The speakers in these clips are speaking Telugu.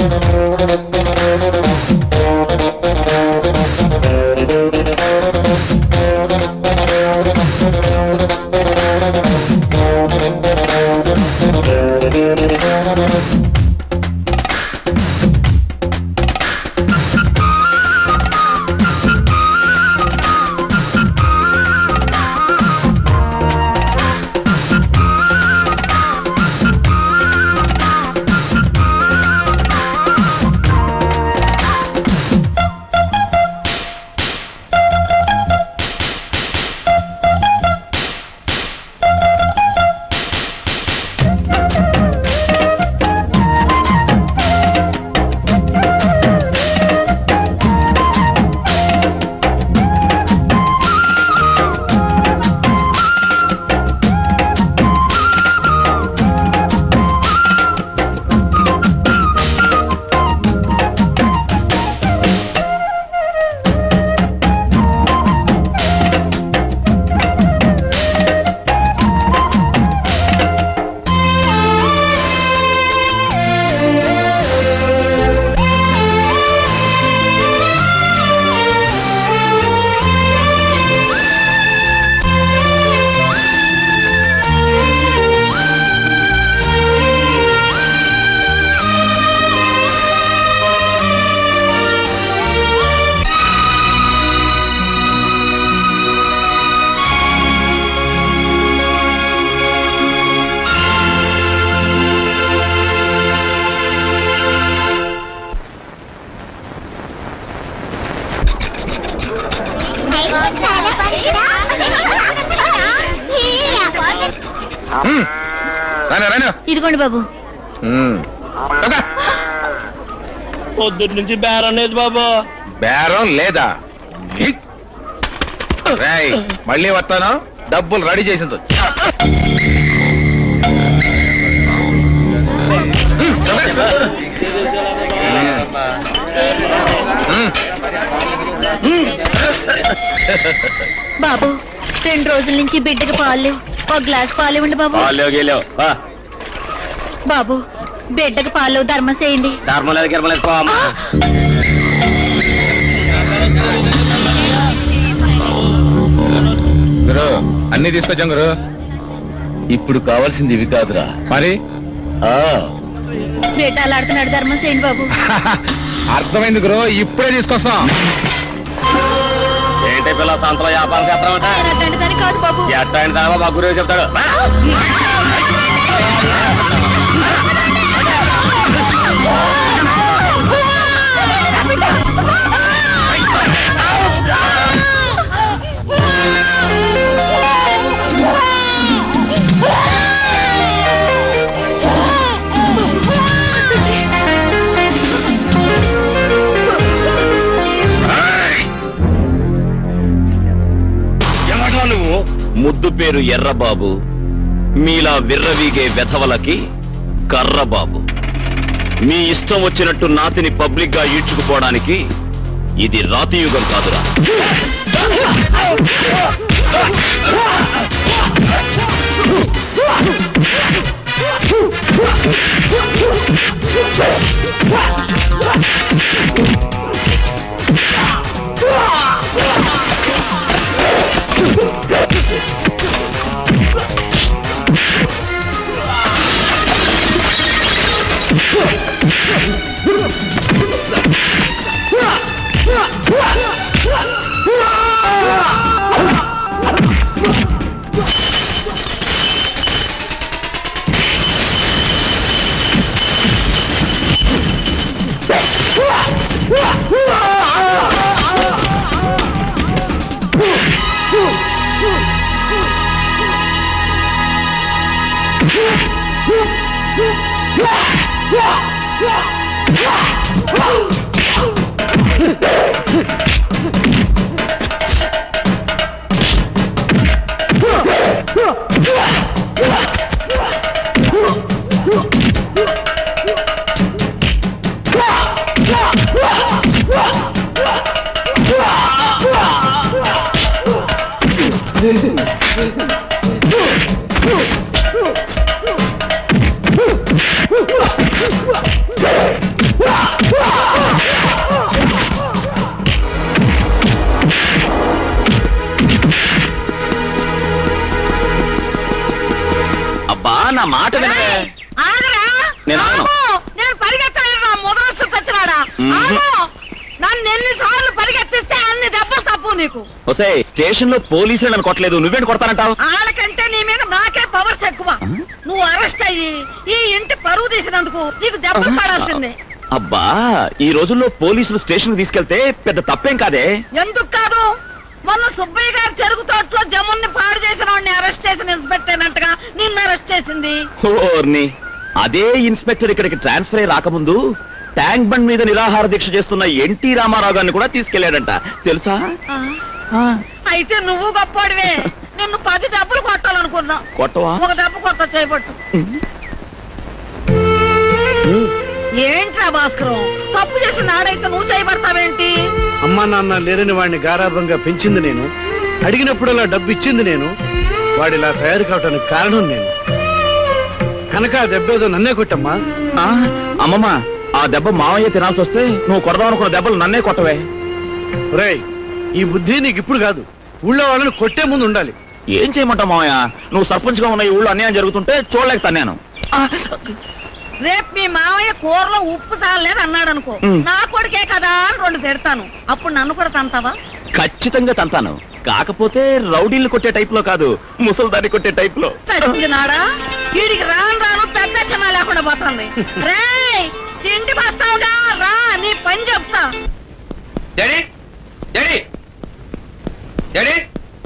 రానా రానా ఇదిగోండి బాబు పొద్దుటి నుంచి బేరం లేదు బాబు బేరం లేదా హిట్. రేయ్, మళ్ళీ వస్తాను డబ్బులు రెడీ చేసింది బాబు రెండు రోజుల నుంచి బిడ్డకి పాలు లేవు ఒక గ్లాస్ పాలు ఇవ్వండి బాబు బాబు బిడ్డకి పాలు లేవు ధర్మం చేయండి ధర్మం లేదు గిర్మం లేదు పో అమ్మా. గురు అన్ని తీసుకొచ్చాం గురు ఇప్పుడు కావాల్సింది ఇవి కాదురా మరి ఆ బిడ్డ అలాడుతున్నాడు ధర్మం చేయండి బాబు అర్థమైంది గురు ఇప్పుడే తీసుకొస్తాం ఏంటి పిల్ల సంతలో వ్యాపారం చేస్తామంట నేను అట్లాంటి దాన్ని కాదు బాబు ఎట్ట అయిన తర్వాత మా గురువు చెప్తాడు రా. ఎవడ్రా నువ్వు ముద్దు పేరు ఎర్రబాబు మీలా విర్రవీగే వెధవలకి కర్రబాబు మీ ఇష్టం వచ్చినట్టు నాతిని పబ్లిక్ గా ఈడ్చుకుపోవడానికి ఇది రాతియుగం కాదురా ఆ నా మాట వినవే ఆగరా నేను ఆగను. ఆగు! నేను పరిగెత్తలేను ముదరస్తు తెచ్చినాడా మ్మ్. ఆగు! నన్ను ఎన్నిసార్లు పరిగెత్తిస్తే అన్ని దెబ్బలు తప్పు నీకు ఒసే స్టేషన్ లో పోలీసులు నన్ను కొట్టలేదు నువ్వేంటి కొడతానంటావు వాళ్ళకంటే నీ మీద నాకే పవర్స్ ఎక్కువ నువ్వు అరెస్ట్ అయ్యి ఈ ఇంటి పరువు తీసినందుకు నీకు దెబ్బలు పడాల్సిందే అబ్బా ఈ రోజుల్లో పోలీసులు స్టేషన్ తీసుకెళ్తే పెద్ద తప్పేం కాదే ఎందుకు కాదు మొన్న సుబ్బయ్య గారి చెరుకు తోటలో జమున్ని పాడు చేసిన వాడిని అరెస్ట్ చేసి నిలిచిపెట్టానంటగా నిన్ను అరెస్ట్ చేసింది ఓర్ని అదే ఇన్స్పెక్టర్ ఇక్కడికి ట్రాన్స్ఫర్ అయ్యి రాకముందు ట్యాంక్ బండ్ మీద నిరాహార దీక్ష చేస్తున్న ఎన్టీ రామారావు గారిని కూడా తీసుకెళ్లాడంట తెలుసా ఆ, అయితే నువ్వు గొప్పవాడివే నిన్ను పది దెబ్బలు కొట్టాలనుకున్నా కొట్టవా ఒక దెబ్బ కొట్ట చేయబట్టు ఏంట్రా భాస్కరం తప్పు చేసిన ఆడైతే నువ్వు చేయబడతావేంటి అమ్మా నాన్న లేరని వాడిని గారాభంగా పెంచింది నేను అడిగినప్పుడల్లా డబ్బు ఇచ్చింది నేను వాడిలా తయారు కావటానికి కారణం నేను కనుక ఆ దెబ్బేదో నన్నే కొట్టమ్మా ఆ, అమ్మమ్మ ఆ దెబ్బ మావయ్య తినాల్సి వస్తే నువ్వు కొడదాం అనుకున్న దెబ్బలు నన్నే కొట్టవే రేయ్ ఈ బుద్ధి నీకు ఇప్పుడు కాదు ఊళ్ళో వాళ్ళని కొట్టే ముందు ఉండాలి ఏం చేయమంటావు మావయ్య నువ్వు సర్పంచ్ గా ఉన్న ఈ ఊళ్ళో అన్యాయం జరుగుతుంటే చూడలేక తన్నాను రేపు మీ మావయ్య కూరలో ఉప్పు చాలలేదు అన్నాడు అనుకో ఉమ్. నా కొడుకే కదా అని రెండు తిడతాను అప్పుడు నన్ను కూడా తంతావా ఖచ్చితంగా తంతాను కాకపోతే రౌడీలు కొట్టే టైప్ లో కాదు ముసల్దాన్ని కొట్టే టైప్ లో చచ్చినాడా వీడికి రాను రాను పెద్ద క్షమ లేకుండా పోతుంది రేయ్ తిండి వస్తావుగా రా నీ పని చెప్తా డాడీ డాడీ డాడీ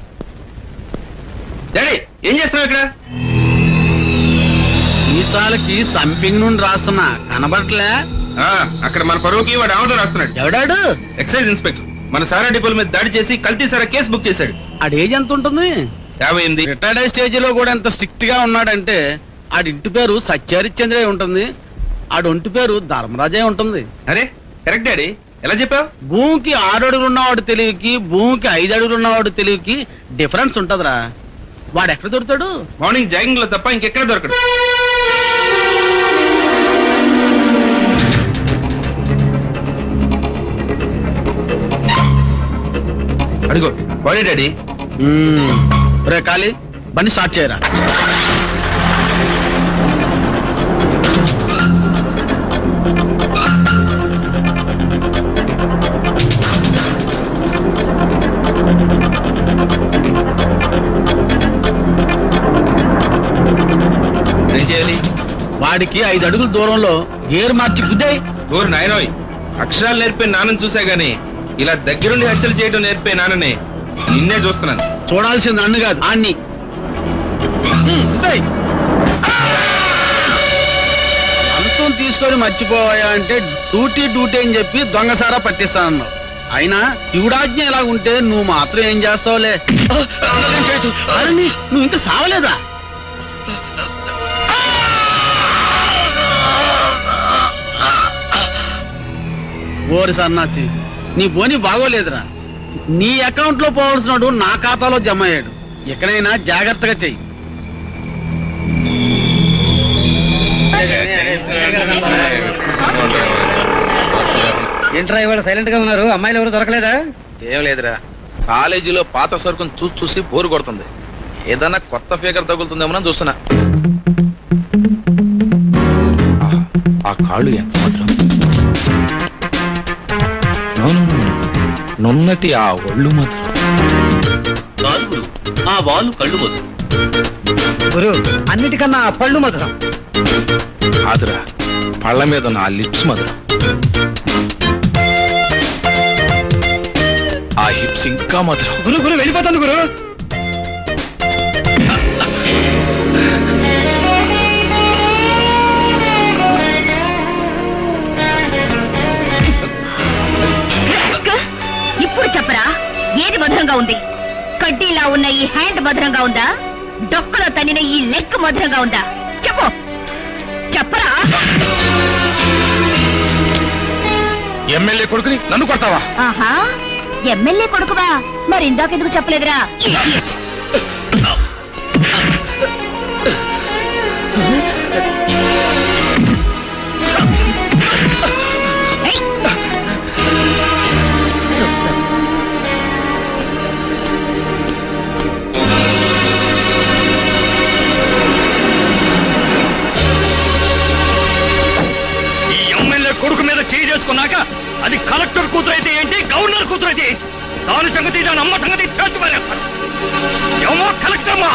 డాడీ ఏం చేస్తున్నావు ఇక్కడ ఈసాలకి సంపింగ్ నుండి రాస్తున్నా కనబడట్లే ఆ, అక్కడ మన పరువుకి వాడు ఆమోదం రాస్తున్నాడు ఎవడాడు ఎక్సైజ్ ఇన్స్పెక్టర్ మన సారా డిపోల మీద దాడి చేసి కల్తీ సారా కేసు బుక్ చేశాడు ఆడి ఏజ్ ఎంత ఉంటుంది యాభై ఎనిమిది రిటైర్డ్ స్టేజ్ లో కూడా ఎంత స్ట్రిక్ట్ గా ఉన్నాడంటే ఆడి ఇంటి పేరు సత్యహరిశ్చంద్రే ఉంటుంది ఆడి ఒంటి పేరు ధర్మరాజే ఉంటుంది అరే కరెక్ట్ డాడీ ఎలా చెప్పావు భూమికి ఆరు అడుగులు ఉన్నవాడు తెలివికి భూమికి ఐదు అడుగులు ఉన్నవాడు తెలివికి డిఫరెన్స్ ఉంటదిరా వాడు ఎక్కడ దొరుకుతాడు మార్నింగ్ జాగింగ్ లో తప్ప ఇంకెక్కడ దొరకడు అడుగు బాడీ డాడీ రే కాళీ బండి స్టార్ట్ చేయరా ఏం చేయాలి వాడికి ఐదు అడుగుల దూరంలో గేర్ మార్చి గుద్దే ఓరు నాయనోయ్ అక్షరాలు నేర్పే నాన్నని చూసా గానీ ఇలా దగ్గరుండి హత్యలు చేయడం నేర్పే నాన్నని నిన్నే చూస్తున్నాను చూడాల్సింది నన్ను కాదు ఆన్ని లంచం తీసుకొని మర్చిపోయా అంటే డ్యూటీ డ్యూటీ అని చెప్పి దొంగసారా పట్టిస్తానన్నావు అయినా శివుడాజ్ఞ ఎలా ఉంటే నువ్వు మాత్రం ఏం చేస్తావులే అరే నీ- నువ్వు ఇంకా సావలేదా ఓరి సన్నాసి నీ బోని బాగోలేదురా నీ అకౌంట్ లో పోవాల్సినాడు నా ఖాతాలో జమ అయ్యాడు ఎక్కడైనా జాగ్రత్తగా చెయ్యి ఏంట్రా ఇవాళ సైలెంట్ గా ఉన్నారు అమ్మాయిలు ఎవరు దొరకలేదా ఏం లేదురా కాలేజీలో పాత సరుకును చూసి చూసి బోరు కొడుతుంది ఏదన్నా కొత్త ఫిగర్ తగులుతుందేమో చూస్తున్నా ఆహా, ఆ కాళ్ళు ఎంత మాత్రం నున్నటి ఆ ఒళ్ళు మాత్రం కాదుగురు ఆ వాళ్ళు కళ్ళు వద్దు గురు అన్నిటికన్నా పళ్ళు మధురం కాదురా పళ్ళ మీద ఉన్న ఆ లిప్స్ మధురం ఆ హిప్స్ ఇంకా మధురం గురు గురు వెళ్ళిపోతుంది గురు ఇప్పుడు చెప్పరా ఏది మధురంగా ఉంది కడ్డీలా ఉన్న ఈ హ్యాండ్ మధురంగా ఉందా డొక్కలో తన్నిన ఈ లెగ్ మధురంగా ఉందా చెప్పు చెప్పరా ఎమ్మెల్యే కొడుకుని నన్ను కొడతావా ఆహా ఎమ్మెల్యే కొడుకువా మరి ఇందాకెందుకు చెప్పలేదురా Idiot. ఏయ్! Stupid. కొడుకు మీద చేయి చేసుకున్నాక అది కలెక్టర్ కూతురు అయితే ఏంటి గవర్నర్ కూతురు అయితే ఏంటి దాని సంగతి దాని అమ్మ సంగతి తేల్చి మారేస్తాను ఏమో కలెక్టర్ అమ్మా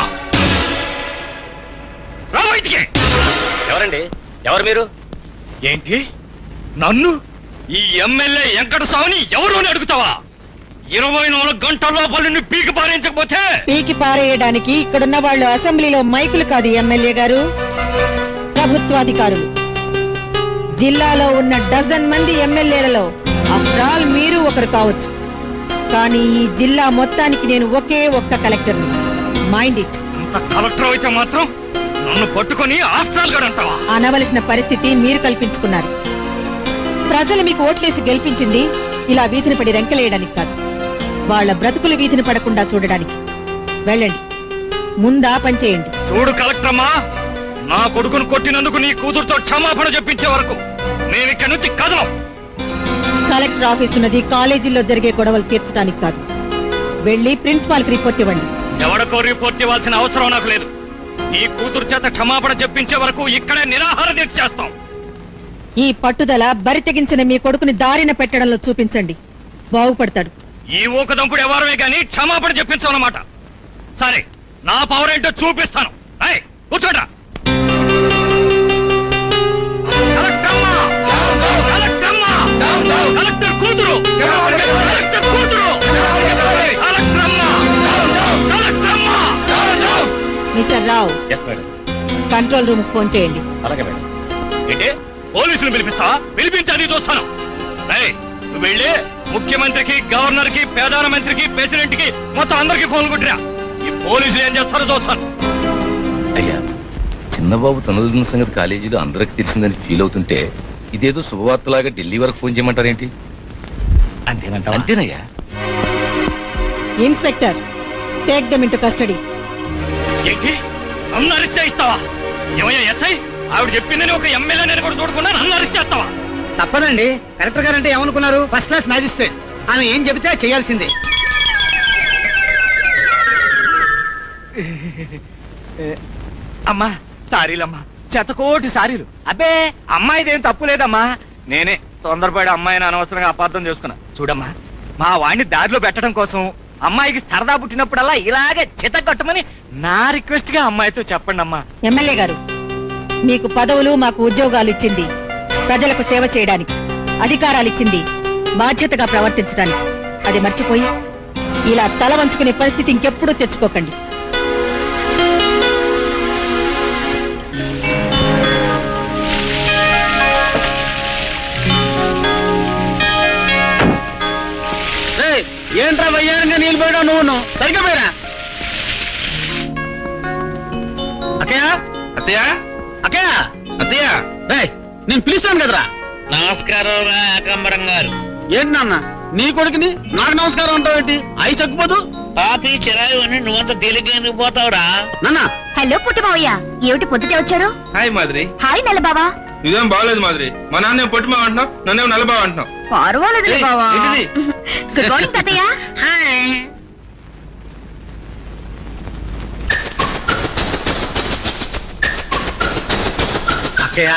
రా బయటికి ఎవరండి ఎవరు మీరు ఏంటి నన్ను ఈ ఎమ్మెల్యే వెంకట స్వామిని ఎవరు అని అడుగుతావా ఇరవై నాలుగు గంటల్లో పనులు పీకి పారించకపోతే పీకి పారేయడానికి ఇక్కడున్న వాళ్ళు అసెంబ్లీలో మైకులు కాదు ఎమ్మెల్యే గారు ప్రభుత్వాధికారులు జిల్లాలో ఉన్న డజన్ మంది ఎమ్మెల్యేలలో ఆఫ్టర్ ఆల్ మీరు ఒకరు కావచ్చు కానీ ఈ జిల్లా మొత్తానికి నేను ఒకే ఒక్క కలెక్టర్ని మైండ్ ఇట్ అంత కలెక్టర్ అయితే మాత్రం నన్ను పట్టుకొని ఆఫ్టర్ గడు అంటావా అనవలసిన పరిస్థితి మీరు కల్పించుకున్నారు ప్రజలు మీకు ఓట్లేసి గెలిపించింది ఇలా వీధిని పడి రెంకలేయడానికి కాదు వాళ్ళ బ్రతుకులు వీధిని పడకుండా చూడడానికి వెళ్ళండి ముందా పనిచేయండి చూడు కలెక్టర్ అమ్మా నా కొడుకును కొట్టినందుకు నీ కూతురుతో క్షమాపణ చెప్పించే వరకు మేము ఇక్కడి నుంచి కదలం కలెక్టర్ ఆఫీస్ ఉన్నది కాలేజీల్లో జరిగే గొడవలు తీర్చడానికి కాదు వెళ్ళి ప్రిన్సిపాల్ కి రిపోర్ట్ ఇవ్వండి ఎవరికో రిపోర్ట్ ఇవ్వాల్సిన అవసరం నాకు లేదు నీ కూతురు చేత క్షమాపణ చెప్పించే వరకు ఇక్కడే నిరాహార దీక్ష చేస్తాం ఈ పట్టుదల బరి తెగించిన మీ కొడుకుని దారిన పెట్టడంలో చూపించండి బాగుపడతాడు ఈ ఊకదంపుడు ఎవరమే గాని క్షమాపణ చెప్పించమన్నమాట సరే నా పవర్ ఏంటో చూపిస్తాను ఏయ్, కూర్చోండ్రా కలెక్టమ్మా! కలెక్టమ్మా! కలెక్టర్ కూతురు కలెక్టర్ కూతురు కలెక్టమ్మా! కలెక్టమ్మా! Mister Rao control room phone చేయండి అలాగే మేడం ఏంటి పోలీసులు పిలిపిస్తా పిలిపించని చూస్తాను ఏయ్, నువ్వు వెళ్ళి ముఖ్యమంత్రికి గవర్నర్ కి ప్రధానమంత్రికి ప్రెసిడెంట్ కి మొత్తం అందరికి ఫోన్ కొట్టిరా ఈ పోలీసులు ఏం చేస్తారో చూస్తాను అయ్యా చిన్నబాబు తనదున్న సంగతి కాలేజీలో అందరికి తెలిసిందని ఫీల్ అవుతుంటే ఇదేదో శుభవార్తలాగా ఢిల్లీ వరకు ఫోన్ చేయమంటారేంటి అంతేనంట అంతేనయ్యా inspector take them into custody ఏంటి నన్ను అరెస్ట్ చేయిస్తావా ఏమయ్యా ఎస్ఐ ఆవిడ చెప్పిందని ఒక ఎమ్మెల్యే నేను కూడా చూడకుండా నన్ను అరెస్ట్ చేస్తావా తప్పదండి కలెక్టర్ గారు అంటే ఏమనుకున్నారు ఫస్ట్ క్లాస్ మ్యాజిస్ట్రేట్ ఆమె ఏం చెబితే చేయాల్సిందే అమ్మా సారీలమ్మా శతకోటి సారీలు అబ్బే అమ్మాయిదేం తప్పు లేదమ్మా నేనే తొందరపడి అమ్మాయిని అనవసరంగా అపార్థం చేసుకున్నా చూడమ్మా మా వాడిని దారిలో పెట్టడం కోసం అమ్మాయికి సరదా పుట్టినప్పుడల్లా ఇలాగే చితగొట్టమని నా రిక్వెస్ట్ గా అమ్మాయితో చెప్పండి అమ్మా ఎమ్మెల్యే గారు మీకు పదవులు మాకు ఉద్యోగాలు ఇచ్చింది ప్రజలకు సేవ చేయడానికి అధికారాలు ఇచ్చింది బాధ్యతగా ప్రవర్తించడానికి అది మర్చిపోయి ఇలా తల వంచుకునే పరిస్థితి ఇంకెప్పుడూ తెచ్చుకోకండి ఏయ్, ఏంట్రా వయ్యారంగా నీళ్ళు పోయడా నువ్వు సరిగ్గా పోయిరా అక్కయ్య అత్తయ్య అక్కయ్య అత్తయ్య రేయ్, నేను పిలుస్తాను కదరా నమస్కారం రా ఏకాంబరం గారు ఏంటి నాన్న నీ కొడుకుని నాకు నమస్కారం అంటావు ఏంటి అయి చచ్చిపోదు పాపి చిరాయి అని నువ్వంత తేలిగ్గా ఎందుకు పోతావురా నాన్న హలో పుట్టమావయ్య ఏమిటి పొద్దుటే వచ్చారు హాయ్ మాదిరి హాయ్ నల్లబావా ఇదేం బాగలేదు మాదిరి మా నాన్న పొట్టుమా అంటున్నావు నన్నేమో నల్లబావ అంటున్నావు పర్వాలేదు ఏయ్, బావా ఏంటిది? గుడ్ మార్నింగ్ తాతయ్య అక్కయ్య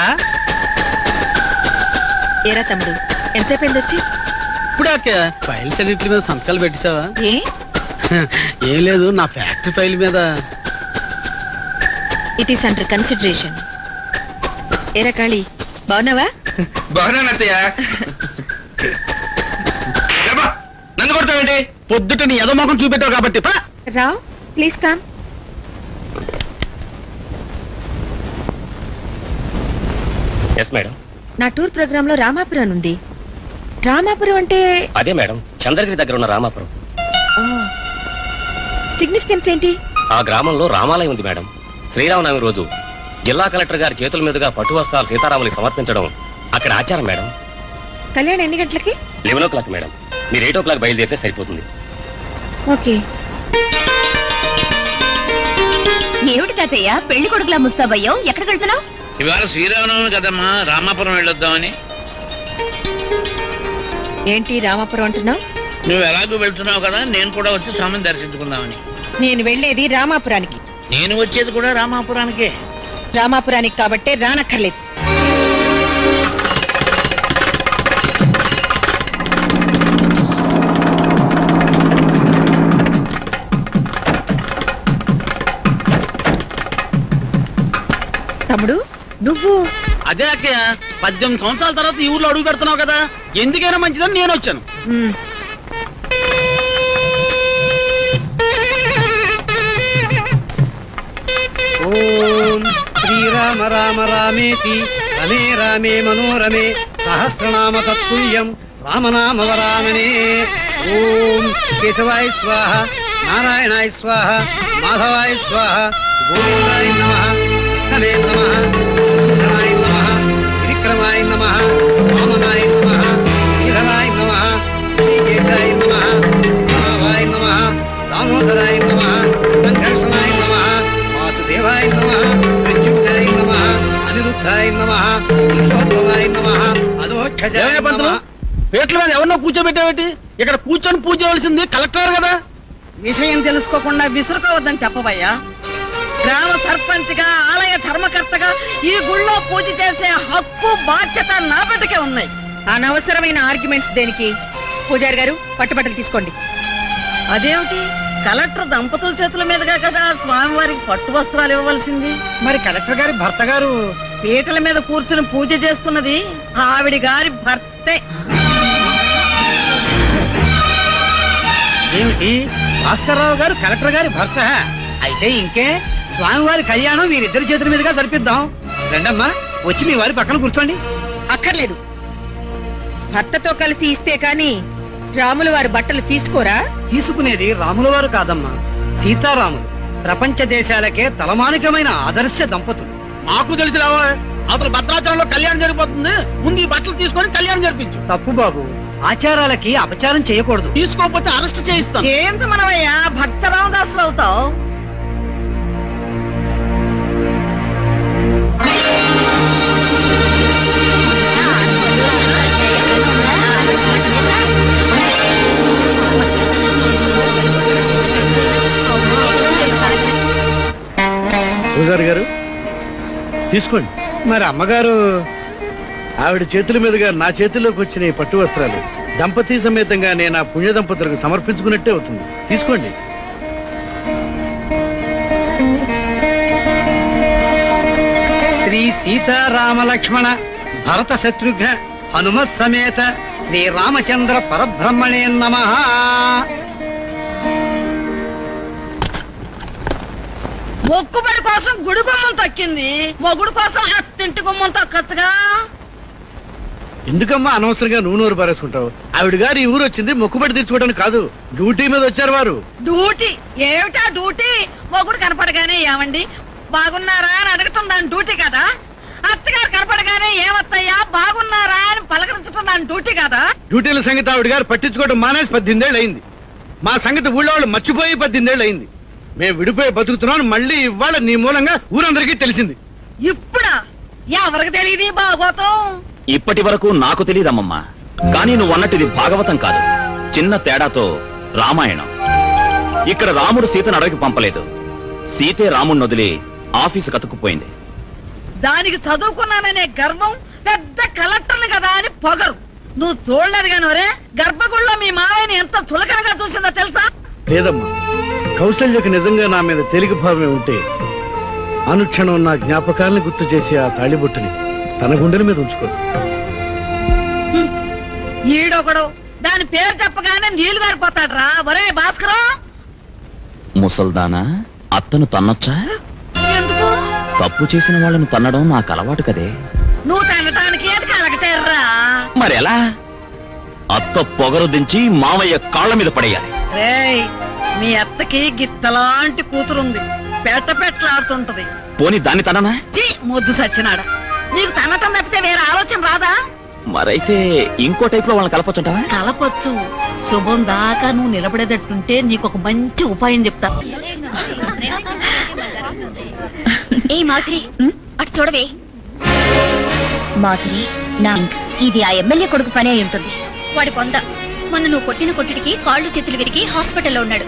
ఏరా తమ్ముడు ఎంతసేపు వచ్చి ఇప్పుడే అక్కయ్య ఫైల్స్ అన్నిటి మీద సంతకాలు పెట్టించావా ఏ ఏం లేదు నా ఫ్యాక్టరీ ఫైల్ మీద ఇట్ ఈస్ అండర్ కన్సిడరేషన్ ఏరా కాళీ బాగున్నావా బాగున్నాను అత్తయ్య ఏమ్మా, నన్ను కొడతావేంటి పొద్దుట నీ ఎదమోకం చూపెట్టావు కాబట్టి పా. Rao please come yes madam నా టూర్ ప్రోగ్రామ్ లో రామాపురం ఉంది రామాపురం అంటే అదే మేడం చంద్రగిరి దగ్గర ఉన్న రామాపురం సిగ్నిఫికెన్స్ ఏంటి ఆ గ్రామంలో రామాలయం ఉంది మేడం శ్రీరామనవమి రోజు జిల్లా కలెక్టర్ గారి చేతుల మీదుగా పట్టు వస్త్రాలు సీతారాములకి సమర్పించడం అక్కడ ఆచారం మేడం కళ్యాణం ఎన్ని గంటలకి లెవెన్ ఓ క్లాక్ మేడం మీరు ఎయిట్ ఓ క్లాక్ బయలుదేరితే సరిపోతుంది ఓకే ఏమిటి తాతయ్య పెళ్లి కొడుకులా ముస్తాబయ్యావు ఎక్కడికి వెళ్తున్నావు ఇవాళ శ్రీరామనవమి కదమ్మా రామాపురం వెళ్ళొద్దామని ఏంటి రామాపురం అంటున్నావు నువ్వు ఎలాగో వెళ్తున్నావు కదా నేను కూడా వచ్చి స్వామిని దర్శించుకుందామని నేను వెళ్ళేది రామాపురానికి నేను వచ్చేది కూడా రామాపురానికే రామాపురానికి కాబట్టే రానక్కర్లేదు తమ్ముడు నువ్వు అదే అక్కయ్య పద్దెనిమిది సంవత్సరాల తర్వాత ఈ ఊర్లో అడుగు పెడుతున్నావు కదా ఎందుకైనా మంచిదని నేను వచ్చాను ఉమ్, ఓం శ్రీరామ రామ రామేతి రమే రామే మనోరమే సహస్రనామ తత్తుల్యం రామనామ వరామనే ఓం కేశవాయ స్వాహ నారాయణాయ స్వాహ మాధవాయ స్వాహ గోవిందాయ నమ కృష్ణవే నమ సుందరాయ నమ విక్రమాయ నమ వామనాయ నమ శ్రీధరాయ నమ శ్రీకేశాయ నమ రామాయ నమ దామోదరాయ నమ సంఘర్షణాయ నమ వాసుదేవాయ నమ ప్రత్యుంజాయ నమ అనిరుద్ధాయ నమ పురుషోత్తమాయ నమ అదోక్షజాయ ఏమయ్య నమ పంతులు పేట్ల మీద ఎవరినో కూర్చోబెట్టావేటి ఇక్కడ కూర్చొని పూజ చేయవలసింది కలెక్టర్ కదా విషయం తెలుసుకోకుండా విసురుకోవద్దని చెప్పబయ్యా గ్రామ సర్పంచ్ గా ఆలయ ధర్మకర్తగా ఈ గుళ్ళో పూజ చేసే హక్కు బాధ్యత నా బిడ్డకే ఉన్నాయి అనవసరమైన ఆర్గ్యుమెంట్స్ దేనికి పూజారి గారు పట్టుబట్టలు తీసుకోండి అదేమిటి కలెక్టర్ దంపతుల చేతుల మీదుగా కదా స్వామివారికి పట్టు వస్త్రాలు ఇవ్వవలసింది మరి కలెక్టర్ గారి భర్త గారు పీటల మీద కూర్చుని పూజ చేస్తున్నది ఆవిడి గారి భర్తే ఏమిటి భాస్కర్రావు గారు కలెక్టర్ గారి భర్త అయితే ఇంకే స్వామివారి కళ్యాణం వీరిద్దరి చేతుల మీదుగా జరిపిద్దాం రండమ్మా వచ్చి మీ వారి పక్కన కూర్చోండి అక్కర్లేదు భర్తతో కలిసి ఇస్తే కాని రాములు వారి బట్టలు తీసుకోరా తీసుకునేది రాముల వారు కాదమ్మా సీతారాములు ప్రపంచ దేశాలకే తలమానికమైన ఆదర్శ దంపతులు మాకు తెలిసి రావా అసలు భద్రాచలంలో కళ్యాణం జరిగిపోతుంది ముందు ఈ బట్టలు తీసుకొని కళ్యాణం జరిపించు తప్పు బాబు ఆచారాలకి అపచారం చేయకూడదు తీసుకోకపోతే అరెస్ట్ చేయిస్తాను చేయించమనవయ్యా భక్త రామదాసులు అవుతావు పూజారి గారు తీసుకోండి మరి అమ్మగారు ఆవిడ చేతుల మీదుగా నా చేతిలోకి వచ్చిన ఈ పట్టు వస్త్రాలు దంపతి సమేతంగా నేను ఆ పుణ్య దంపతులకు సమర్పించుకున్నట్టే అవుతుంది తీసుకోండి శ్రీ సీతారామ లక్ష్మణ భరత శత్రుఘ్న హనుమత్ సమేత శ్రీ రామచంద్ర పరబ్రహ్మణే నమ మొక్కుబడి కోసం గుడి గుమ్మం తక్కింది మొగుడు కోసం అత్తింటి గుమ్మం తక్కచ్చుగా ఎందుకమ్మా అనవసరంగా నువ్వు నోరు పారేసుకుంటావు ఆవిడ గారు ఈ ఊరు వచ్చింది మొక్కుబడి తీర్చుకోవడానికి కాదు డ్యూటీ మీద వచ్చారు వారు డ్యూటీ ఏమిటా డ్యూటీ మొగుడు కనపడగానే ఏమండి బాగున్నారా అని అడగటం దాని డ్యూటీ కదా అత్తగారు కనపడగానే ఏమత్తయ్యా బాగున్నారా అని పలకరించటం దాని డ్యూటీ కదా డ్యూటీల సంగతి ఆవిడ గారు పట్టించుకోవడం మానేసి పద్దెనిమిదేళ్ళు అయింది మా సంగతి ఊళ్ళో వాళ్ళు మర్చిపోయి పద్దెనిమిదేళ్ళు అయింది మేము విడిపోయి బతుకుతున్నాను మళ్ళీ ఇవాళ నీ మూలంగా ఊరందరికీ తెలిసింది ఇప్పుడా ఎవరికి తెలియదు బాగోతం ఇప్పటి వరకు నాకు తెలియదమ్మమ్మా కానీ నువ్వు అన్నట్టుది భాగవతం కాదు చిన్న తేడాతో రామాయణం ఇక్కడ రాముడు సీతను అడవికి పంపలేదు సీతే రాముడిని వదిలి ఆఫీసు కతుక్కుపోయింది దానికి చదువుకున్నాననే గర్వం పెద్ద కలెక్టర్ని కదా అని పొగరు నువ్వు చూడలేదు గాని ఒరే గర్భగుళ్ళో మీ మావయ్యని ఎంత చులకనగా చూసిందో తెలుసా లేదమ్మా కౌశల్యకు నిజంగా నా మీద తేలిక భావమే ఉంటే అనుక్షణం నా జ్ఞాపకాలను గుర్తు చేసి ఆ తాళిబొట్టుని తన గుండెల మీద ఉంచుకోదు ఈడొకడు దాని పేరు చెప్పగానే నీళ్లు గారిపోతాడు రా ఒరే భాస్కరం ముసల్దానా అత్తను తన్నొచ్చా ఎందుకు తప్పు చేసిన వాళ్ళను తన్నడం నాకు అలవాటు కదే నువ్వు తినటానికి ఏది కలగటేర్రా మరి ఎలా అత్త పొగరు దించి మావయ్య కాళ్ళ మీద పడేయాలి రేయ్ మీ అత్తకి గిత్తలాంటి కూతురుంది పెట్ట పెట్టలాడుతుంటది పోని దాన్ని తననా చీ మొద్దు సచ్చినాడ నీకు తనటం తప్పితే వేరే ఆలోచన రాదా మరైతే ఇంకో టైప్ లో వాళ్ళని కలపచ్చుంటావా కలపొచ్చు శుభం దాకా నువ్వు నిలబడేటట్టుంటే నీకు ఒక మంచి ఉపాయం చెప్తా ఏ మాధురి అటు చూడవే మాధురి నా ఇది ఆ ఎమ్మెల్యే కొడుకు పని అయి ఉంటుంది వాడి పొంద మొన్న నువ్వు కొట్టిన కొట్టుడికి కాళ్ళు చేతులు విరిగి హాస్పిటల్లో ఉన్నాడు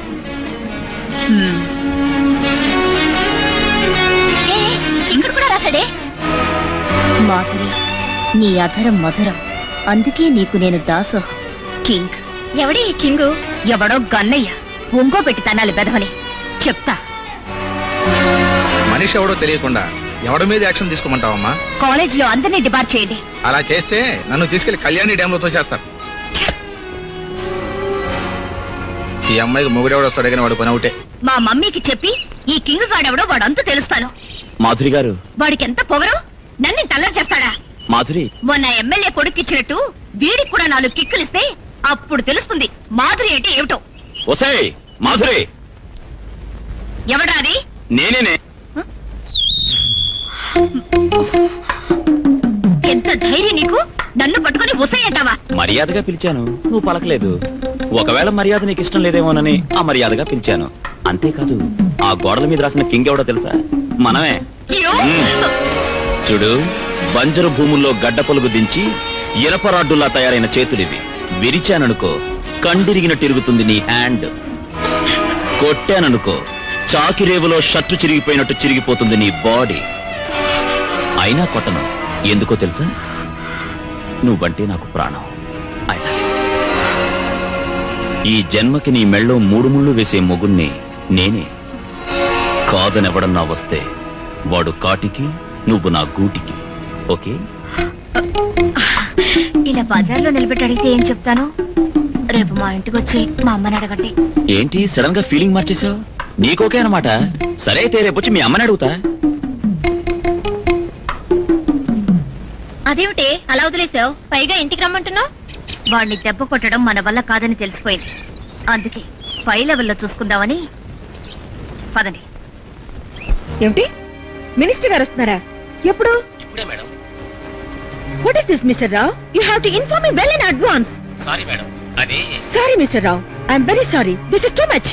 ఏ, ఇక్కడ కూడా రాశాడే మాధురి నీ అధరం మధురం అందుకే నీకు నేను దాసో కింగ్ ఎవడే ఈ కింగు ఎవడో గన్నయ్య ఒంగో పెట్టి తనాలి బెదవని చెప్తా మనిషి ఎవడో తెలియకుండా ఎవడి మీద యాక్షన్ తీసుకోమంటావమ్మా కాలేజ్ లో అందరినీ డిబార్ చేయండి అలా చేస్తే నన్ను తీసుకెళ్లి కళ్యాణి డ్యామ్ లో తోసేస్తారు ఈ అమ్మాయికి మొగుడెవడు వస్తాడు కానీ వాడు పని ఒకటే మా మమ్మీకి చెప్పి ఈ కింగ్ గాడెవడో వాడంతా తెలుస్తాను మాధురి గారు వాడికి ఎంత పొగరు నన్ను టల్లర్ చేస్తాడా మాధురి మొన్న ఎమ్మెల్యే కొడుకిచ్చినట్టు వీడికి కూడా నాలుగు కిక్కులిస్తే అప్పుడు తెలుస్తుంది మాధురి అంటే ఏమిటో ఒసేయ్ మాధురి ఎవడా అది నేనేనే ఎంత ధైర్యం నీకు నన్ను పట్టుకొని ఉసయంటావా మర్యాదగా పిలిచాను నువ్వు పలకలేదు ఒకవేళ మర్యాద నీకు ఇష్టం లేదేమోనని ఆ మర్యాదగా పిలిచాను అంతేకాదు ఆ గోడల మీద రాసిన కింగ్ ఎవడో తెలుసా మనమే మ్మ్. చూడు బంజరు భూముల్లో గడ్డ పొలుగు దించి ఇనప రాడ్డులా తయారైన చేతులివి విరిచాననుకో కండిరిగిన తిరుగుతుంది నీ హ్యాండ్ కొట్టాననుకో చాకిరేవులో షర్టు చిరిగిపోయినట్టు చిరిగిపోతుంది నీ బాడీ అయినా కొట్టను ఎందుకో తెలుసా నువ్వంటే నాకు ప్రాణం I love you. ఈ జన్మకి నీ మెళ్ళో మూడు ముళ్ళు వేసే మొగుణ్ణి నేనే కాదనెవడన్నా వస్తే వాడు కాటికి నువ్వు నా గూటికి ఓకే ఇలా బజార్లో నిలబెట్టి అడిగితే ఏం చెప్తాను రేపు మా ఇంటికి వచ్చి మా అమ్మని అడగండి ఏంటి సడన్ గా ఫీలింగ్ మార్చేసావు నీకోకే అనమాట సరే అయితే రేపు వచ్చి మీ అమ్మని అడుగుతా అదేమిటి అలా వదిలేసావు పైగా ఇంటికి రమ్మంటున్నావు వాడిని దెబ్బ కొట్టడం మన వల్ల కాదని తెలిసిపోయింది అందుకే పై లెవెల్లో చూసుకుందామని పదండి ఏమిటి మినిస్టర్ గారు వస్తున్నారా ఎప్పుడు ఇప్పుడే madam what is this mister Rao you have to inform me well in advance sorry madam అది sorry mister Rao I'm very sorry this is too much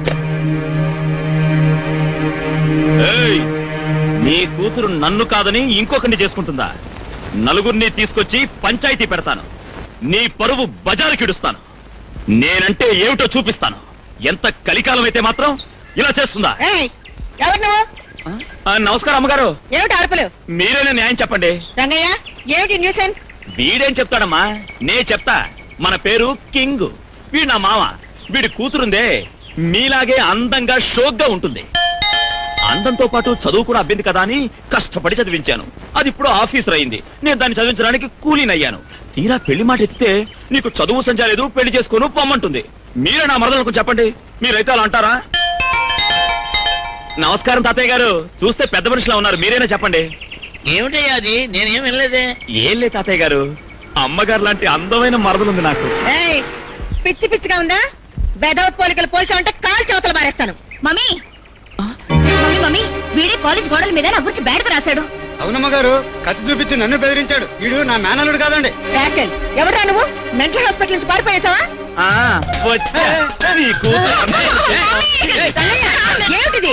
ఏయ్! నీ కూతురు నన్ను కాదని ఇంకొకరిని చేసుకుంటుందా నలుగురిని తీసుకొచ్చి పంచాయతీ పెడతాను నీ పరువు బజారుకిడుస్తాను నేనంటే ఏమిటో చూపిస్తాను ఎంత కలికాలం అయితే మాత్రం ఇలా చేస్తుందా ఎవరు నువ్వు ఆ, నమస్కారం అమ్మగారు ఏమిటి అరుపులు మీరేనే న్యాయం చెప్పండి రంగయ్య ఏమిటి న్యూసెన్స్ వీడేం చెప్తాడమ్మా నే చెప్తా మన పేరు కింగ్ వీడు నా మామ వీడి కూతురుందే మీలాగే అందంగా షోక్గా ఉంటుంది అందంతో పాటు చదువు కూడా అబ్బింది కదా అని కష్టపడి చదివించాను అది ఇప్పుడు ఆఫీసర్ అయింది నేను దాన్ని చదివించడానికి కూలీనయ్యాను తీరా పెళ్లి మాట ఎత్తితే నీకు చదువు సంచాలేదు పెళ్లి చేసుకోను పొమ్మంటుంది మీరే నా మరదలకు చెప్పండి మీరైతే అలా అంటారా నమస్కారం తాతయ్య గారు చూస్తే పెద్ద మనుషులా ఉన్నారు మీరేనా చెప్పండి ఏమిటయ్యా అది నేనేం వినలేదే ఏం లే తాతయ్య గారు అమ్మగారు లాంటి అందమైన మరదలుంది నాకు ఏయ్ పిచ్చి పిచ్చిగా ఉందా బెదవ పోలికలు పోల్చామంటే కాల్ చవతలు మారేస్తాను మమ్మీ మమ్మీ మమ్మీ వీడే కాలేజ్ గోడల మీద నా గురించి బ్యాడ్గా రాశాడు అవునమ్మ గారు కత్తి చూపించి నన్ను బెదిరించాడు వీడు నా మేనల్లుడు కాదండి రాకెల్ ఎవరా నువ్వు మెంటల్ హాస్పిటల్ నుంచి పారిపోయావా ఆ, వచ్చా. నీ కూతురు. ఏమిటిది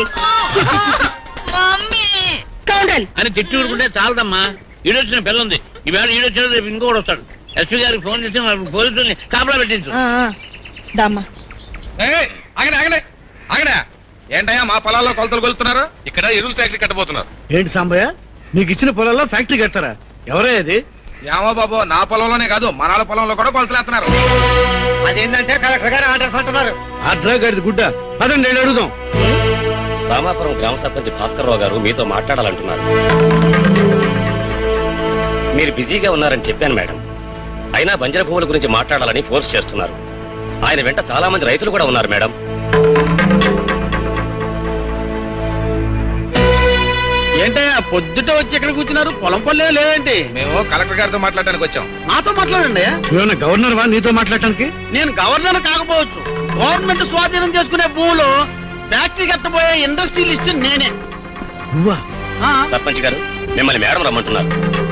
మమ్మీ కౌండల్ అని తిట్టి ఊరుకుంటే చాలదమ్మా ఈడొచ్చిన పిల్ల ఉంది ఈవేళ ఈడొచ్చిన రేపు ఇంకోటి వస్తాడు ఎస్పీ గారికి ఫోన్ చేసి మన పోలీసుల్ని కాపలా పెట్టించు దమ్మా ఆగడే ఆగడే ఆగడా ఏంటయ్యా మా పొలాల్లో కొలతలు కొలుతున్నారు ఇక్కడ ఎరువుల ఫ్యాక్టరీ కట్టబోతున్నారు ఏంటి సాంబయ్య నీకు ఇచ్చిన పొలాల్లో ఫ్యాక్టరీ కడతారా ఎవరే అది ఏమో బాబు నా పొలంలోనే కాదు మనాల పొలంలో కూడా కొలతలు వేస్తున్నారు అదేంటంటే కలెక్టర్ గారు ఆర్డర్స్ అంటున్నారు ఆర్డ్రా గారిది గుడ్డ పదండి వెళ్ళి అడుగుదాం రామాపురం గ్రామ సర్పంచ్ భాస్కర్రావు గారు మీతో మాట్లాడాలంటున్నారు మీరు బిజీగా ఉన్నారని చెప్పాను మేడం అయినా బంజర భూముల గురించి మాట్లాడాలని ఫోర్స్ చేస్తున్నారు ఆయన వెంట చాలా మంది రైతులు కూడా ఉన్నారు మేడం ఏంటయ్యా పొద్దుట వచ్చి ఎక్కడ కూర్చున్నారు పొలం పల్లె లేదండి మేము కలెక్టర్ గారితో మాట్లాడడానికి వచ్చాం నాతో మాట్లాడండి నువ్వేమన్నా గవర్నర్ వా నీతో మాట్లాడటానికి నేను గవర్నర్ కాకపోవచ్చు గవర్నమెంట్ స్వాధీనం చేసుకునే భూములు ఫ్యాక్టరీ కట్టబోయే ఇండస్ట్రీ లిస్ట్ నేనే నువ్వా ఆ, సర్పంచ్ గారు మిమ్మల్ని మేడం రమ్మంటున్నారు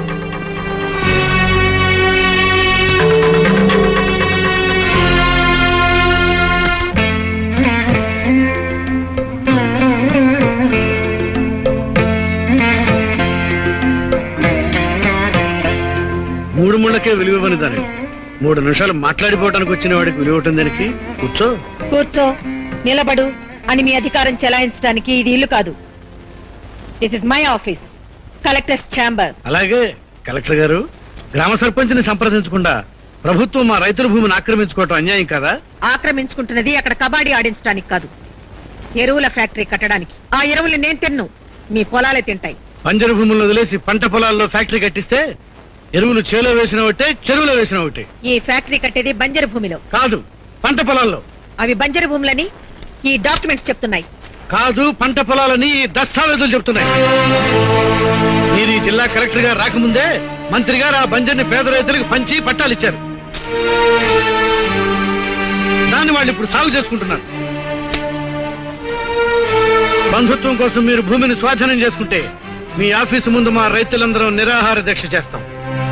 మూడు ముళ్ళకే విలువ ఇవ్వని దాన్ని మూడు నిమిషాలు మాట్లాడిపోవడానికి వచ్చిన వాడికి విలువ ఉంటుంది దానికి కూర్చో కూర్చో నిలబడు అని మీ అధికారం చెలాయించడానికి ఇది ఇల్లు కాదు this is my office collectors chamber అలాగే కలెక్టర్ గారు గ్రామ సర్పంచ్ని సంప్రదించకుండా ప్రభుత్వం మా రైతుల భూమిని ఆక్రమించుకోవటం అన్యాయం కదా ఆక్రమించుకుంటున్నది అక్కడ కబాడీ ఆడించడానికి కాదు ఎరువుల ఫ్యాక్టరీ కట్టడానికి ఆ ఎరువులు నేను తిన్ను మీ పొలాలే తింటాయి బంజరు భూములను వదిలేసి పంట పొలాల్లో ఫ్యాక్టరీ కట్టిస్తే ఎరువులు చేలో వేసిన ఒకటే చెరువులో వేసిన ఒకటే ఈ ఫ్యాక్టరీ కట్టేది బంజరు భూమిలో కాదు పంట పొలాల్లో అవి బంజరు భూములని ఈ డాక్యుమెంట్స్ చెప్తున్నాయి కాదు పంట పొలాలని ఈ దస్తావేజులు చెప్తున్నాయి మీరు ఈ జిల్లా కలెక్టర్ గారు రాకముందే మంత్రి గారు ఆ బంజర్ని పేద రైతులకు పంచి పట్టాలు ఇచ్చారు దాన్ని వాళ్ళు ఇప్పుడు సాగు చేసుకుంటున్నారు బంధుత్వం కోసం మీరు భూమిని స్వాధీనం చేసుకుంటే మీ ఆఫీసు ముందు మా రైతులందరం నిరాహార దీక్ష చేస్తాం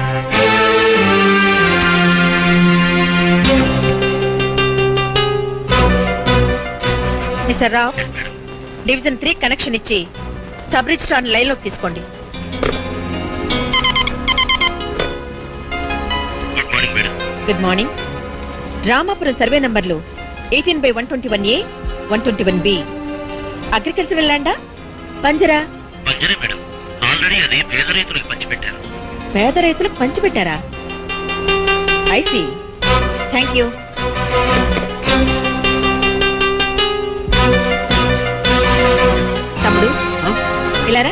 mister Rao division three connection ఇచ్చి సబ్ రిజిస్ట్రార్ లైన్ లోకి తీసుకోండి గుడ్ మార్నింగ్ రామాపురం సర్వే నంబర్లు eighteen by one twenty one A one twenty one B agricultural ల్యాండా పంజరా మంజరే మేడం ఆల్రెడీ అది పేద రైతులకు పంచిపెట్టారు పేద రైతులకు పంచిపెట్టారా ఐసి థ్యాంక్ యూ తమ్ముడు ఇలారా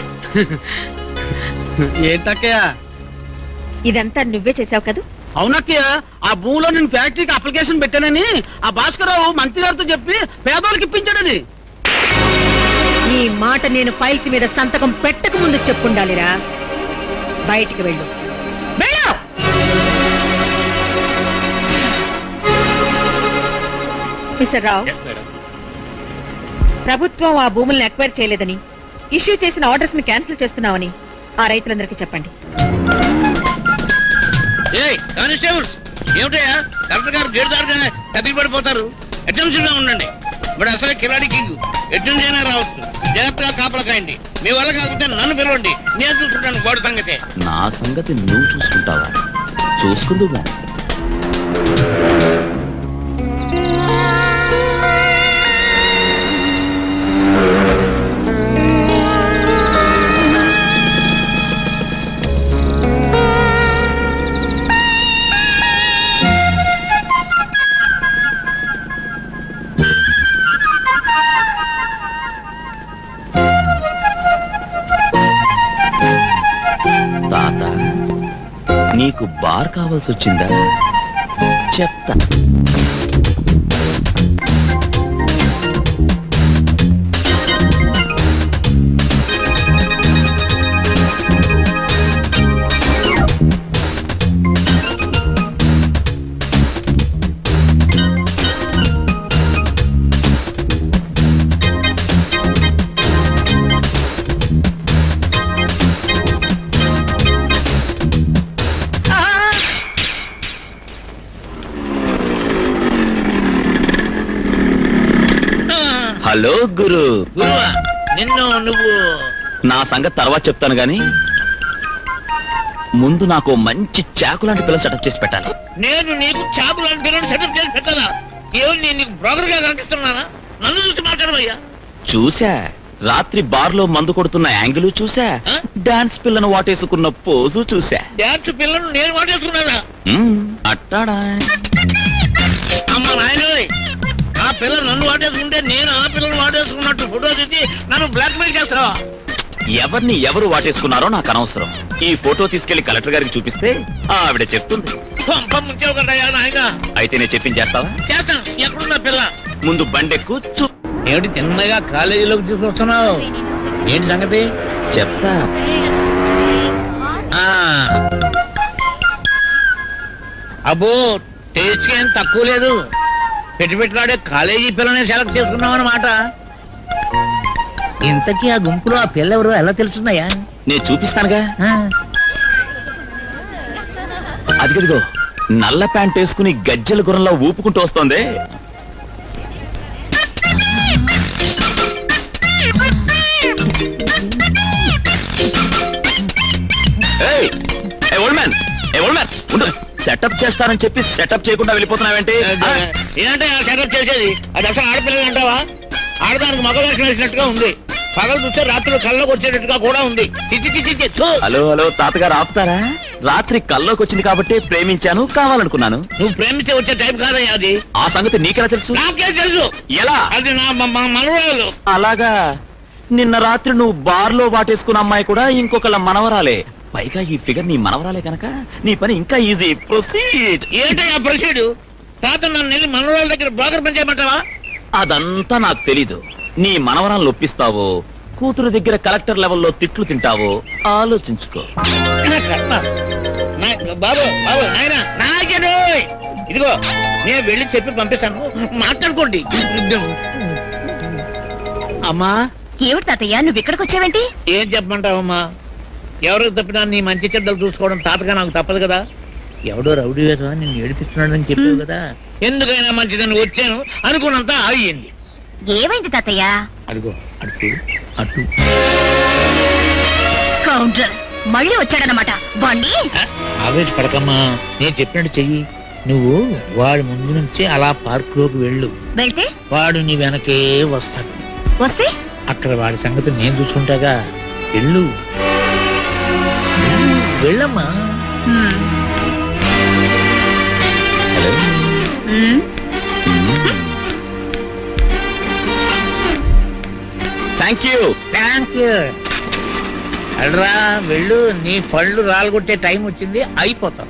ఏంటక్కయ్య ఇదంతా నువ్వే చేసావు కదా అవునక్కయ్య ఆ భూమిలో నేను ఫ్యాక్టరీకి అప్లికేషన్ పెట్టానని ఆ భాస్కరరావు మంత్రి గారితో చెప్పి పేదోళ్ళకి ఇప్పించాడని ఈ మాట నేను ఫైల్స్ మీద సంతకం పెట్టక ముందు చెప్పుండాలిరా బయటికి వెళ్ళు వెళ్ళు మిస్టర్ రావు ప్రభుత్వం ఆ భూముల్ని అక్వైర్ చేయలేదని ఇష్యూ చేసిన ఆర్డర్స్ ని క్యాన్సిల్ చేస్తున్నామని ఆ రైతులందరికీ చెప్పండి ఏయ్ కానిస్టేబుల్స్ ఏమిటయ్యా కలెక్టర్ గారు గేట్ దారిగానే కదిలి పడిపోతారు అటెన్షన్ గా ఉండండి ఇప్పుడు అసలే కిలాడి కింగ్ ఎటు అయినా రావచ్చు జాగ్రత్తగా కాపలా కాయండి మీ వల్ల కాకపోతే నన్ను పిలవండి నేను చూసుకుంటాను వాడి సంగతే నా సంగతి నువ్వు చూసుకుంటావా చూసుకుందుగా తాత నీకు బార్ కావాల్సి వచ్చిందా చెప్తా హలో గురు గురువా నిన్ను నువ్వు నా సంగతి తర్వాత చెప్తాను గాని ముందు నాకు ఓ మంచి చాకు లాంటి పిల్ల సెటప్ చేసి పెట్టాలి నేను నీకు చాపు లాంటి పిల్లలు సెటప్ చేసి పెట్టాలా ఏమని నేను నీకు బ్రోకర్ గా కనిపిస్తున్నానా నన్ను చూసి మాట్లాడమయ్యా చూసా రాత్రి బార్లో మందు కొడుతున్న యాంగిల్ చూసా డాన్స్ పిల్లను వాటేసుకున్న పోజు చూసా డాన్స్ పిల్లను నేను వాటేసుకున్నానా మ్మ్, అట్టాడా అమ్మ నాయనోయ్ ఆ పిల్ల నన్ను వాటేసుకుంటే నేను ఆ పిల్లను వాటేసుకున్నట్టు ఫోటో తీసి నన్ను బ్లాక్ మెయిల్ చేస్తావా ఎవరిని ఎవరు వాటేసుకున్నారో నాకు అనవసరం ఈ ఫోటో తీసుకెళ్లి కలెక్టర్ గారికి చూపిస్తే ఆవిడ చెప్తుంది పంప ముంచావు కదా నాయన అయితే నేను చెప్పించేస్తావా చేస్తాను ఎక్కడున్నా పిల్ల ముందు బండెక్కు చూ ఏమిటి తిన్నగా కాలేజీలోకి తీసుకొస్తున్నావు ఏంటి సంగతి చెప్తా ఆ. అబ్బో టేస్ట్ ఏం తక్కువ లేదు పెట్టి పెట్టినాడే కాలేజీ పిల్లని సెలెక్ట్ చేసుకున్నాం అన్నమాట ఇంతకీ ఆ గుంపులో ఆ పిల్ల ఎవరు ఎలా తెలుస్తుందయ్యా నేను చూపిస్తానుగా అదిగదిగో నల్ల ప్యాంట్ వేసుకుని గజ్జల గుర్రంలో ఊపుకుంటూ వస్తోంది ఏయ్, ఏ ఓల్డ్ మ్యాన్, ఏ ఓల్డ్ మ్యాన్, ఉండు. సెటప్ చేస్తానని చెప్పి సెటప్ చేయకుండా వెళ్ళిపోతున్నావేంటి ఆ? ఏంటంటే ఆ సెటప్ చేసేది అది అసలు ఆడపిల్లలు అంటావా ఆడదానికి మగ వేషం వేసినట్టుగా ఉంది పగలు చూస్తే రాత్రులు కళ్ళకు వచ్చేటట్టుగా కూడా ఉంది చిచ్చి చిచ్చి చిచ్చి థూ. హలో హలో తాతగారు ఆపుతారా రాత్రి కల్లోకి వచ్చింది కాబట్టి ప్రేమించాను కావాలనుకున్నాను నువ్వు ప్రేమించే వచ్చే టైప్ కాదయ్యా అది ఆ సంగతి నీకెలా తెలుసు నాకే తెలుసు ఎలా అది నా మ- మ- మనవరాలు అలాగా నిన్న రాత్రి నువ్వు బార్లో వాటేసుకున్న అమ్మాయి కూడా ఇంకొకళ్ళ మనవరాలే పైగా ఈ ఫిగర్ నీ మనవరాలే కనుక నీ పని ఇంకా ఈజీ ప్రొసీడ్ ఏంటయ్యా ప్రొసీడు తాత నన్ను వెళ్ళి మనవరాల దగ్గర బ్రోకర్ పని చేయమంటావా అదంతా నాకు తెలీదు నీ మనవరాలను ఒప్పిస్తావో కూతురు దగ్గర కలెక్టర్ లెవెల్లో తిట్లు తింటావో ఆలోచించుకో నా కర్మ. నా- బాబు బాబు నాయన నాయకుడు ఇదిగో నేను వెళ్ళి చెప్పి పంపిస్తాను మాట్లాడుకోండి అమ్మా ఏమిటి తాతయ్య నువ్వు ఇక్కడికి వచ్చావేంటి ఏం చెప్పమంటావమ్మా ఎవరికి తప్పినా నీ మంచి చెడ్డలు చూసుకోవడం తాతగా నాకు తప్పదు కదా ఎవడో రౌడీ వేసా నేను ఏడిపిస్తున్నాడని చెప్పావు కదా ఎందుకైనా మంచిదని వచ్చాను అనుకున్నంత అయ్యింది ఏమైంది తాతయ్య అడుగో అటు అటు స్కౌండ్రల్ మళ్ళీ వచ్చాడనమాట బండి ఆవేశపడకమ్మా నేను చెప్పినట్టు చెయ్యి నువ్వు వాడి ముందు నుంచి అలా పార్క్ లోకి వెళ్ళు వెళ్తే వాడు నీ వెనకే వస్తాడు వస్తే అక్కడ వాడి సంగతి నేను చూసుకుంటాగా వెళ్ళు వెళ్ళు, వెళ్ళమ్మా hmm. Hello hmm. Thank you thank you అల్రా వెళ్ళు నీ పళ్ళు రాలగొట్టే టైం వచ్చింది అయిపోతాం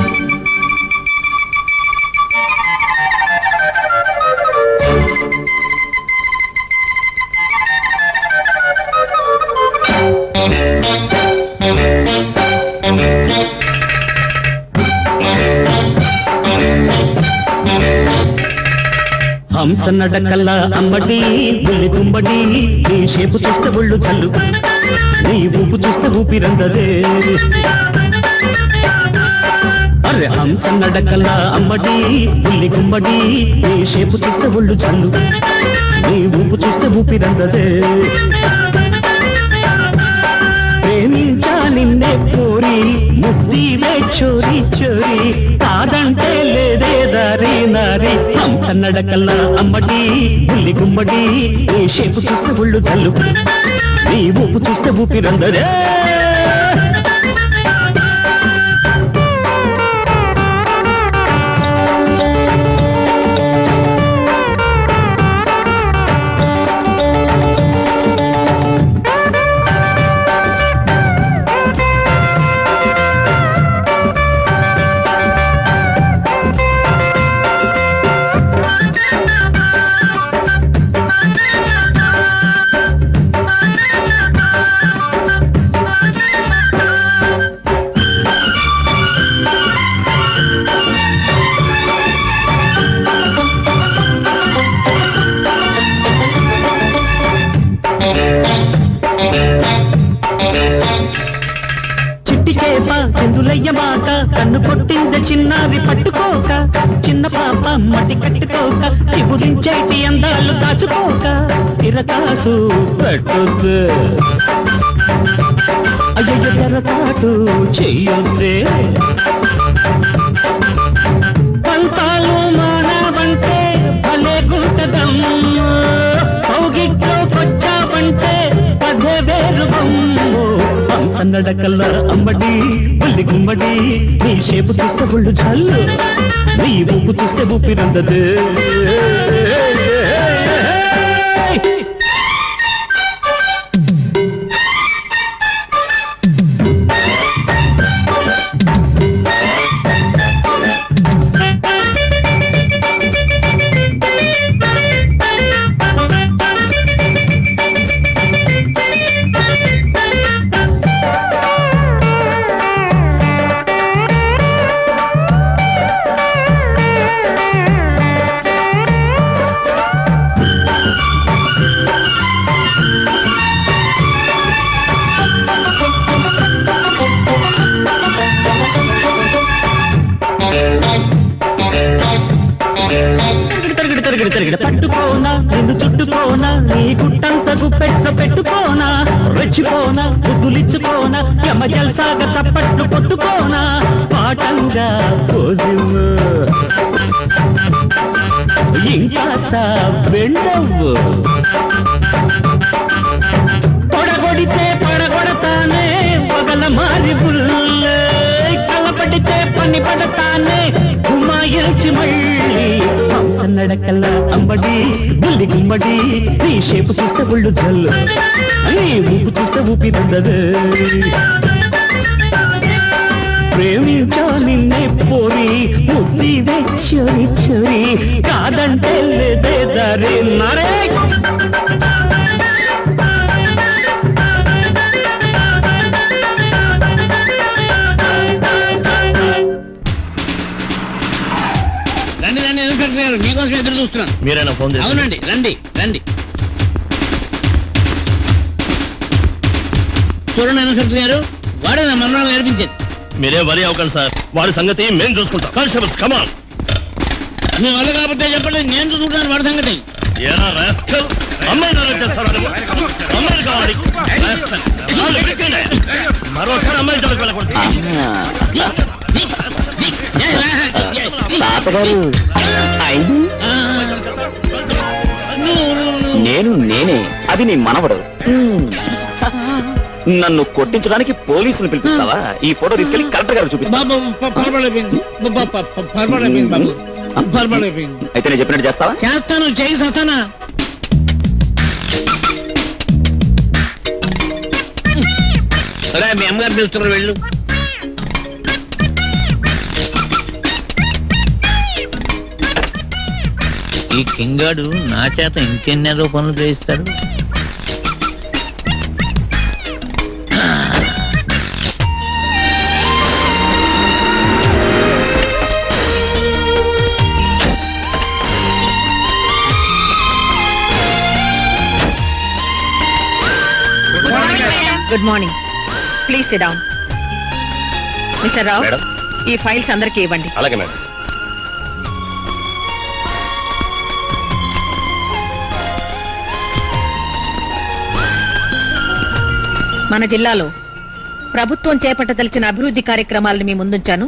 హంస నడకల్ల అమ్మడి బుల్లి గుమ్మడి నీ షేపు చూస్తే ఒళ్ళు చల్లు నీ ఊపు చూస్తే ఊపిరందదే అరే హంస నడకల్ల అమ్మడి బుల్లి గుమ్మడి నీ షేపు చూస్తే ఒళ్ళు చల్లు నీ ఊపు చూస్తే ఊపిరందదే ప్రేమించా నిన్నే పోరి ముద్దివే చోరి చోరి కాదంటే లేదే దారి నారి హంస నడకల్లా అమ్మడి బుల్లి గుమ్మడి నీ షేపు చూస్తే ఒళ్ళు జల్లు నీ ఊపు చూస్తే ఊపిరందరే చిట్టి చేప చెందులయ్య మాట కన్ను కొట్టింద చిన్నారి పట్టుకోక చిన్న పాప మట్టి కట్టుకోక చిగురించేటి అందాలు దాచుకోక తిరకాసు పెట్టొద్దు అయ్యయ్య తెరతాటు చెయ్యొద్దే పంతాలు మానవంటే భలే గుంటదమ్మ కౌగిట్లోకొచ్చావంటే పదే వేరు బొమ్ము హంస నడకల్ల అమ్మడి బుల్లి గుమ్మడి నీ షేపు చూస్తే ఒళ్ళు చల్లు నీ ఊపు చూస్తే ఊపిరందదు తిరిగిడి తిరిగిడి తిరిగిడి పట్టుకోనా నిన్ను చుట్టుకోనా నీ గుట్టంత గుప్పెట్ల పెట్టుకోనా రెచ్చిపోనా బుద్ధులిచ్చుకోనా యమ జల్సాగ చప్పట్లు కొట్టుకోనా పాటంగా పోజివ్వు ఇంకాస్త బెండవ్వు పొడగొడితే పడగొడతానే పగల మారి బుల్లే కలపడితే పని పడతానే ఉమాయించి మళ్ళీ హంస నడకల్ల అమ్మడి బుల్లి గుమ్మడి నీ షేపు చూస్తే ఒళ్ళు జల్లు నీ ఊపు చూస్తే ఊపిరుండదు ప్రేమించా నిన్నే పోరి ముద్దివే చొరి చొరి కాదంటే లేదే దారి నరే రండి రండి ఇన్స్పెక్టర్ గారు మీకోసం ఎదురు చూస్తున్నాను మీరేనా ఫోన్ చేశారు? అవునండి రండి రండి చూడండి ఇన్స్పెక్టర్ గారు వాడే నా మరణాలు నేర్పించేది మీరే వరి అవ్వకండి సార్ వాడి సంగతి మేము చూసుకుంటాం కానిస్టేబుల్స్ కమాన్ మీ వల్ల కాకపోతే చెప్పండి నేను చూసుకుంటాను వాడి సంగతి ఏనా రాస్కల్ అమ్మాయిని అరెస్ట్ చేస్తారా నువ్వు? అమ్మాయిని కావాలి రాస్కల్. వాళ్ళు ఇరికిండే. మరోసారి అమ్మాయి జోలికి వెళ్ళకూడదు తాతగారు ఐదు నేను నేనే అది నీ మనవడు నన్ను కొట్టించడానికి పోలీసులు పిలిపిస్తావా ఈ ఫోటో తీసుకెళ్లి కలెక్టర్ గారు చూపిస్తా బాబు ప- పర్వాలేపోయింది బ- బ- ప- ప- పర్వాలేపోయింది బాబు పర్వాలేపోయింది అయితే నేను చెప్పినట్టు చేస్తావా చేస్తాను చేయి సస్తానా సరే మీ అమ్మగారు పిలుస్తున్నారు వెళ్ళు ఈ కింగాడు నా చేత ఇంకెన్నేదో పనులు చేయిస్తాడు good morning please sit down mister Rao madam ఈ ఫైల్స్ అందరికీ ఇవ్వండి అలాగే మేడం మన జిల్లాలో ప్రభుత్వం చేపట్టదలిచిన అభివృద్ధి కార్యక్రమాలను మీ ముందుంచాను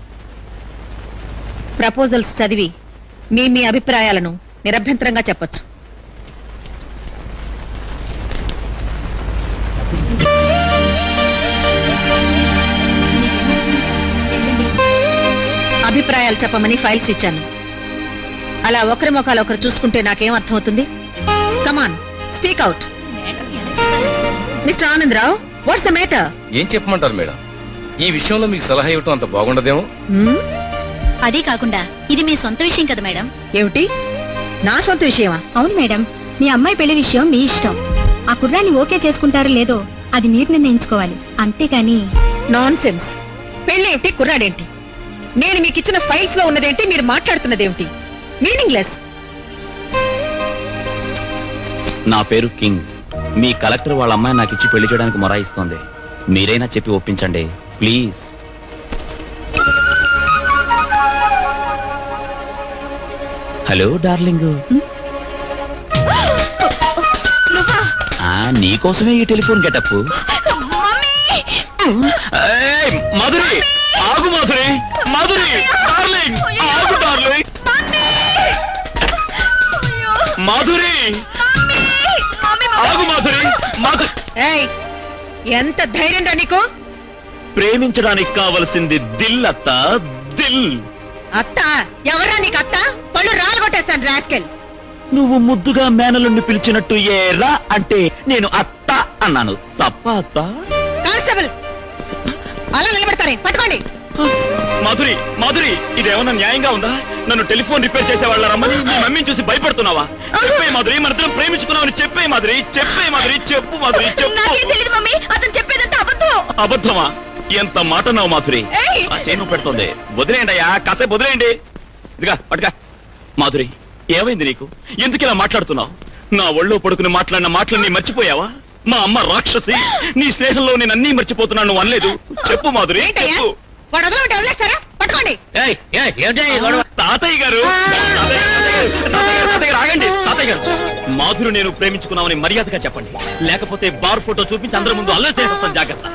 ప్రపోజల్స్ చదివి మీ మీ అభిప్రాయాలను నిరభ్యంతరంగా చెప్పొచ్చు అభిప్రాయాలు చెప్పమని ఫైల్స్ ఇచ్చాను అలా ఒకరి ముఖాలు ఒకరు చూసుకుంటే నాకేం అర్థమవుతుంది come on speak out mister Anandarao what's the matter ఏం చెప్పమంటారు మేడం ఈ విషయంలో మీకు సలహా ఇవ్వటం అంత బాగుండదేమో అదే కాకుండా ఇది మీ సొంత విషయం కదా మేడం ఏమిటి నా సొంత విషయమా అవును మేడం మీ అమ్మాయి పెళ్లి విషయం మీ ఇష్టం ఆ కుర్రాన్ని ఓకే చేసుకుంటారో లేదో అది మీరు నిర్ణయించుకోవాలి అంతేకాని నాన్ సెన్స్ పెళ్ళేంటి కుర్రాడేంటి నేను మీకు ఇచ్చిన ఫైల్స్ లో ఉన్నదేంటి మీరు మాట్లాడుతున్నదేమిటి మీనింగ్ లెస్ నా పేరు కింగ్ మీ కలెక్టర్ వాళ్ళ అమ్మాయి నాకు ఇచ్చి పెళ్లి చేయడానికి మొరాయిస్తోంది మీరైనా చెప్పి ఒప్పించండి ప్లీజ్ హలో డార్లింగ్ ఆ, నీకోసమే ఈ టెలిఫోన్ గెటప్ మధురి ఆగు మధురి మధురి డార్లింగ్ ఆగు డార్లింగ్ మాధురి ఆగు మాధురి మాధురి ఏయ్ ఎంత ధైర్యం రా నీకు ప్రేమించడానికి కావలసింది దిల్ అత్త దిల్ అత్త ఎవరా నీకు అత్త పళ్ళు రాలగొట్టేస్తాను రాస్కెల్ నువ్వు ముద్దుగా మేనలుండి పిలిచినట్టు ఏరా అంటే నేను అత్త అన్నాను తప్ప అత్త కానిస్టేబుల్ అలా నిలబడతారే పట్టుకోండి మాధురి మాధురి ఇదేమన్నా న్యాయంగా ఉందా నన్ను టెలిఫోన్ రిపేర్ చేసే వాళ్ళ రమ్మని మీ మమ్మీని చూసి భయపడుతున్నావా చెప్పే మాధురి మన ఇద్దరం ప్రేమించుకున్నామని చెప్పే మాధురి చెప్పే మాధురి చెప్పు మాధురి చెప్పు తెలియదు మమ్మీ అతను చెప్పేదంతా అబద్ధం అబద్ధమా ఎంత మాట నావు మాధురి ఏయ్! ఆ చేను పెడుతోంది వదిలేయండి అయ్యా కాసేపు వదిలేయండి ఇదిగా పట్టుగా మాధురి ఏమైంది నీకు ఎందుకు ఇలా మాట్లాడుతున్నావు నా ఒళ్ళో పడుకుని మాట్లాడిన మాటలన్నీ మర్చిపోయావా మా అమ్మ రాక్షసి నీ స్నేహంలో నేను అన్నీ మర్చిపోతున్నాను నువ్వు అనలేదు చెప్పు మాధురి ఏంటయ్యా చెప్పు వాడు వదలమంటే వదిలేస్తారా పట్టుకోండి తాతయ్య గారు తాతయ్య గారు, తాతయ్య గారు, తాతయ్య గారు, ఆగండి తాతయ్య గారు మాధురు నేను ప్రేమించుకున్నామని మర్యాదగా చెప్పండి లేకపోతే బార్ ఫోటో చూపించి అందరి ముందు అల్లరి చేసేస్తాను జాగ్రత్త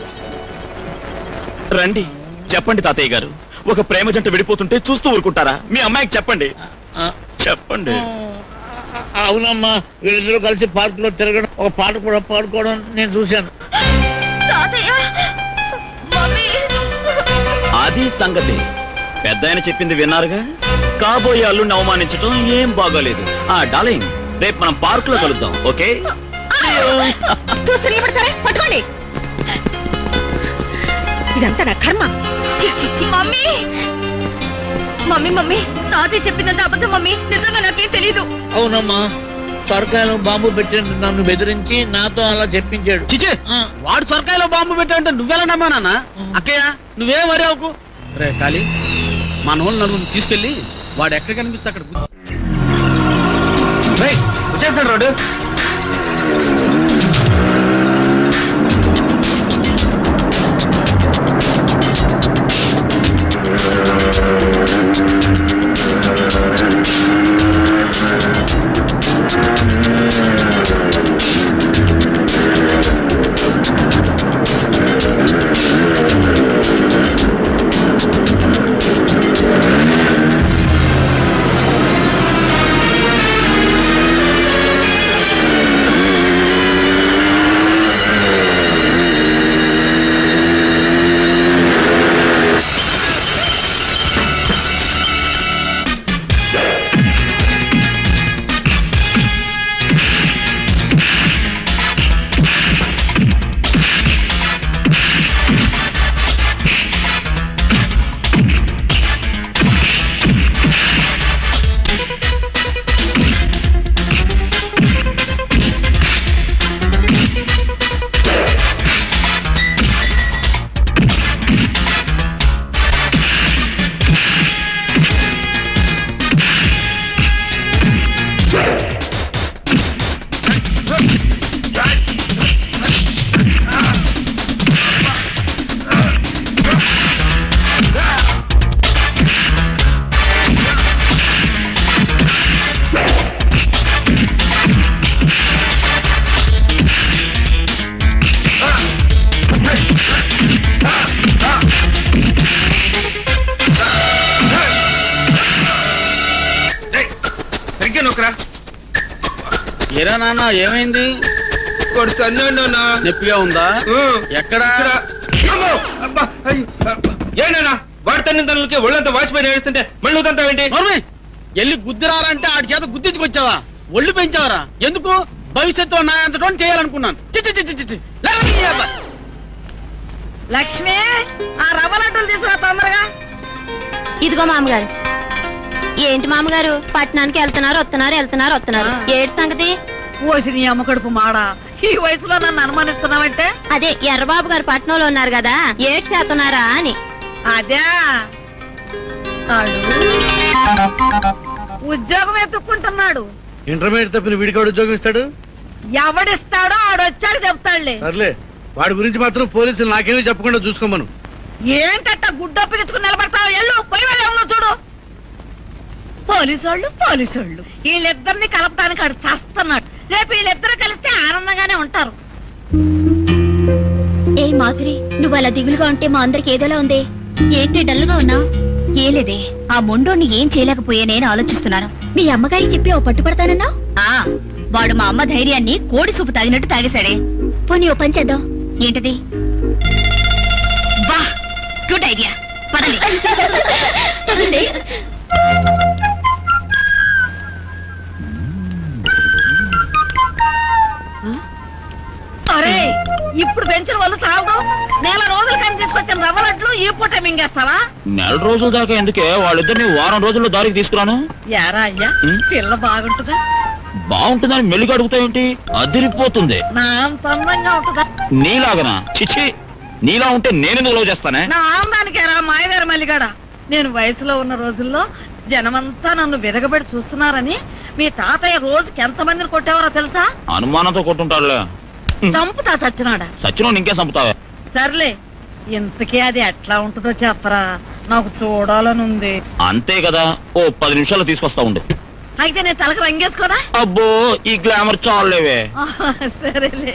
రండి చెప్పండి తాతయ్య గారు ఒక ప్రేమ జంట విడిపోతుంటే చూస్తూ ఊరుకుంటారా మీ అమ్మాయికి చెప్పండి చెప్పండి అవునమ్మా వీళ్ళిద్దరూ కలిసి పార్క్ లో తిరగడం ఒక పాట కూడా పాడుకోవడం నేను చూశాను అది సంగతి పెద్ద ఆయన చెప్పింది విన్నారుగా కాబోయే అల్లుడిని అవమానించడం ఏం బాగోలేదు ఆ డార్లింగ్ రేపు మనం పార్క్ లో కలుద్దాం ఓకే చూస్తూ నిలబడతారే పట్టుకోండి ఇదంతా నా కర్మ ఛీ, ఛీ, ఛీ. మమ్మీ మమ్మీ మమ్మీ తాతయ్య చెప్పినంత అబద్ధం మమ్మీ నిజంగా నాకేం తెలీదు అవునమ్మా సొరకాయలో బాంబు పెట్టిన నన్ను బెదిరించి నాతో అలా చెప్పించాడు చిచే వాడు సొరకాయలో బాంబు పెట్టావంటే నువ్వెలా నమ్మా నాన్న అక్కయ్య నువ్వేం వరి అవుకు రే కాళీ మా నోళ్ళు నలుగురు తీసుకెళ్ళి వాడు ఎక్కడ కనిపిస్తే అక్కడ గు- రేయ్, వచ్చేస్తాడు రోడ్డు సరిగ్గా నొక్కరా ఏరా నాన్న ఏమైంది కొడు తన్నాడు నాన్న నొప్పిగా ఉందా ఎక్కడ ఏనా వాడి తన్నిన తనలకి ఒళ్ళంతా వాచిపోయి ఏడుస్తుంటే మళ్ళీ నువ్వు తంతావేంటి నోర్మి ఎల్లి గుద్దిరారంటే ఆడి చేత గుద్దించుకొచ్చావా ఒళ్ళు పెంచావరా ఎందుకు భవిష్యత్తులో నా అంతటో చేయాలనుకున్నాను చి, చి, చి, చి, చి, చి. లేరా నీ అబ్బా. లక్ష్మి ఆ రవ్వ లడ్డూలు తీసుకురా తొందరగా ఇదిగో మామగారు ఏంటి మామగారు పట్టణానికి వెళ్తున్నారు వస్తున్నారు వెళ్తున్నారు వస్తున్నారు ఏడు సంగతి ఓసి నీ అమ్మ కడుపు మాడా ఈ వయసులో నన్ను అనుమానిస్తున్నావంటే అదే ఎర్రబాబు గారు పట్నంలో ఉన్నారు కదా ఏడు చేస్తున్నారా అని అదే ఆడు ఉద్యోగం ఎత్తుక్కుంటున్నాడు ఇంటర్మీడియట్ తప్పిన వీడికి ఉద్యోగం ఇస్తాడు ఎవడిస్తాడో ఆడొచ్చాడు చెప్తాడులే సర్లే వాడి గురించి మాత్రం పోలీసులు నాకేమీ చెప్పకుండా చూసుకోమను ఏంటట్ట గుడ్డొప్పిగించుకుని నిలబడతావు ఎల్లు పోయి వెళ్ళి చూడు పోలీసోళ్ళు పోలీసోళ్ళు వీళ్ళిద్దరిని కలపడానికి ఆడు చస్తున్నాడు రేపు వీళ్ళిద్దరు కలిస్తే ఆనందంగానే ఉంటారు ఏ మాధురి నువ్వు అలా దిగులుగా ఉంటే మా అందరికి ఏదోలా ఉంది ఏంటి డల్గా ఉన్నావు ఏం లేదే ఆ మొండోని ఏం చేయలేకపోయానే అని ఆలోచిస్తున్నాను మీ అమ్మగారికి చెప్పి ఓ పట్టుపడతానన్నా వాడు మా అమ్మ ధైర్యాన్ని కోడి సూపు తాగినట్టు తాగేశాడే పోనీ ఓ పని చేద్దాం ఏంటది వా గుడ్ ఐడియా పదండి పదండి అరే ఇప్పుడు పెంచిన వాళ్ళు చాలదు నెల రోజుల కానీ తీసుకొచ్చిన రవ్వ లడ్లు ఈ పూట మింగేస్తావా నెల రోజుల దాకా ఎందుకే వాళ్ళిద్దరిని వారం రోజుల్లో దారికి తీసుకురాను యారా అయ్యా ఉం? పిల్ల బాగుంటుందా బాగుంటుందని మెల్లిగా అడుగుతావేంటి అదిరిపోతుంది నా అంత అందంగా ఉంటుందా నీలాగనా చిచి నీలా ఉంటే నేనెందుకు లవ్ చేస్తానే నా ఆనందానికి రా మాయగారు మల్లిగాడ నేను వయసులో ఉన్న రోజుల్లో జనమంతా నన్ను విరగబడి చూస్తున్నారని మీ తాతయ్య రోజుకి ఎంత మందిని కొట్టేవారో తెలుసా అనుమానంతో కొట్టుంటాడులే చంపుతా చచ్చినాడా సచిన ఇంకే చంపుతావే సర్లే ఇంతకీ అది ఎట్లా ఉంటుందో చెప్పరా నాకు చూడాలని ఉంది అంతే కదా ఓ పది నిమిషాలు తీసుకొస్తా ఉండు అయితే నేను తలకు రంగేసుకోనా అబ్బో ఈ గ్లామర్ చాలేవే ఆహా, సరేలే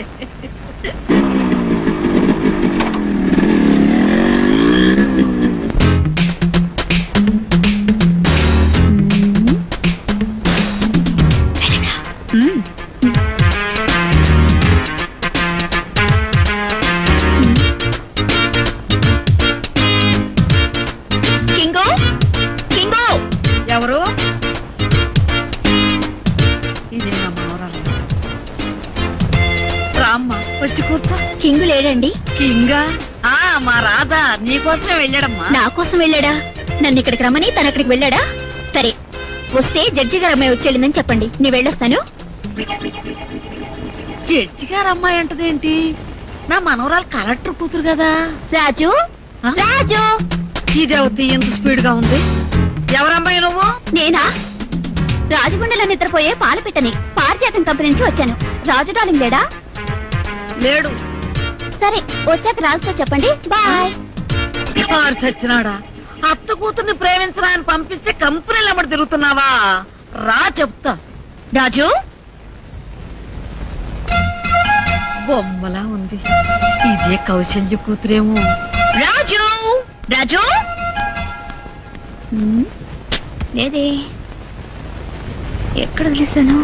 కింగు ఎవరు ఇదే నా మనవరాలు రామ్మ వచ్చి కూర్చో కింగు లేడండి కింగా ఆ మా రాజా నీకోసమే వెళ్ళాడమ్మా నా కోసం వెళ్ళాడా నన్ను ఇక్కడికి రమ్మని తను అక్కడికి వెళ్ళాడా సరే వస్తే జడ్జి గారు అమ్మాయి వచ్చి వెళ్ళిందని చెప్పండి నీ వెళ్ళొస్తాను జడ్జి గారు అమ్మాయి అంటదేంటి నా మనవరాలు కలెక్టర్ కూతురు కదా రాజు రాజు ఇదేవతి ఎంత స్పీడ్ గా ఉంది ఎవరమ్మాయి నువ్వు నేనా రాజగుండెలో నిద్రపోయే పాల పెట్టని పారిజాతం కంపెనీ నుంచి వచ్చాను రాజు డార్లింగ్ లేడా లేడు సరే వచ్చాక రాజుతో చెప్పండి బాయ్ వాడు చచ్చినాడా అత్త కూతుర్ని ప్రేమించడానికి పంపిస్తే కంపెనీలు అమ్మడి తిరుగుతున్నావా రా చెప్తా రాజు బొమ్మలా ఉంది ఇదే కౌశల్య కూతురేమో రాజు రాజు హ్మ్, లేదే ఎక్కడ వదిలేశాను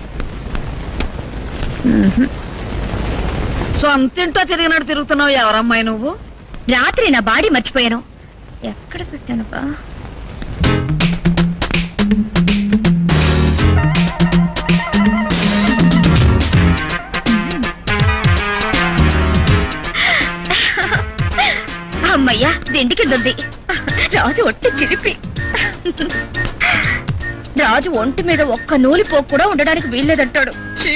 మ్మ్హ్. సొంతింటో తిరిగినట్టు తిరుగుతున్నావు ఎవరమ్మాయి నువ్వు రాత్రి నా బాడీ మర్చిపోయాను ఎక్కడ పెట్టాను బా అమ్మయ్యా దిండికి దొద్ది రాజు ఒట్టి చిరిపి రాజు ఒంటి మీద ఒక్క నూలిపోకు కూడా ఉండడానికి వీల్లేదంటాడు ఛీ.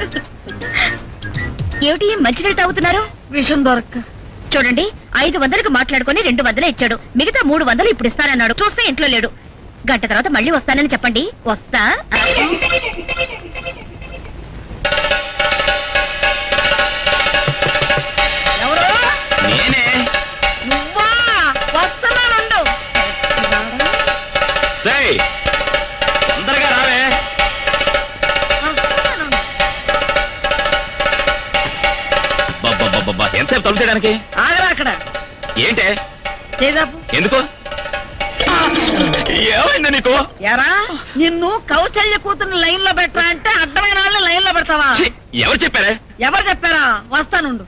ఏమిటి మంచినీళ్ళు తాగుతున్నారు విషం దొరక్క చూడండి ఐదు వందలకు మాట్లాడుకొని రెండు వందలే ఇచ్చాడు మిగతా మూడు వందలు ఇప్పుడు ఇస్తానన్నాడు చూస్తే ఇంట్లో లేడు గంట తర్వాత మళ్ళీ వస్తానని చెప్పండి వస్తా ఎవరు నేనే నువ్వా వస్తున్నానుండు సేయ్ తొందరగా రావే బాబా ఎంతసేపు తలుపు చేయడానికి ఆగరా అక్కడ ఏంటే చేదాపు ఎందుకు ఏమైంది నీకు ఎరా నిన్ను కౌశల్య కూతుర్ని లైన్ లో పెట్టరా అంటే అడ్డమైన వాళ్ళని లైన్ లో పెడతావా ఛీ, ఎవరు చెప్పారే ఎవరు చెప్పారా వస్తానుండు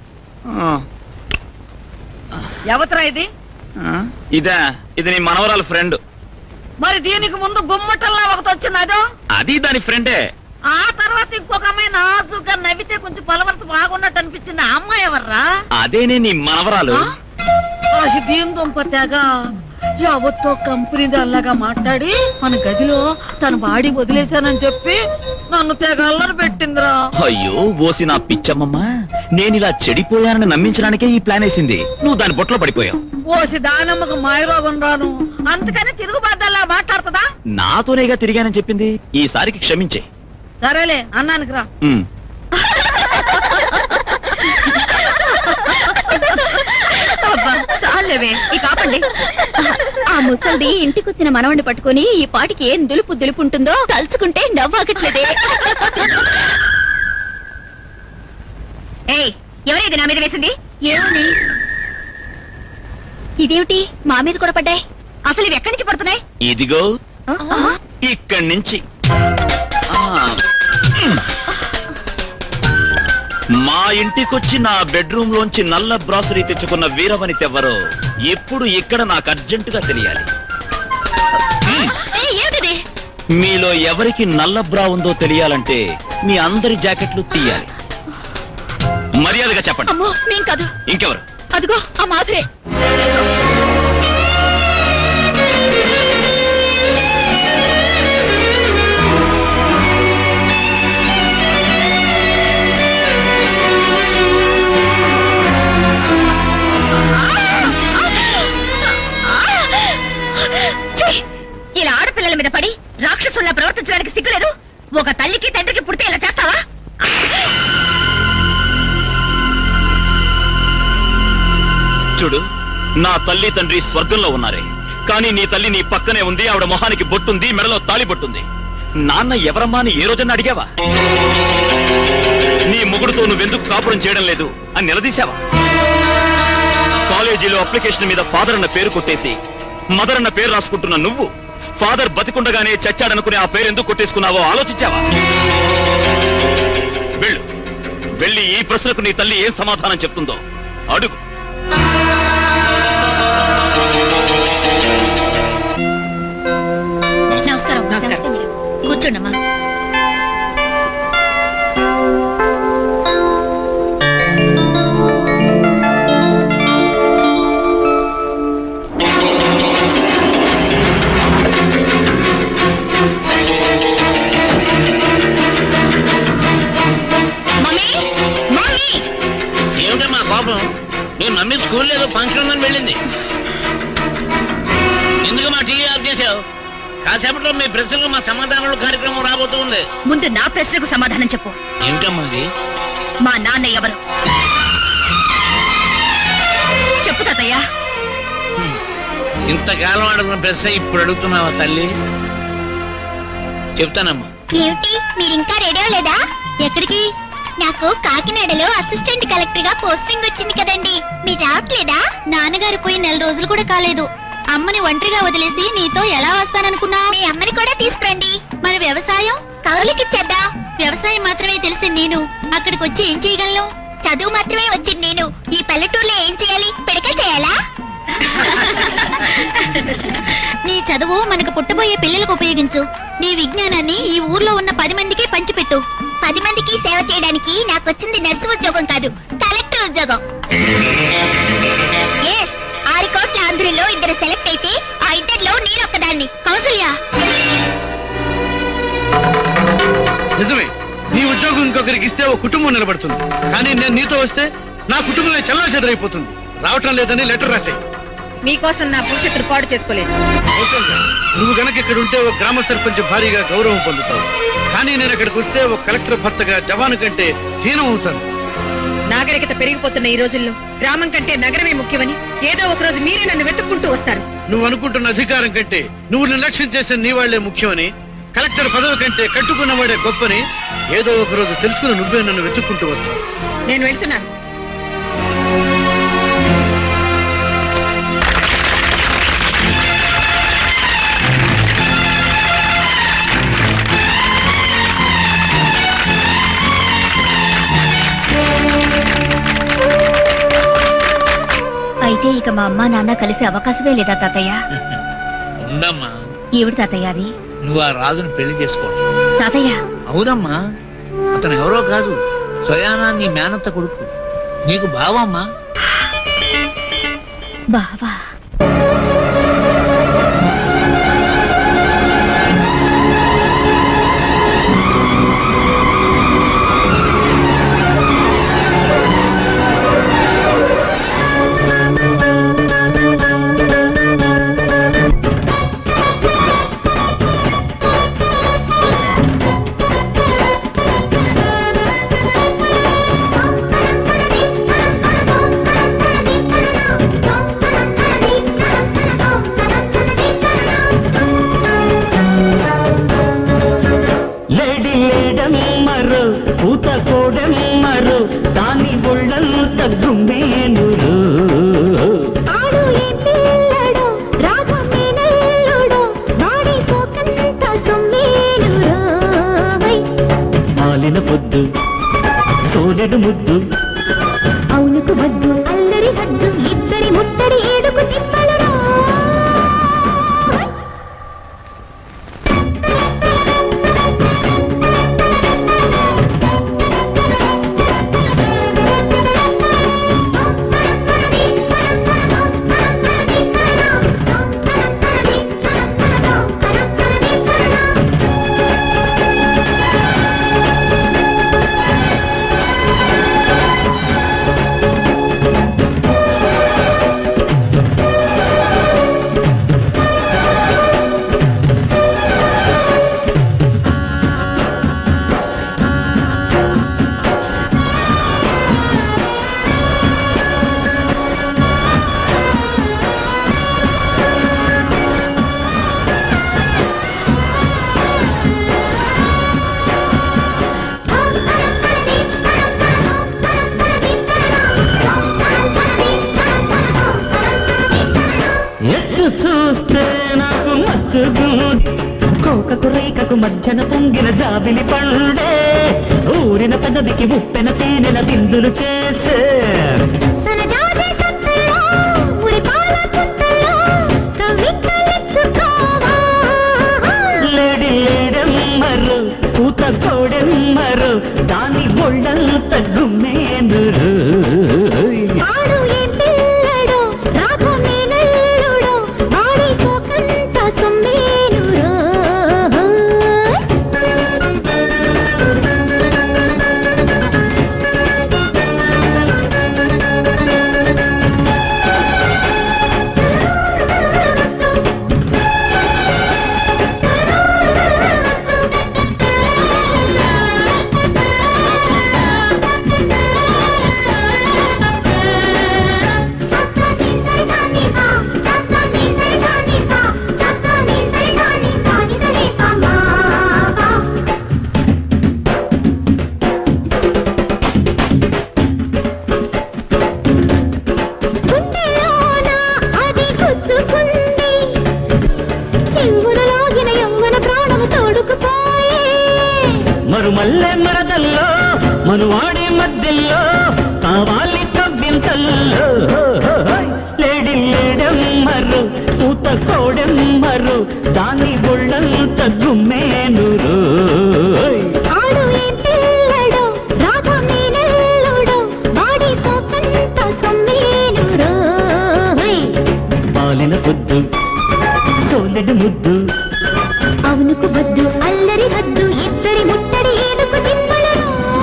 ఎవతరా ఇది ఇదా ఇది నీ మనవరాలు ఫ్రెండ్ మరి దీనికి ముందు గుమ్మటంలో ఒకటి వచ్చింది అదో అది దాని ఫ్రెండే ఆ తర్వాత ఇంకొక అమ్మాయి నాజుగా నవ్వితే కొంచెం పలవరత బాగున్నట్టు అనిపించింది ఆ అమ్మాయి ఎవర్రా అదేనే నీ మనవరాలు అది దీని దుంప తెగ ఎవరితో కంపెనీ అల్లగా మాట్లాడి మన గదిలో తన బాడీ వదిలేశానని చెప్పి నన్ను తెగ అల్లరి పెట్టిందిరా అయ్యో ఓసి నా పిచ్చమ్మమ్మ నేనిలా చెడిపోయానని నమ్మించడానికే ఈ ప్లాన్ వేసింది నువ్వు దాని బొట్లో పడిపోయావు ఓసి దానమ్మకు మాయరోగం రాను అందుకని తిరుగుబాదల్లా మాట్లాడుతుందా నాతోనేగా తిరిగానని చెప్పింది ఈసారికి క్షమించే సరేలే అన్నానికి రా ఉమ్. అబ్బా, చాలేవే ఈ కాపండి ఆ ముసల్ది ఇంటికి వచ్చిన మనవణ్ణి పట్టుకొని ఈ పాటికి ఏం దులుపు దులుపు ఉంటుందో తలుచుకుంటే నవ్వాగట్లేదే ఏయ్ ఎవరేది నా మీద వేసింది ఏమని ఇదేమిటి మా మీద కూడా పడ్డాయి అసలు ఇవి ఎక్కడి నుంచి పడుతున్నాయి ఇదిగో ఆ? ఇక్కడి నుంచి ఆ. మా ఇంటికొచ్చి నా బెడ్రూమ్ లోంచి నల్ల బ్రాసరీ తెచ్చుకున్న వీరవనిత ఎవరో ఇప్పుడు ఇక్కడ నాకు అర్జెంటుగా తెలియాలి ఏయ్, ఏమిటిది మీలో ఎవరికి నల్ల బ్రా ఉందో తెలియాలంటే మీ అందరి జాకెట్లు తీయాలి మర్యాదగా చెప్పండి అమ్మో మేం కాదు ఇంకెవరు అదిగో ఆ మాధురే ఛీ! ఇలా ఆడపిల్లల మీద పడి రాక్షసుల్లా ప్రవర్తించడానికి సిగ్గులేదు ఒక తల్లికి తండ్రికి పుడితే ఇలా చేస్తావా చూడు నా తల్లి తండ్రి స్వర్గంలో ఉన్నారే కానీ నీ తల్లి నీ పక్కనే ఉంది ఆవిడ మొహానికి బొట్టుంది మెడలో తాళి బొట్టుంది నాన్న ఎవరమ్మా అని ఏ రోజన్నా అడిగావా నీ మొగుడుతో నువ్వెందుకు కాపురం చేయడం లేదు అని నిలదీశావా కాలేజీలో అప్లికేషన్ మీద ఫాదర్ అన్న పేరు కొట్టేసి మదర్ అన్న పేరు రాసుకుంటున్న నువ్వు ఫాదర్ బతికుండగానే చచ్చాడనుకుని ఆ పేరు ఎందుకు కొట్టేసుకున్నావో ఆలోచించావా వెళ్ళు వెళ్ళి ఈ ప్రశ్నకు నీ తల్లి ఏం సమాధానం చెప్తుందో అడుగు నమస్తే కూర్చోండమ్మా మమ్మీ మమ్మీ ఏమిటమ్మా కోపం మీ మమ్మీ స్కూల్ ఏదో ఫంక్షన్ ఉందని వెళ్ళింది ఎందుకు మా టీవీ ఆఫ్ చేసావు కాసేపట్లో మీ ప్రశ్నలకు మా సమాధానాలు కార్యక్రమం రాబోతూ ఉంది ముందు నా ప్రశ్నకు సమాధానం చెప్పు ఏమిటమ్మా ఇది మా నాన్న ఎవరు చెప్పు తాతయ్య ఇంతకాలం అడుగున్న ప్రశ్న ఇప్పుడు అడుగుతున్నావా తల్లి చెప్తానమ్మా ఏమిటి మీరు ఇంకా రెడీ అవ్వలేదా ఎక్కడికి నాకు కాకినాడలో అసిస్టెంట్ కలెక్టర్ గా పోస్టింగ్ వచ్చింది కదండి మీరు రావట్లేదా నాన్నగారు పోయి నెల రోజులు కూడా కాలేదు అమ్మని ఒంటరిగా వదిలేసి నీతో ఎలా వస్తాననుకున్నా మీ అమ్మని కూడా తీసుకురండి మన వ్యవసాయం కౌలుకిచ్చేద్దా వ్యవసాయం మాత్రమే తెలిసి నేను అక్కడికి వచ్చి ఏం చేయగలను చదువు మాత్రమే వచ్చింది నేను ఈ పల్లెటూరులో ఏం చేయాలి పిడకలు చేయాలా నీ చదువు మనకు పుట్టబోయే పిల్లలకు ఉపయోగించు నీ విజ్ఞానాన్ని ఈ ఊర్లో ఉన్న పది మందికి పంచిపెట్టు పది మందికి సేవ చేయడానికి నాకు వచ్చింది నర్సు ఉద్యోగం కాదు కలెక్టర్ ఉద్యోగం ఎస్ ఆరు కోట్ల ఆంధ్రుల్లో ఇద్దరు సెలెక్ట్ అయితే ఆ ఇద్దరిలో నేను ఒక్కదాన్ని కౌసల్య నిజమే నీ ఉద్యోగం ఇంకొకరికి ఇస్తే ఓ కుటుంబం నిలబడుతుంది కానీ నేను నీతో వస్తే నా కుటుంబమే చల్లా చెదరైపోతుంది రావటం లేదని లెటర్ రాసాయి మీకోసం నా భవిష్యత్తును పాడు చేసుకోలేదు నువ్వు గనక ఇక్కడ ఉంటే ఒక గ్రామ సర్పంచ్ భారీగా గౌరవం పొందుతావు కానీ నేను అక్కడికి వస్తే ఒక కలెక్టర్ భర్తగా జవాను కంటే హీనం అవుతాను నాగరికత పెరిగిపోతున్న ఈ రోజుల్లో గ్రామం కంటే నగరమే ముఖ్యమని ఏదో ఒక రోజు మీరే నన్ను వెతుక్కుంటూ వస్తారు నువ్వు అనుకుంటున్న అధికారం కంటే నువ్వు నిర్లక్ష్యం చేసే నీ వాళ్లే ముఖ్యమని కలెక్టర్ పదవి కంటే కట్టుకున్నవాడే గొప్పని ఏదో ఒక రోజు తెలుసుకుని నువ్వే నన్ను వెతుక్కుంటూ వస్తావు నేను వెళ్తున్నాను అయితే ఇక మా అమ్మ నాన్న కలిసే అవకాశమే లేదా తాతయ్య ఉందమ్మా ఏమిటి తాతయ్య అది నువ్వు ఆ రాజుని పెళ్లి చేసుకో తాతయ్య అవునమ్మా అతను ఎవరో కాదు స్వయానా నీ మేనత్త కొడుకు నీకు బావమ్మా బావా లేడి లేడమ్మరు పూత కోడమ్మరు దాని ఒళ్ళంత గుమ్మేనురు మాలిన పొద్దు సోలెడు ముద్దు అవునుకు వద్దు అల్లరి హద్దు ఇద్దరి ముట్టడి ఏడుకు తిప్పలరా ఎత్తు చూస్తే నాకు మత్తుగు కోకకు రేఖకు మధ్యన పొంగిన జాబిలి పండే ఊరిన పెదవికి ఉప్పెన తేనెల బిందులు చేసే సనజాజి సత్తులో ఉరిపాల పుత్తలో కవితలిచ్చుకోవా లేడి లేడమ్మరు మల్లె మరదల్లో మనువాడే మధ్యలో కావాలి కవ్వింతల్లో లేడి లేడెమ్మరు పూత కోడెమ్మరు దాని ఒళ్ళంత గుమ్మేనురు ఆడు ఈ పిల్లడు రాధ మీనల్లుడు వాడి సోకంత సొమ్మేనురో బాలిన పొద్దు సోలెడు ముద్దు అవునుకు వద్దు అల్లరి వద్దు ఇద్దరి ముట్టడి ఏడుకు తిప్పలను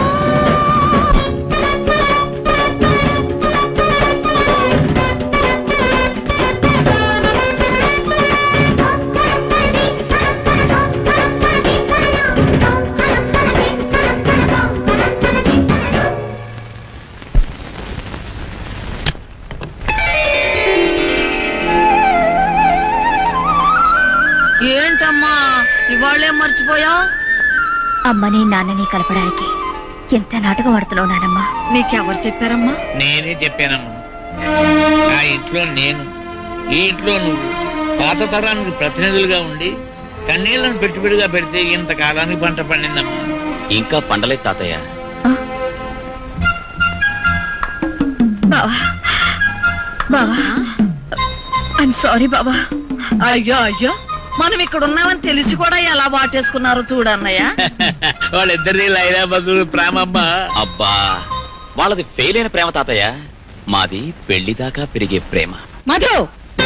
ఏంటమ్మా ఇవాళేం మర్చిపోయా అమ్మని నాన్నని కలపడానికి ఎంత నాటకం ఆడుతున్నావు నానమ్మా నీకెవరు చెప్పారమ్మా నేనే చెప్పానమ్మా ఆ ఇంట్లో నేను ఈ ఇంట్లో నువ్వు పాత తరానికి ప్రతినిధులుగా ఉండి కన్నీళ్లను పెట్టుబడిగా పెడితే ఇంతకాలానికి పంట పండిందమ్మా ఇంకా పండలేదు తాతయ్య బావా బావా ఐఎమ్ సారీ బావా అయ్యో అయ్యో మనం ఇక్కడ ఉన్నామని తెలిసి కూడా ఎలా వాటేసుకున్నారో చూడన్నయ్య వాళ్ళిద్దరి లైలా బదులు ప్రేమమ్మా అబ్బా వాళ్ళది ఫెయిల్ అయిన ప్రేమ తాతయ్య మాది పెళ్లి దాకా పెరిగే ప్రేమ మధు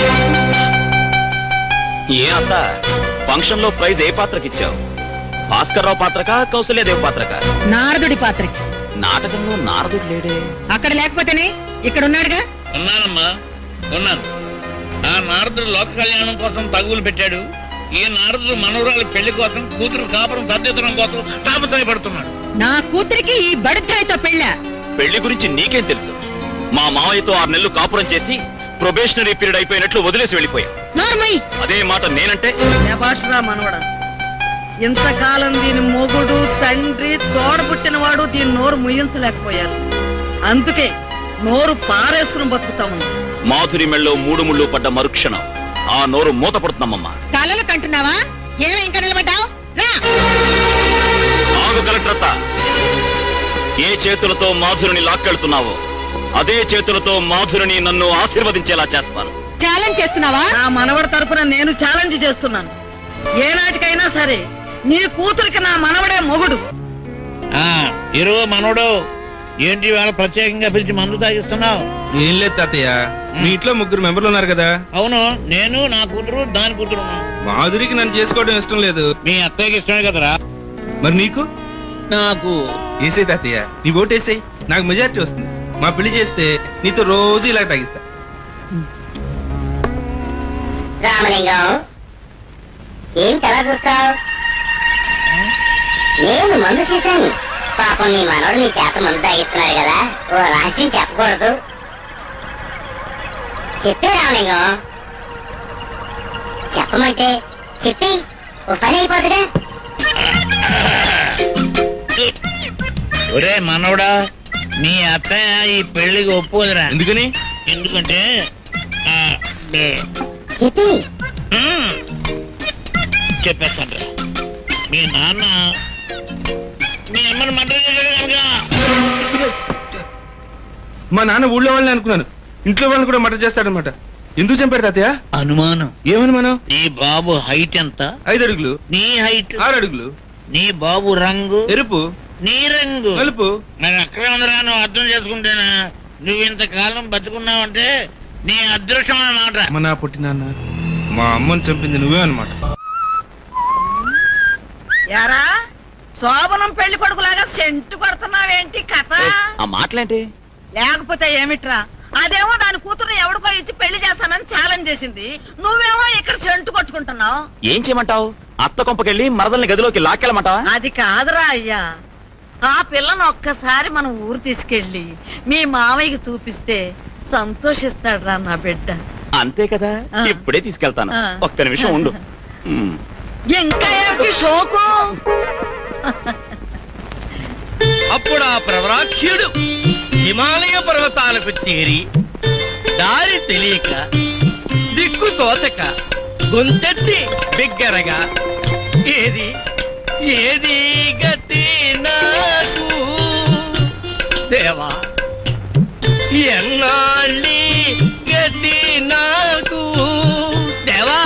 ఏ అత్త ఫంక్షన్ లో ప్రైజ్ ఏ పాత్రకిచ్చావు భాస్కర్ రావు పాత్రక కౌసల్యదేవ్ పాత్రక నారదుడి పాత్రకి నాటకంలో నారదుడు లేడే అక్కడ లేకపోతేనే ఇక్కడ ఉన్నాడుగా ఉన్నానమ్మా ఉన్నాను ఆ నారదుడు లోక కళ్యాణం కోసం తగులు పెట్టాడు ఈ నారదుడు మనవరాలి పెళ్లి కోసం కూతురు కాపురం సర్దిద్దడం కోసం తాపత్రయపడుతున్నాడు నా కూతురికి ఈ బడుద్దాయితో పెళ్ళా పెళ్లి గురించి నీకేం తెలుసు మా మావయ్యతో ఆరు నెలలు కాపురం చేసి ప్రొబేషనరీ పీరియడ్ అయిపోయినట్లు వదిలేసి వెళ్ళిపోయాం నార్మయ్ అదే మాట నేనంటే శభాష్రా మనవడా ఇంతకాలం దీని మొగుడు తండ్రి తోడ పుట్టినవాడు దీని నోరు ముయ్యించలేకపోయారు అందుకే నోరు పారేసుకుని బతుకుతాము మాధురి మెళ్ళలో మూడు ముళ్ళు పడ్డ మరుక్షణం ఆ నోరు మూత పడుతుందమ్మమ్మా కలలు కంటున్నావా ఏమి ఇంకా నిలబడ్డావు రా ఆగు కలెక్టరత్త ఏ చేతులతో మాధురిని లాక్కెళ్తున్నావో అదే చేతులతో మాధురిని నన్ను ఆశీర్వదించేలా చేస్తాను ఛాలెంజ్ చేస్తున్నావా నా మనవడి తరపున నేను ఛాలెంజ్ చేస్తున్నాను ఏనాటికైనా సరే నీ కూతురికి నా మనవడే మొగుడు ఆ ఇరువు మనవడు ఏంటి వేళ ప్రత్యేకంగా పిలిచి మందు తాగిస్తున్నావు ఏం లేదు తాతయ్య మీ ఇంట్లో ముగ్గురు మెంబర్లు ఉన్నారు కదా అవును నేను నా కూతురు దాని కూతురు ఉన్నాం. మాధురికి నన్ను చేసుకోవడం ఇష్టం లేదు మీ అత్తయ్యకి ఇష్టమే కదరా మరి నీకు నాకు వేసే తాతయ్య నీ ఓటు వేసేయి నాకు మెజారిటీ వస్తుంది మా పెళ్లి చేస్తే నీతో రోజు ఇలా తాగిస్తా రామలింగం ఏంటి అలా చూస్తావు నేను మందు చేశాను పాపం నీ మనోడు నీ చేత మందు తాగిస్తున్నాడు కదా ఓ రహస్యం చెప్పకూడదు చెప్పే రామలింగం చెప్పమంటే చెప్పి ఓ పని అయిపోతుందా ఒరే మనవడా నీ అత్తయ్య ఈ పెళ్లికి ఒప్పుకోదురా ఎందుకని ఎందుకంటే ఆ, ఏ, చెప్పి మ్మ్. చెప్పేస్తాను మీ నాన్న మీ అమ్మని మంటలు చేశాడు కనుక మా నాన్న ఊళ్ళో వాళ్ళని అనుకున్నాను ఇంట్లో వాళ్ళని కూడా మటర్ చేస్తాడనమాట ఎందుకు చంపాడు తాతయ్య అనుమానం ఏమని మనం నీ బాబు హైట్ ఎంత ఐదు అడుగులు నీ హైట్ ఆరు అడుగులు నీ బాబు రంగు ఎరుపు నీ రంగు నలుపు మరి అక్కడే ఉందిరా నువ్వు అర్థం చేసుకుంటేనా నువ్వు ఇంతకాలం బతుకున్నావంటే నీ అదృష్టం అన్నమాట అమ్మ నా పుట్టినాన్న మా అమ్మని చంపింది నువ్వే అనమాట యారా శోభనం పెళ్లి కొడుకులాగా సెంటు కొడుతున్నావేంటి కథ ఆ మాటలేంటి లేకపోతే ఏమిట్రా అదేమో దాని కూతురు ఎవడికో ఇచ్చి పెళ్లి చేస్తానని ఛాలెంజ్ చేసింది నువ్వేమో ఇక్కడ సెంటు కొట్టుకుంటున్నావు ఏం చేయమంటావు అత్త కొంపకెళ్ళి మరదల్ని గదిలోకి లాక్కెళ్ళమంటావా అది కాదురా అయ్యా ఆ పిల్లను ఒక్కసారి మనం ఊరు తీసుకెళ్ళి మీ మామయ్యకి చూపిస్తే సంతోషిస్తాడురా నా బిడ్డ అంతే కదా ఆ. ఇప్పుడే తీసుకెళ్తాను ఆ. ఒక్క నిమిషం ఉండు ఉమ్. ఇంకా ఏమిటి షోకు అప్పుడు ఆ ప్రవరాఖ్యుడు హిమాలయ పర్వతాలకు చేరి దారి తెలియక దిక్కు తోచక గొంతెత్తి బిగ్గరగా ఏది ఏది గతి నాకు దేవా ఎన్నాళ్ళి గతి నాకు దేవా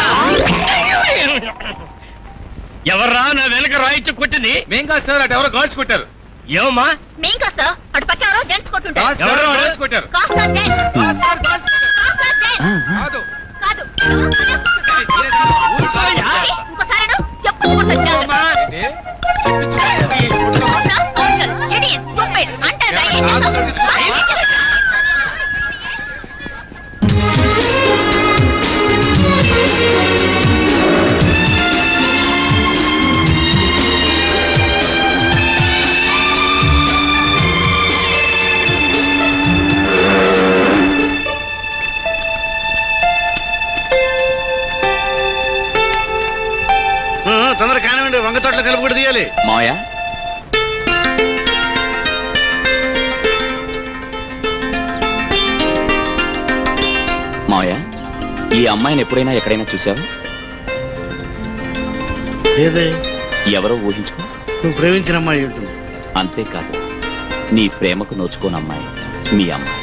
ఎవర్రా నా వెనక రాయిచ్చు కొట్టింది మేం కాదు సార్ అటు ఎవరో గాడ్స్ కొట్టారు ఏమమ్మా మేం కాస్త అటు పక్క ఎవరో జెంట్స్ కొట్టుంటారు కాదు సార్, ఎవరు? గాడ్స్ కొట్టారు కాస్త జెంట్స్ కాస్త జెంట్స్ కాదు కాదు ఇంకోసారి అను, చెప్పు కొట్టొచ్చా అంటారా ఏం చేస్తావు? ఆ, తొందర కానివ్వండి వంగ తోటలో కలుపు కూడా తీయాలి మావయ్య మావయ్య ఈ అమ్మాయిని ఎప్పుడైనా ఎక్కడైనా చూసావా ఏదే ఎవరో ఊహించుకో నువ్వు ప్రేమించిన అమ్మాయి ఉంటుంది అంతేకాదు నీ ప్రేమకు నోచుకోని అమ్మాయి మీ అమ్మాయి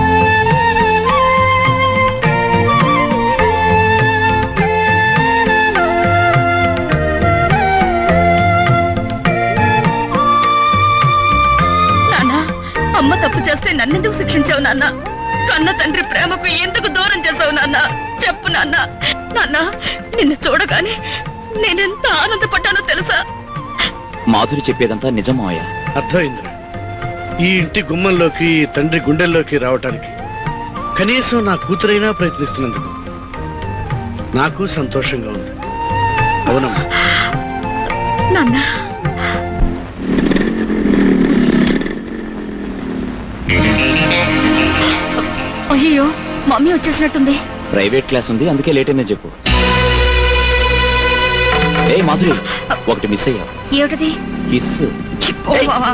నాన్న అమ్మ తప్పు చేస్తే నన్నెందుకు శిక్షించావు నాన్న కన్న తండ్రి ప్రేమకు ఎందుకు దూరం చేసావు నాన్న చెప్పు నాన్న నాన్న నిన్ను చూడగానే నేనెంత ఆనందపడ్డానో తెలుసా మాధురి చెప్పేదంతా నిజం మావయ్య అర్థమైందిరా ఈ ఇంటి గుమ్మంలోకి ఈ తండ్రి గుండెల్లోకి రావటానికి కనీసం నా కూతురైనా ప్రయత్నిస్తున్నందుకు నాకు సంతోషంగా ఉంది అవునమ్మా నాన్న అయ్యో మమ్మీ వచ్చేసినట్టుంది ప్రైవేట్ క్లాస్ ఉంది అందుకే లేట్ అయిందని చెప్పు ఏ మాధురి ఒకటి మిస్ అయ్యా ఏమిటది కిస్ ఓ బావా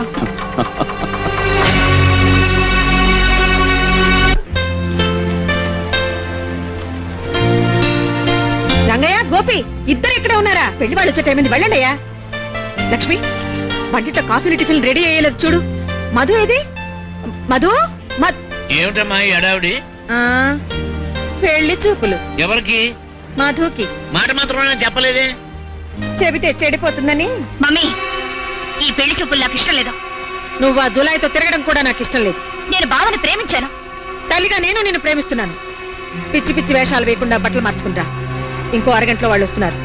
రంగయ్య గోపి ఇద్దరు ఇక్కడే ఉన్నారా పెళ్లి వాళ్ళు వచ్చే టైం అయింది వెళ్ళండి అయ్యా లక్ష్మి వంటిట్లో కాఫీలు టిఫిన్ రెడీ అయ్యేలేదు చూడు మధు ఏది మధు మ- ఏమిటమ్మా ఈ అడావిడి ఆ, పెళ్లి చూపులు ఎవరికి మధుకి మాట మాత్రమే చెప్పలేదే చెబితే చెడిపోతుందని మమ్మీ ఈ పెళ్లి చూపులు నాకు ఇష్టం లేదు నువ్వు ఆ జులాయితో తిరగడం కూడా నాకు ఇష్టం లేదు నేను బావని ప్రేమించాను తల్లిగా నేను నిన్ను ప్రేమిస్తున్నాను పిచ్చి పిచ్చి వేషాలు వేయకుండా బట్టలు మార్చుకుంటా ఇంకో అరగంటలో వాళ్ళు వస్తున్నారు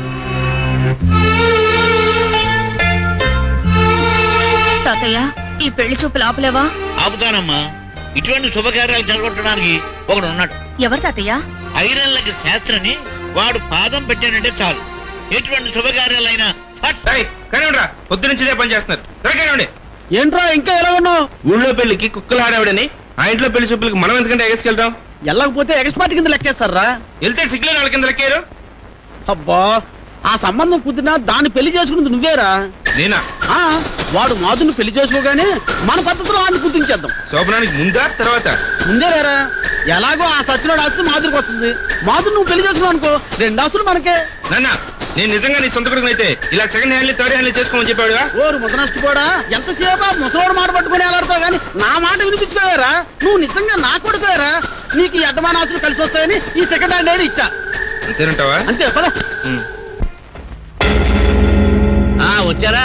తాతయ్య ఈ పెళ్లి చూపులు ఆపలేవా ఆపుతానమ్మా ఇటువంటి శుభకార్యాలు జరగొట్టడానికి ఒకడు ఉన్నాడు ఎవరు తాతయ్య ఐరన్లకి శాస్త్రని వాడు పాదం పెట్టానంటే చాలు ఎటువంటి శుభకార్యాలైనా పొద్దు నుంచి ఇదే పని చేస్తున్నారు త్వరగా ఏంట్రా ఇంకా ఎలా ఉన్నావు ఊళ్ళో పెళ్లికి కుక్కలు ఆడావిడని ఆ ఇంట్లో పెళ్లి చూపులకి మనం ఎందుకంటే ఎగసుకెళ్తాం వెళ్ళకపోతే ఎగస్పాటి కింద లెక్కేస్తారా వెళ్తే సిగ్గులు వాళ్ళ కింద లెక్కారు అబ్బా ఆ సంబంధం కుదిరినా దాన్ని పెళ్లి చేసుకున్నది నువ్వేరా నేనా ఆ, వాడు మాధుని పెళ్లి చేసుకోగానే మన పద్ధతిలో వాడిని గుర్తించేద్దాం శోభనానికి ముందా తర్వాత ముందే లేరా ఎలాగో ఆ సత్యనాడు ఆస్తి మాధురికి వస్తుంది మాధురు నువ్వు పెళ్లి చేసుకున్నావు అనుకో రెండు ఆస్తులు మనకే నాన్న నేను నిజంగా నీ సొంత కొడుకుని అయితే ఇలా సెకండ్ హ్యాండ్ థర్డ్ హ్యాండ్ చేసుకోమని చెప్పాడుగా ఓరు ముసనష్టి కూడా ఎంతసేపు ఆ ముసలోడు మాట పట్టుకుని ఎలాడతావు కానీ నా మాట వినిపించుకోవారా నువ్వు నిజంగా నా కొడుకోరా నీకు ఈ అడ్డమాన ఆస్తులు కలిసి వస్తాయని ఈ సెకండ్ హ్యాండ్ ఏది ఇచ్చా అంతేనంటావా అంతే పద ఆ వచ్చారా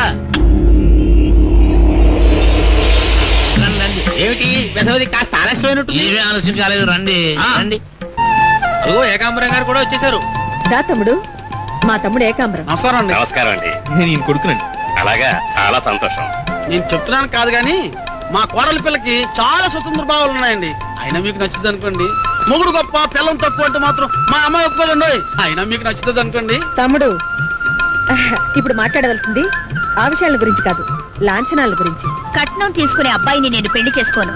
రండి, రండి. ఏమిటి పెద్దది కాస్త ఆలస్యమైనట్టు ఏమీ ఆలస్యం కాలేదు రండి రండి అదిగో ఏకాంబరం గారు కూడా వచ్చేసారు రా తమ్ముడు మా తమ్ముడు ఏకాంబరం నమస్కారం అండి నమస్కారం అండి నేను ఈయన కొడుకునండి అలాగా చాలా సంతోషం నేను చెప్తున్నాను కాదు కానీ మా కోడలి పిల్లకి చాలా స్వతంత్ర భావాలు ఉన్నాయండి అయినా మీకు నచ్చింది అనుకోండి మొగుడు గొప్ప పిల్లం తక్కువ అంటే మాత్రం మా అమ్మాయి ఒప్పుకోదండి అయినా మీకు నచ్చుతుంది అనుకోండి తమ్ముడు ఇప్పుడు మాట్లాడవలసింది ఆ విషయాల గురించి కాదు లాంఛనాల గురించి కట్నం తీసుకునే అబ్బాయిని నేను పెళ్లి చేసుకోను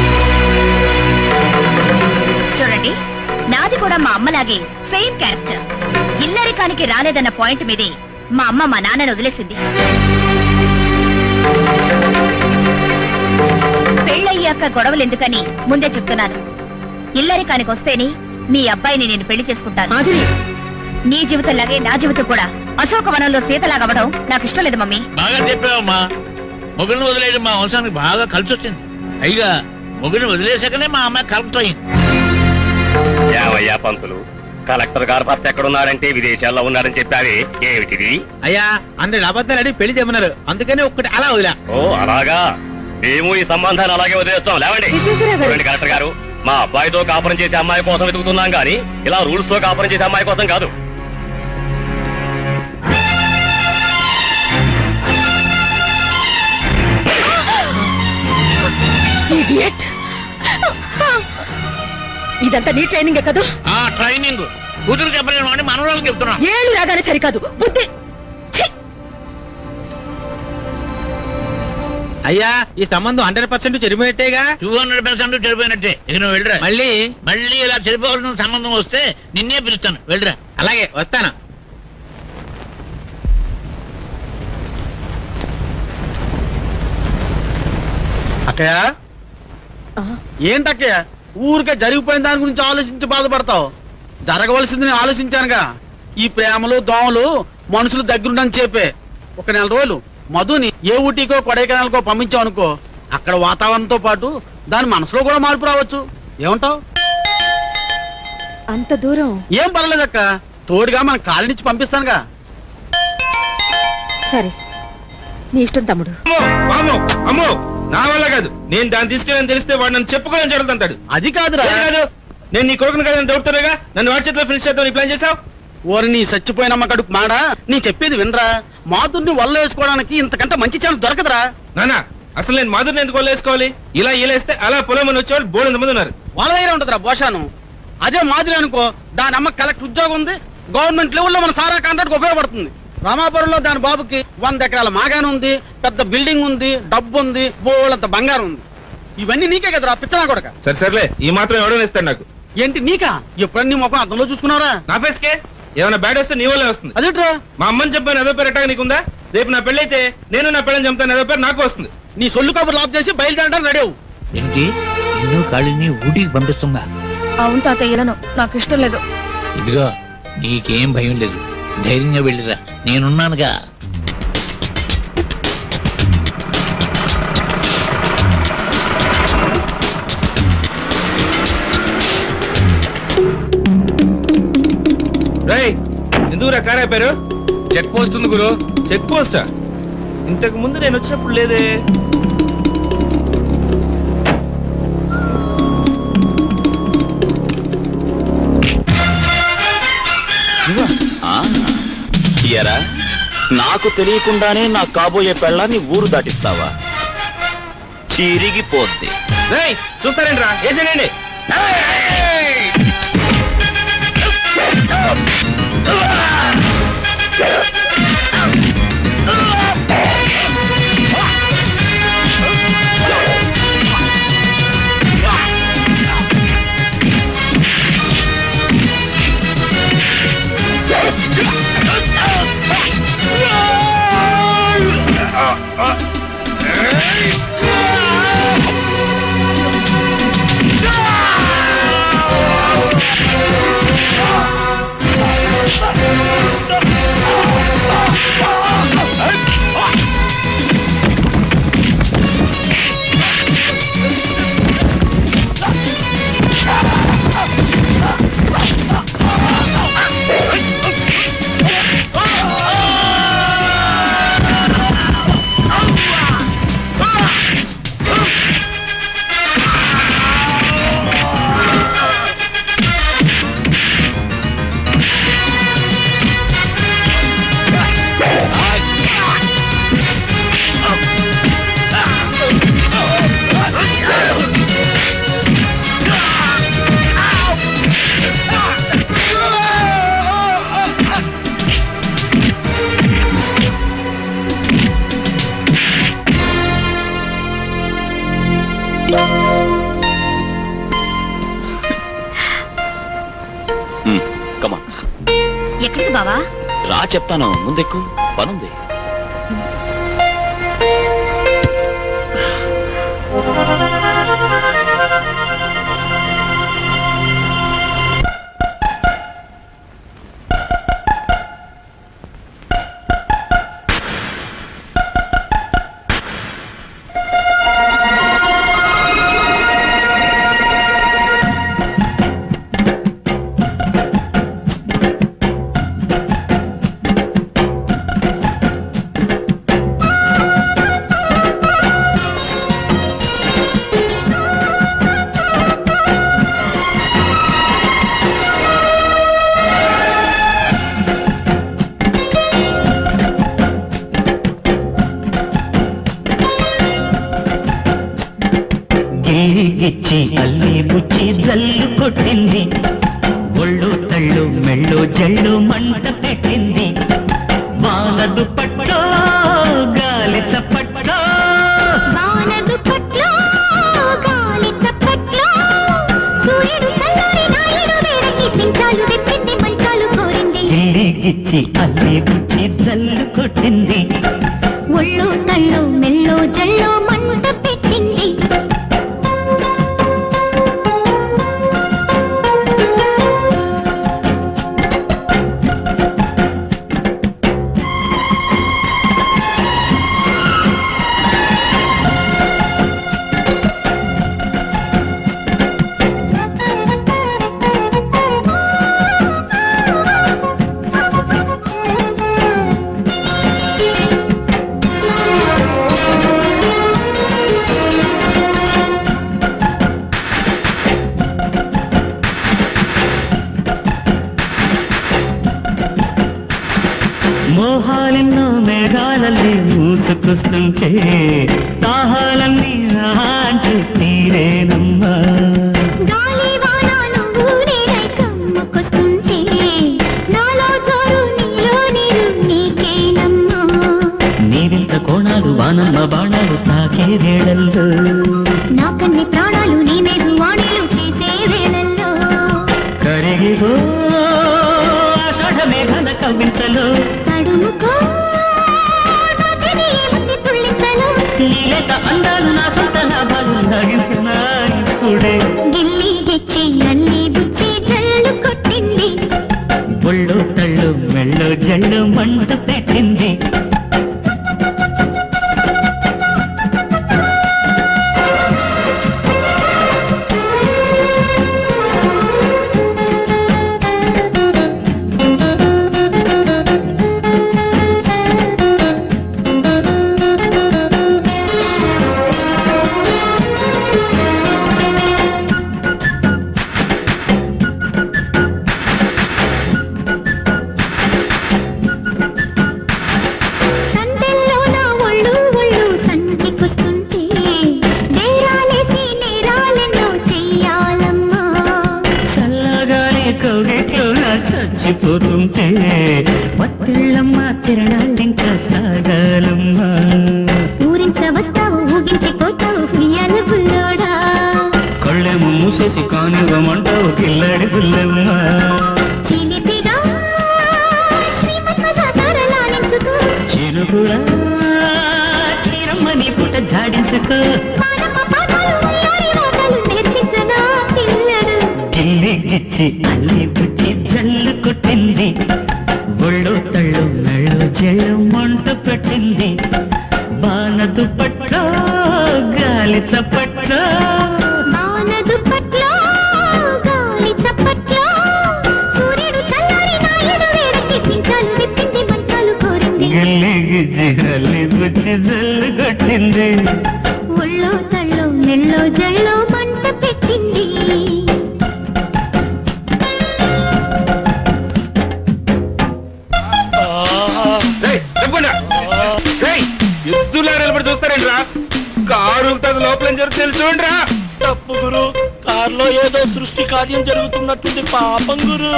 చూడండి నాది కూడా మా అమ్మలాగే సేమ్ క్యారెక్టర్ ఇల్లరికానికి రాలేదన్న పాయింట్ మీదే మా అమ్మ మా నాన్నని వదిలేసింది పెళ్ళయ్యాక గొడవలు ఎందుకని ముందే చెప్తున్నాను ఇల్లరికానికి వస్తేనే మీ అబ్బాయిని నేను పెళ్లి చేసుకుంటాను నీ జీవితంలాగే నా జీవితం కూడా అశోకవనంలో సీతలాగవడం నాకు ఇష్టం లేదు మమ్మీ బాగా చెప్పావమ్మా మొగుడిని వదిలేయడం మా వంశానికి బాగా కలిసి వచ్చింది పైగా మొగుడిని వదిలేసాకనే మా అమ్మాయి కలుపుతాయి యావయ్యా పంతులు కలెక్టర్ గారు భర్త ఎక్కడున్నాడంటే విదేశాల్లో ఉన్నాడని చెప్పారే ఏమిటిది అయ్యా అందరి అబద్ధాలని పెళ్లి చేయమన్నారు అందుకని ఒక్కటి అలా వదిలా ఓ అలాగా మేము ఈ సంబంధాన్ని అలాగే వదిలేస్తాం లేవండి చూడండి కలెక్టర్ గారు మా అబ్బాయితో కాపురం చేసే అమ్మాయి కోసం వెతుకుతున్నాం కానీ ఇలా రూల్స్ తో కాపురం చేసే అమ్మాయి కోసం కాదు Idiot. ఇదంతా నీ ట్రైనింగ్ కదా ఆ ట్రైనింగ్ కూతురు చెప్పలేను అని మనవరాలు చెప్తున్నా ఏళ్ళు రాగానే సరికాదు బుద్ధి అయ్యా ఈ సంబంధం హండ్రెడ్ పర్సెంట్ చెరిపోయేట్టేగా టూ హండ్రెడ్ పర్సెంట్ చెడిపోయినట్టే ఇక నువ్వు వెళ్ళరా మళ్ళీ మళ్ళీ ఇలా చెడిపోవాల్సిన సంబంధం వస్తే నిన్నే పిలుస్తాను వెళ్ళరా అలాగే వస్తాను అక్కయ్య ఏంటక్కయ్య ఊరికే జరిగిపోయిన దాని గురించి ఆలోచించి బాధపడతావు జరగవలసింది నేను ఆలోచించానుగా ఈ ప్రేమలు దోమలు మనుషులు దగ్గరుండని చెప్పే ఒక నెల రోజులు మధుని ఏ ఊటీకో కొడైకెనాల్కో పంపించావు అనుకో అక్కడ వాతావరణంతో పాటు దాని మనసులో కూడా మార్పు రావచ్చు ఏమంటావు అంత దూరం ఏం పర్లేదక్క తోడుగా మన కాలి నుంచి పంపిస్తానుగా సరే నీ ఇష్టం తమ్ముడు అమ్మో అమ్మో నా వల్ల కాదు నేను దాన్ని తీసుకెళ్ళని తెలిస్తే వాడు నన్ను చెప్పుకోవాలని జరుగుతుంటాడు అది కాదురా ఏది కాదు నేను నీ కొడుకుని కదా డౌట్తోనేగా నన్ను వాడి చేతిలో ఫినిష్ చేద్దాం నీ ప్లాన్ చేసావు ఓరి నీ చచ్చిపోయినమ్మ కడుపు మాడా నీ చెప్పేది వినరా మాధుర్ని వల్ల వేసుకోవడానికి ఇంతకంటే మంచి ఛాన్స్ దొరకదురా నానా అసలు నేను మాధురిని ఎందుకు వదిలేసుకోవాలి ఇలా ఇలేస్తే అలా పొలం అని వచ్చేవాళ్ళు బోడు మంది ఉన్నారు వాళ్ళ దగ్గర ఉంటదిరా భోషాను అదే మాదిరి అనుకో దాని అమ్మ కలెక్టర్ ఉద్యోగం ఉంది గవర్నమెంట్ లెవెల్లో మన సారా కాంట్రాక్ట్ ఉపయోగపడుతుంది రామాపురంలో దాని బాబుకి వంద ఎకరాల మాగాన్ ఉంది పెద్ద బిల్డింగ్ ఉంది డబ్బు ఉంది బోళ్ళంత బంగారం ఉంది ఇవన్నీ నీకే కదరా పిచ్చనా కొడక సరే సర్లే ఈ మాత్రం ఎవడో ఇస్తాడు నాకు ఏంటి నీకా ఎప్పుడన్నా నీ ముఖం అర్థంలో చూసుకున్నారా నా ఫేస్కే ఏమైనా బ్యాడ్ వస్తే నీ వల్లే వస్తుంది అదేట్రా మా అమ్మని చెప్పాను అదో పేరు ఎట్టాగా నీకుందా రేపు నా పెళ్ళైతే నేను నా పెళ్ళని చంపుతాను అదో పేరు నాకు వస్తుంది నీ సొల్లు కబుర్లు ఆఫ్ చేసి బయలుదేరడానికి రెడీ అవ్వు. ఏంటి ఎన్నో కాళ్ళని ఊటికి పంపిస్తుందా అవును తాతయ్యలను నాకు ఇష్టం లేదు ఇదిగో నీకేం భయం లేదు ధైర్యంగా వెళ్ళిరా నేనున్నానుగా రై ఎందుకు రా కార్ అయిపోయారు చెక్ పోస్ట్ ఉంది గురు చెక్ పోస్టా ఇంతకు ముందు నేను వచ్చినప్పుడు లేదే ఆ? ఎరా నాకు తెలియకుండానే నా కాబోయే పెళ్ళాన్ని ఊరు దాటిస్తావా చిరిగిపోద్ది రేయ్ చూస్తారేంట్రా వేసేనండి కమా ఎక్కడికి బావా రా చెప్తాను ముందెక్కు పనుంది గిల్లి గిచ్చి అల్లి బుచ్చి జల్లు కొట్టింది ఒళ్ళు తళ్ళు మెళ్ళు జళ్ళు మంట పెట్టింది వాన దుప్పట్లో గాలి చప్పట్లో వాన దుప్పట్లో, గాలి చప్పట్లో, సూర్యుడు చల్లారి నాయుడు వేడకి పించాలు విప్పింది మంచాలు కోరింది గిల్లి గిచ్చి అల్లి బుచ్చి జల్లు కొట్టింది ఒళ్ళు తళ్ళు మెల్లో జల్లో మంట పెట్టింది మోహాలెన్నో మేఘాలల్లి మూసుకొస్తుంటే దాహాలన్నీ నా అంటూ తీరేనమ్మా గాలి వాన నువ్వు నేనై కమ్ముకొస్తుంటే నాలో జోరు నీలో నీరు నీకేనమ్మా నీవింత కోణాలు వానమ్మ బాణాలు తాకే వేళల్లో నా కన్ని ప్రాణాలు నీ మీద వాణిలు చేసే వేళల్లో కరిగిగో ఆషాఢ మేఘాల కవింతలో తడుముకో దోచని ఏముంది తుళ్ళింతలో నీలేత అందాలు నా సొంత లాభాలు లాగించిన ఇప్పుడే గిల్లి గిచ్చి అల్లి బుచ్చి జల్లు కొట్టింది ఒళ్ళు తళ్ళు మెళ్ళు జళ్ళు మంట పెట్టింది సందెల్లో నా ఒళ్ళు ఒళ్ళు సంధికొస్తుంటే నేరాలేసి నేరాలెన్నో చెయ్యాలమ్మా చల్లగానే కౌగిట్లో నా చచ్చిపోతుంటే పత్తిళ్ళమ్మ తిరణాలింకా సాగాలమ్మా ఊరించ వస్తావు ఊగించిపోతావు ఉయ్యాల బుల్లోడా కళ్ళేమో మూసేసి కానివ్వమంటావు కిల్లాడి గుల్లమ్మ చిలిపిగా శ్రీమన్మథ తారలాలించుకో చినుకుడా చీరమ్మని పుట్ట జాడించుకో మానమ్మ పాదాలు ఉయ్యారి రాగాలు నేర్పించనా పిల్లడు గిల్లి గిచ్చి అల్లి పుచ్చి జల్లు కొట్టింది ఒళ్ళు తళ్ళు మెళ్ళు జల్లు మంట పెట్టింది బాణ దుప్పట్లో గాలి చప్పట్లో వాన దుప్పట్లో, గాలి చప్పట్లో, సూర్యుడు చల్లారి నాయుడు వేడకి పించాలు విప్పింది మంచాలు కోరింది గిల్లి గిచ్చి అల్లి పుచ్చి జల్లు కొట్టింది ఒళ్ళో తళ్ళో మెల్లో జల్లో మంట పెట్టింది ఎద్దులా నిలబడి చూస్తారేంట్రా కారు లోపల ఏం జరుగుతుంది చూడండి రా తప్పు గురు కారులో ఏదో సృష్టి కార్యం జరుగుతున్నట్టుంది పాపం గురు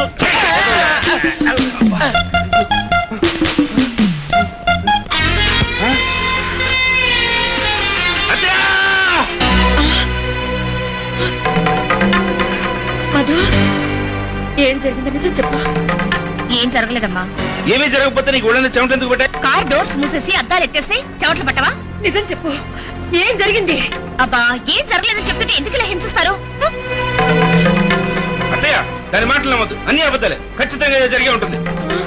మధు ఏం జరిగింది నిజం చెప్పు ఏం జరగలేదమ్మా ఏమీ జరగకపోతే నీకు ఒళ్ళని చెమట ఎందుకు పెట్టా కార్ డోర్స్ మూసేసి అద్దాలు ఎత్తేస్తే చెవట్లు పట్టవా నిజం చెప్పు ఏం జరిగింది అబ్బా ఏం జరగలేదని చెప్తుంటే ఎందుకు ఇలా హింసిస్తారు అత్తయ్య దాని మాటలు నమ్మద్దు అన్ని అబద్ధాలే ఖచ్చితంగా ఏదో జరిగే ఉంటుంది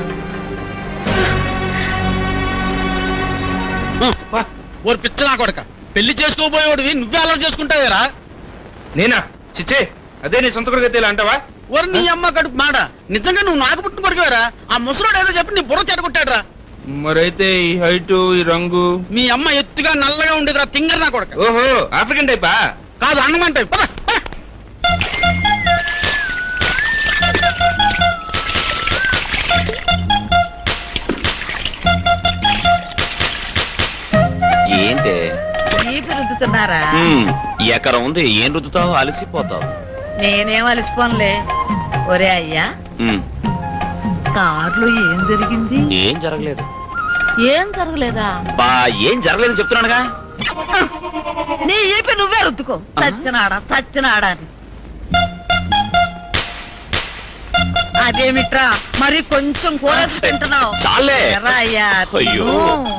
ఓరు పిచ్చనా కొడక పెళ్లి చేసుకోబోయేవాడివి నువ్వే అలర్ చేసుకుంటావేరా నేనా చిచ్చే అదే నీ సొంత కొడుకు ఇలా అంటావా ఓరు నీ అమ్మ కడుపు మాడ నిజంగా నువ్వు నాకు పుట్టిన కొడుకువేరా ఆ ముసలోడు ఏదో చెప్పి నీ బుర్ర చెడగొట్టాడురా మరైతే ఈ హైట్ ఈ రంగు మీ అమ్మ ఎత్తుగా నల్లగా ఉండేదిరా తింగర్ నా కొడక ఓహో ఆఫ్రికన్ టైపా కాదు అన్నమంటే ఏంటే ఈపి రుద్దుతున్నారా హ్మ్, ఎకరం ఉంది ఏం రుద్దుతావు అలసిపోతావు నేనేం అలసిపోనులే ఒరే అయ్యా హ్మ్, కార్లో ఏం జరిగింది ఏం జరగలేదు ఏం జరగలేదా బా ఏం జరగలేదు చెప్తున్నానుగా నీ ఈపి నువ్వే రుద్దుకో చచ్చినాడా చచ్చినాడా అని అదేమిట్రా మరి కొంచెం కూరేసి తింటున్నావు చాలే. ఎరా అయ్యా అయ్యో.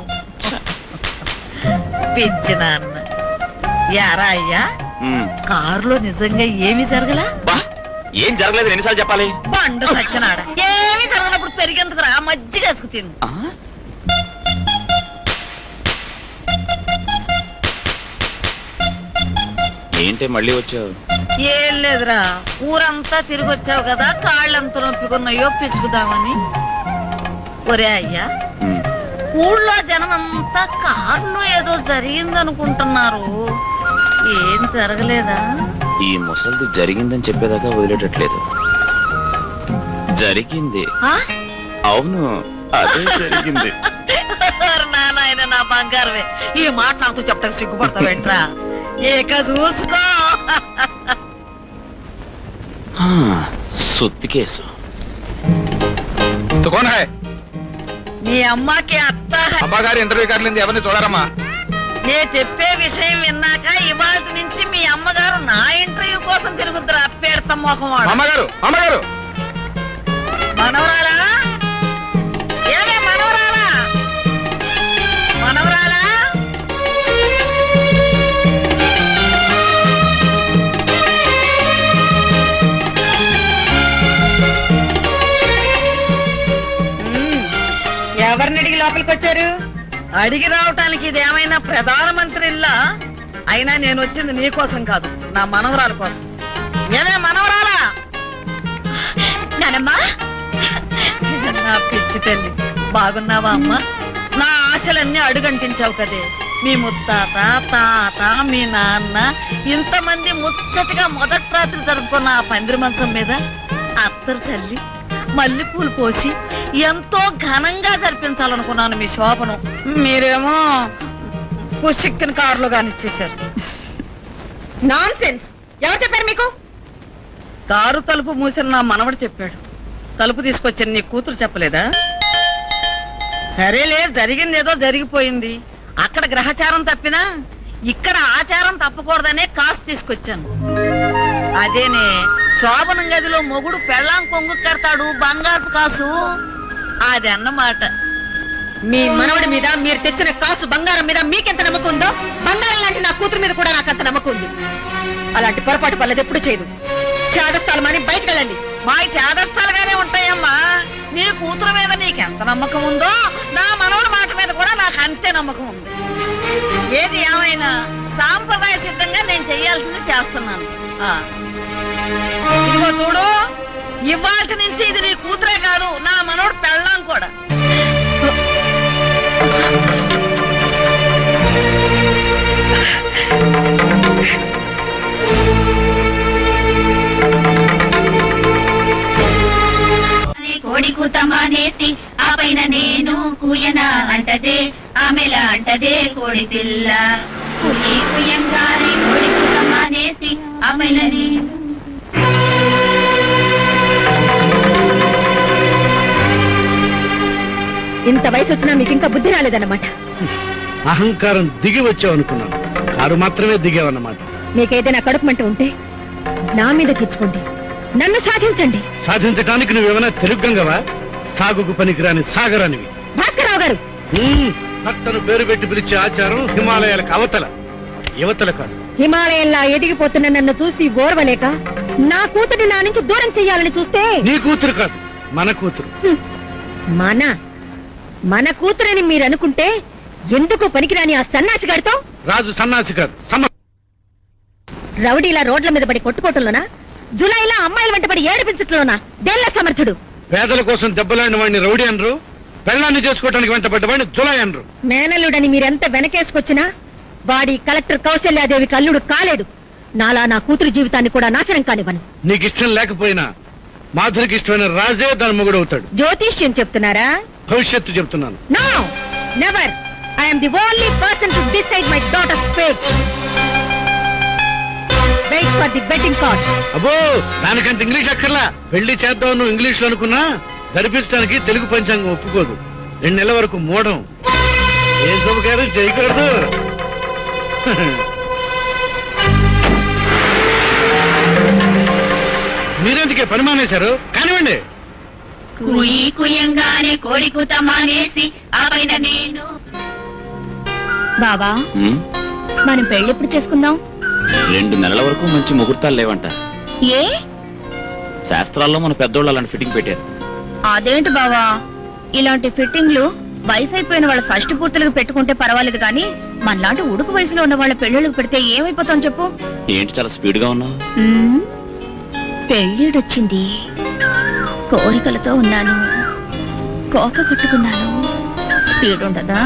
పిచ్చి నాన్న యారా అయ్యా హ్మ్, కారులో నిజంగా ఏమీ జరగలా బా ఏం జరగలేదు ఎన్నిసార్లు చెప్పాలి బండు సచ్చినాడా ఏమీ జరగనప్పుడు పెరిగేందుకురా మజ్జిగ వేసుకు తిను ఏంటి మళ్ళీ వచ్చావు ఏం లేదురా ఊరంతా తిరిగి వచ్చావు కదా కాళ్ళెంత నొప్పికున్నాయో పిసుకుదామని ఒరే అయ్యా హ్మ్, ఊళ్ళో జనమంతా కారులో ఏదో జరిగిందనుకుంటున్నారు ఏం జరగలేదా ఈ ముసలిది జరిగిందని చెప్పేదాకా వదిలేటట్లేదు జరిగింది ఆ? అవును అదే జరిగింది ఓరి నానాయన నా బంగారమే ఈ మాట నాతో చెప్పడానికి సిగ్గుపడతావేంట్రా ఇక చూసుకో హా, సుత్తి కేసు తుకోన్ హై నీ అమ్మకి అత్త అమ్మగారి ఇంటర్వ్యూ కార్డు ఎవరిని చూడారమ్మా నే చెప్పే విషయం విన్నాక ఇవాళ నుంచి మీ అమ్మగారు నా ఇంటర్వ్యూ కోసం తిరుగుతురా పేడత మొఖం వాడు. అమ్మగారు అమ్మగారు మనవరాలా ఏమే మనవరాలా మనవరాలా ఎవరిని అడిగి లోపలికి వచ్చారు అడిగి రావటానికి ఇదేమైనా ప్రధానమంత్రి ఇల్లా అయినా నేను వచ్చింది నీ కోసం కాదు నా మనవరాల కోసం ఏమే మనవరాలా నానమ్మా నా పిచ్చి తల్లి బాగున్నావా అమ్మా నా ఆశలన్నీ అడుగంటించావు కదే మీ ముత్తాత తాత మీ నాన్న ఇంతమంది ముచ్చటగా మొదటి రాత్రి జరుపుకున్న ఆ పందిరి మంచం మీద అత్తరు చల్లి మల్లెపూలు పోసి ఎంతో ఘనంగా జరిపించాలనుకున్నాను మీ శోభను మీరేమో పుసిక్కిన కారులో కానిచ్చేశారు నాన్ సెన్స్ ఎవరు చెప్పారు మీకు కారు తలుపు మూసిన నా మనవడు చెప్పాడు తలుపు తీసుకొచ్చిన నీ కూతురు చెప్పలేదా సరేలే జరిగిందేదో జరిగిపోయింది అక్కడ గ్రహచారం తప్పినా ఇక్కడ ఆచారం తప్పకూడదనే కాసు తీసుకొచ్చాను అదేనే శోభనం గదిలో మొగుడు పెళ్ళాం కొంగు కడతాడు బంగారు కాసు అది అన్నమాట మీ మనవడి మీద మీరు తెచ్చిన కాసు బంగారం మీద మీకెంత నమ్మకం ఉందో బంగారం లాంటి నా కూతురు మీద కూడా నాకు అంత నమ్మకం ఉంది అలాంటి పొరపాటు పల్లది ఎప్పుడు చేయదు చాదస్తాలు మాని బయటకు వెళ్ళండి మా చేదస్తాలుగానే ఉంటాయమ్మా నీ కూతురు మీద నీకెంత నమ్మకం ఉందో నా మనవడి మాట మీద కూడా నాకు అంతే నమ్మకం ఉంది ఏది ఏమైనా సాంప్రదాయ సిద్ధంగా నేను చెయ్యాల్సింది చేస్తున్నాను ఆ. ఇదిగో చూడు ఇవాళ నుంచి ఇది నీ కూతురే కాదు నా మనవడు పెళ్ళాం కూడా కోడి కూత మానేసి ఆ పైన నేను కూయన అంటదే ఆమెల అంటదే కోడి పిల్ల కుయ్యి కుయ్యంగానే కోడి కూత మానేసి ఆమెల నేను ఇంత వయసు వచ్చినా మీకు ఇంకా బుద్ధి రాలేదన్నమాట అహంకారం దిగి వచ్చావు అనుకున్నాను కారు మాత్రమే దిగావన్నమాట మీకేదైనా కడుపు మంట ఉంటే నా మీద తెచ్చుకోండి నన్ను సాధించండి సాధించడానికి నువ్వేమైనా తెలుగంగవా సాగుకు పనికిరాని సాగరానివి భాస్కరరావు గారు ఉమ్, భర్తను పేరు పెట్టి పిలిచే ఆచారం హిమాలయాలకు అవతల యువతల కాదు హిమాలయంలా ఎదిగిపోతున్న నన్ను చూసి ఓర్వలేక నా కూతురిని నా నుంచి దూరం చెయ్యాలని చూస్తే నీ కూతురు కాదు మన కూతురు మన మన కూతురని మీరు అనుకుంటే ఎందుకు పనికిరాని ఆ సన్నాసిగాడితో రాజు సన్నాసి కాదు సమ రౌడీలా రోడ్ల మీద పడి కొట్టుకోవటంలోనా జులైలా అమ్మాయిల వెంట పడి ఏడిపించట్లోనా దేల్ల సమర్థుడు పేదల కోసం దెబ్బలాడిన వాడిని రౌడీ అనరు పెళ్ళాన్ని చేసుకోవడానికి వెంటబడ్డ వాడిని జులై అనరు మేనల్లుడని మీరెంత వెనకేసుకొచ్చినా వాడి కలెక్టర్ కౌశల్యాదేవికి అల్లుడు కాలేడు నాలా నా కూతురు జీవితాన్ని కూడా నాశనం కానివ్వను నీకు ఇష్టం లేకపోయినా మాధురికి ఇష్టమైన రాజే దాని మొగుడు అవుతాడు జ్యోతిష్యం చెప్తున్నారా భవిష్యత్తు చెప్తున్నాను no never I'm the only person to decide my daughter's fate wait for the betting card అబ్బో దానికంత ఇంగ్లీష్ అక్కర్లా పెళ్లి చేద్దాం నువ్వు ఇంగ్లీష్ లో అనుకున్నా జరిపించడానికి తెలుగు పంచాంగం ఒప్పుకోదు రెండు నెలల వరకు మూడం ఏ శుభకార్యం చేయకూడదు మీరెందుకే పని మానేశారు కానివ్వండి కుయి కుయంగానే కోడి కూత మానేసి ఆ పైన నేను బాబా ఉమ్, మనం పెళ్లి ఎప్పుడు చేసుకుందాం రెండు నెలల వరకు మంచి ముహూర్తాలు లేవంట ఏ శాస్త్రాల్లో మన పెద్దోళ్ళు అలాంటి ఫిట్టింగ్ పెట్టారు అదేంటి బావా ఇలాంటి ఫిట్టింగ్లు వయసు అయిపోయిన వాళ్ళ షష్టి పూర్తులకు పెట్టుకుంటే పర్వాలేదు కానీ మనలాంటి ఉడుకు వయసులో ఉన్న వాళ్ళ పెళ్ళిళ్ళకి పెడితే ఏమైపోతాం చెప్పు ఏంటి చాలా స్పీడ్ గా ఉన్నావు మ్మ్. పెళ్ళిడొచ్చింది కోరికలతో ఉన్నాను కోక కట్టుకున్నాను స్పీడ్ ఉండదా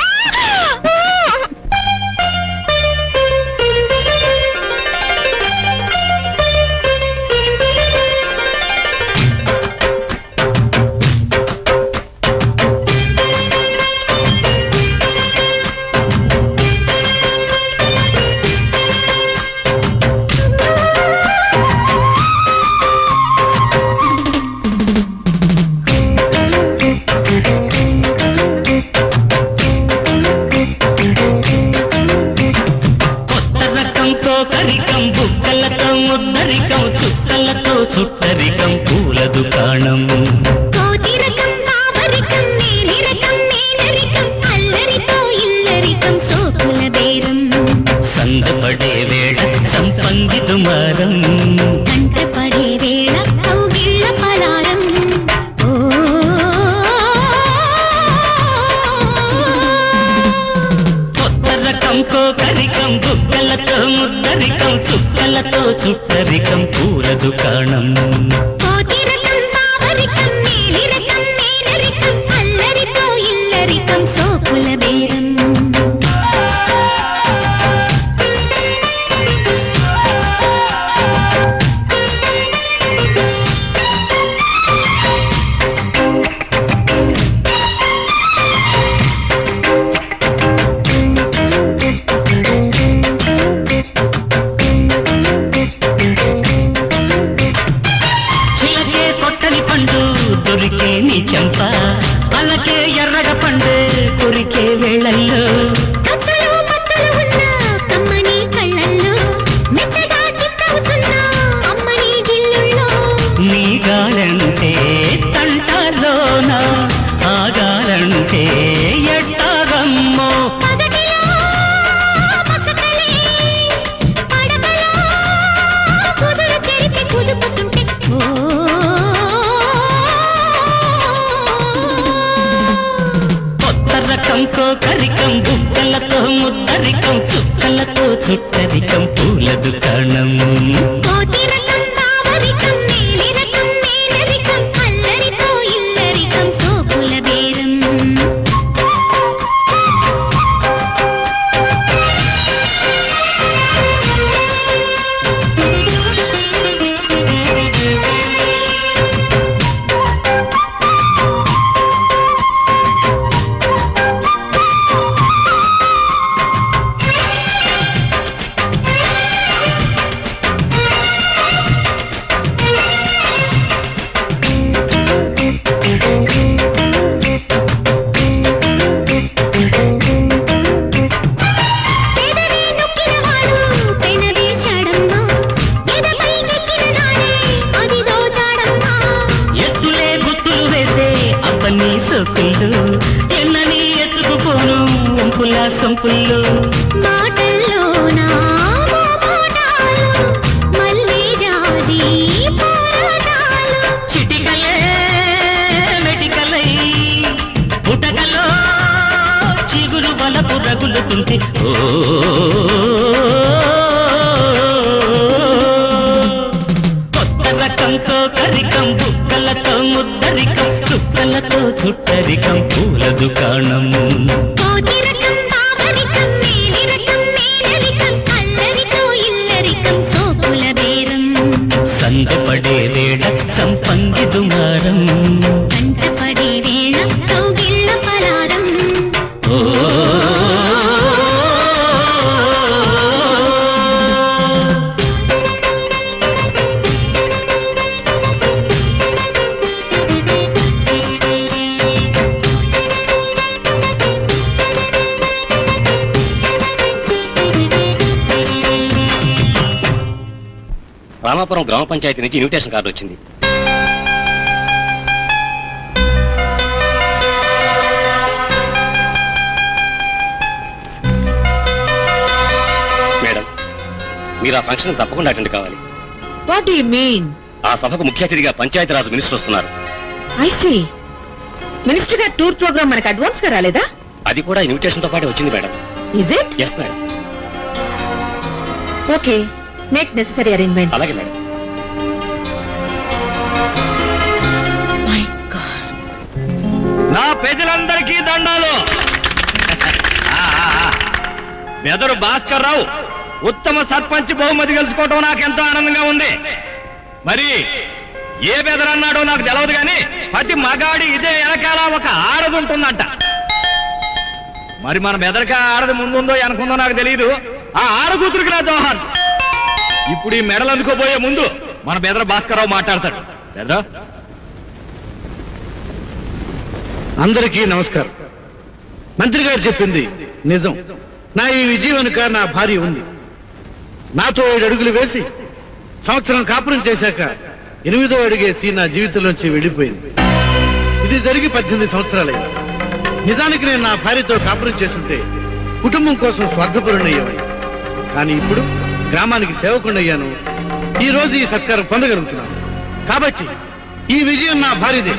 కొత్త రకంతో కరికం బుక్కలతో ముద్దరికం చుక్కలతో చుట్టరికం పూల దుకాణం కోతి రకం బాబరికం నీలి రకం మేనరికం అల్లరితో ఇల్లరికం సోకుల బేరం సందపడే వేళ సంపంగి దుమారం కంట పడే వేళ కౌగిళ్ళ పలారం ఓ కొత్త రకంతో కరికం బుక్కలతో ముద్దరికం చుక్కలతో చుట్టరికం పూల దుకాణం కోతి రకం బాబరికం నీలి రకం మేనరికం అల్లరితో ఇల్లరికం సోకుల బేరం చిలకే కొట్టని పండు దొరికే నీ చెంప అలకే ఎర్రగ పండు కొరికే వేళల్లో కప్పలు పట్టులు ఉన్న కమ్మని కళ్ళల్లో మెచ్చగా చిత్తవుతున్న అమ్మని గిల్లుల్లో నీ గాలంటే తంటలోన ఆగాలంటే ఎట్టాగమ్మో కుదురు చెరిపి కుదుపుతుంటే ఓ కొత్త రకంతో కరికం బుక్కలతో ముద్దరికం చుక్కలతో చుట్టరికం పూల దుకాణం కోటి రకం బావరికం నీలి రకం మేనరికం అల్లరితో ఇల్లరికం సోకుల బేరం పెదవి నొక్కినవాడు పెనవేశాడమ్మా ఎదపై నెక్కిన నాడే అది దోచాడమ్మా ఎత్తులే గుత్తులు వేసే అప్పని సోకుళ్ళు ఎన్నని ఎత్తుకుపోను వంపుల సొంపుల్లో మాటల్లోనా మోమాటాలు మళ్ళీ జాజి పోరాటాలు చిటికలే మెటికలై పుటకలో చిగురు బలపు రగులుతుంటే ఓ కొత్త రకంతో కరికం బుక్కలతో ముద్దరికం చుక్కలతో చుట్టరికం పూల దుకాణం కోటి రకం బావరికం నీలి రకం మేనరికం అల్లరితో ఇల్లరికం సోకుల బేరం సందపడే వేళ సంపంగి దుమారం కంటపడే వేళ కౌగిళ్ళ పలారం ఓ రామాపురం గ్రామ పంచాయతీ నుంచి ఇన్విటేషన్ కార్డు వచ్చింది మేడం మీరు ఆ ఫంక్షన్ తప్పకుండా అటెండ్ కావాలి వాట్ యు మీన్ ఆ సభకు ముఖ్య అతిథిగా పంచాయతీరాజ్ మినిస్టర్ వస్తున్నారు ఐ సీ మినిస్టర్ గారు టూర్ ప్రోగ్రామ్ మనకు అడ్వాన్స్ గా రాలేదా అది కూడా ఇన్విటేషన్ తో పాటు వచ్చింది madam is it yes madam okay make necessary arrangement అలాగే మేడం నా ప్రజలందరికీ దండాలు ఆ, ఆ, ఆ. బెదరు భాస్కర్ రావు ఉత్తమ సర్పంచ్ బహుమతి గెలుచుకోవటం నాకు ఎంతో ఆనందంగా ఉంది మరి ఏ బెదరన్నాడో నాకు తెలవదు కానీ ప్రతి మగాడి విజయ వెనకాల ఒక ఆడది ఉంటుందంట మరి మన బెదరక ఆడది ముందుందో వెనకుందో నాకు తెలియదు ఆ ఆడకూతురికి నా జోహార్ ఇప్పుడు ఈ మెడలు అందుకోబోయే ముందు మన బెదర భాస్కర్ రావు మాట్లాడతాడు బెదరా అందరికీ నమస్కారం మంత్రి గారు చెప్పింది నిజం నా ఈ విజయం వెనుక నా భార్య ఉంది నాతో ఏడు అడుగులు వేసి సంవత్సరం కాపురం చేశాక ఎనిమిదో అడుగేసి నా జీవితంలోంచి వెళ్ళిపోయింది ఇది జరిగి పద్దెనిమిది సంవత్సరాలైంది నిజానికి నేను నా భార్యతో కాపురం చేస్తుంటే కుటుంబం కోసం స్వార్థపరుణయ్యేవాడి కానీ ఇప్పుడు గ్రామానికి సేవకుండయ్యాను ఈ రోజు ఈ సత్కారం పొందగలుగుతున్నాను కాబట్టి ఈ విజయం నా భార్యదే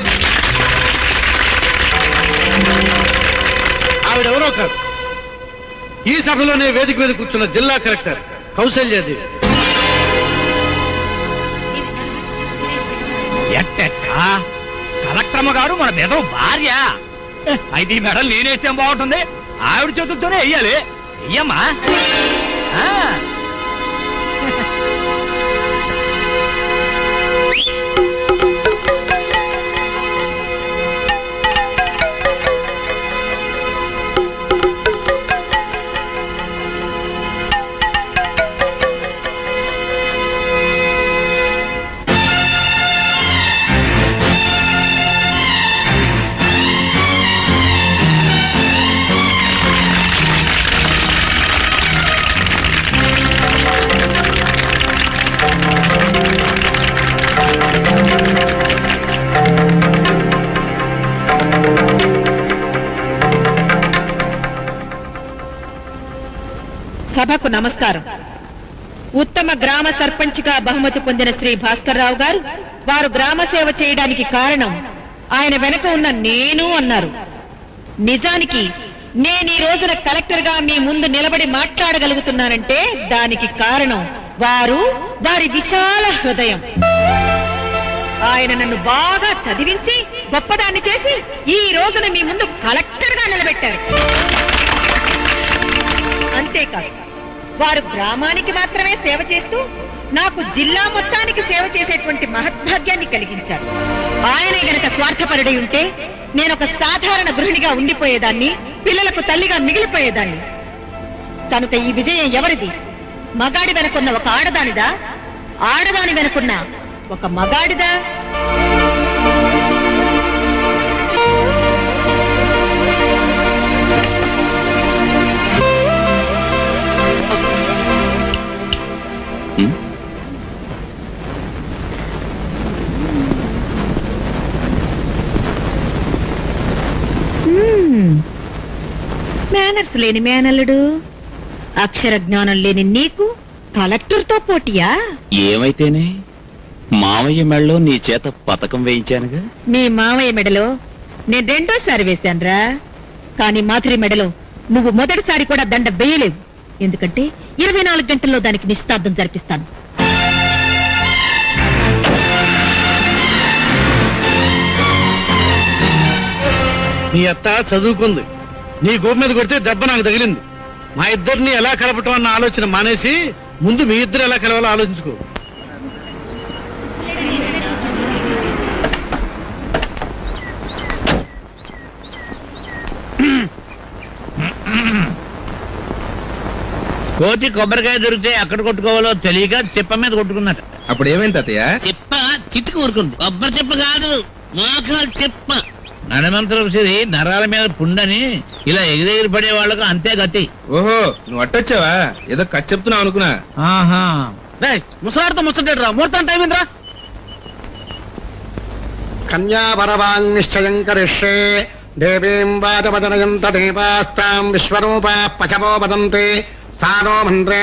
ఆవిడెవరో కాదు ఈ సభలోనే వేదిక మీద కూర్చున్న జిల్లా కలెక్టర్ కౌశల్యాదేవి ఎట్టెట్టా కలెక్టర్మ గారు మన బెదరు భార్య అయితే ఈ మెడల్ నేనేస్తే బాగుంటుంది ఆవిడ చేతులతోనే వెయ్యాలి వెయ్యమ్మా ఆ. సభకు నమస్కారం ఉత్తమ గ్రామ సర్పంచ్గా బహుమతి పొందిన శ్రీ భాస్కర్ రావు గారు వారు గ్రామ సేవ చేయడానికి కారణం ఆయన వెనక ఉన్న నేను అన్నారు నిజానికి నేను ఈ రోజున కలెక్టర్ గా మీ ముందు నిలబడి మాట్లాడగలుగుతున్నానంటే దానికి కారణం వారు వారి విశాల హృదయం ఆయన నన్ను బాగా చదివించి గొప్పదాన్ని చేసి ఈ రోజున మీ ముందు కలెక్టర్ గా నిలబెట్టారు అంతేకాదు వారు గ్రామానికి మాత్రమే సేవ చేస్తూ నాకు జిల్లా మొత్తానికి సేవ చేసేటువంటి మహద్భాగ్యాన్ని కలిగించారు ఆయన గనక స్వార్థపరుడై ఉంటే నేను ఒక సాధారణ గృహిణిగా ఉండిపోయేదాన్ని పిల్లలకు తల్లిగా మిగిలిపోయేదాన్ని కనుక ఈ విజయం ఎవరిది మగాడి వెనుకున్న ఒక ఆడదానిదా ఆడదాని వెనుకున్న ఒక మగాడిదా మేనర్స్ లేని మేనల్లుడు అక్షర జ్ఞానం లేని నీకు కలెక్టర్తో పోటీయా ఏమైతేనే మామయ్య మెళ్ళలో నీ చేత పతకం వేయించానుగా మీ మామయ్య మెడలో నేను రెండోసారి వేశానురా కానీ మాధురి మెడలో నువ్వు మొదటిసారి కూడా దండ వేయలేవు ఎందుకంటే ఇరవై నాలుగు గంటల్లో దానికి నిశ్చితార్థం జరిపిస్తాను నీ అత్త చదువుకుంది నీ గోపు మీద కొడితే దెబ్బ నాకు తగిలింది మా ఇద్దరిని ఎలా కలపటం అన్న ఆలోచన మానేసి ముందు మీ ఇద్దరు ఎలా కలవాలో ఆలోచించుకో కోతి కొబ్బరికాయ దొరికితే ఎక్కడ కొట్టుకోవాలో తెలియక తిప్ప మీద కొట్టుకున్నట్టు అప్పుడు ఏమైంది తాతయ్య చెప్ప చిట్టుకు ఊరుకుంది కొబ్బరి చెప్ప కాదు మోకాలు చెప్ప నడమంత్రం సిరి నరాల మీద పుండని ఇలా ఎగిరెగిరి పడే వాళ్ళకు అంతే గతి ఓహో నువ్వు అట్టొచ్చావా ఏదో కట్ చెప్తున్నావు అనుకున్నా ఆహా ముసలాడితో ముచ్చటరా ముహూర్తం టైం ఏంద్రా కన్యావరవాన్ నిశ్చయం కరిష్యే దేవీం వాచవదనయంత దేవాస్తాం విశ్వరూపా పచవో వదంతే సానో మంత్రే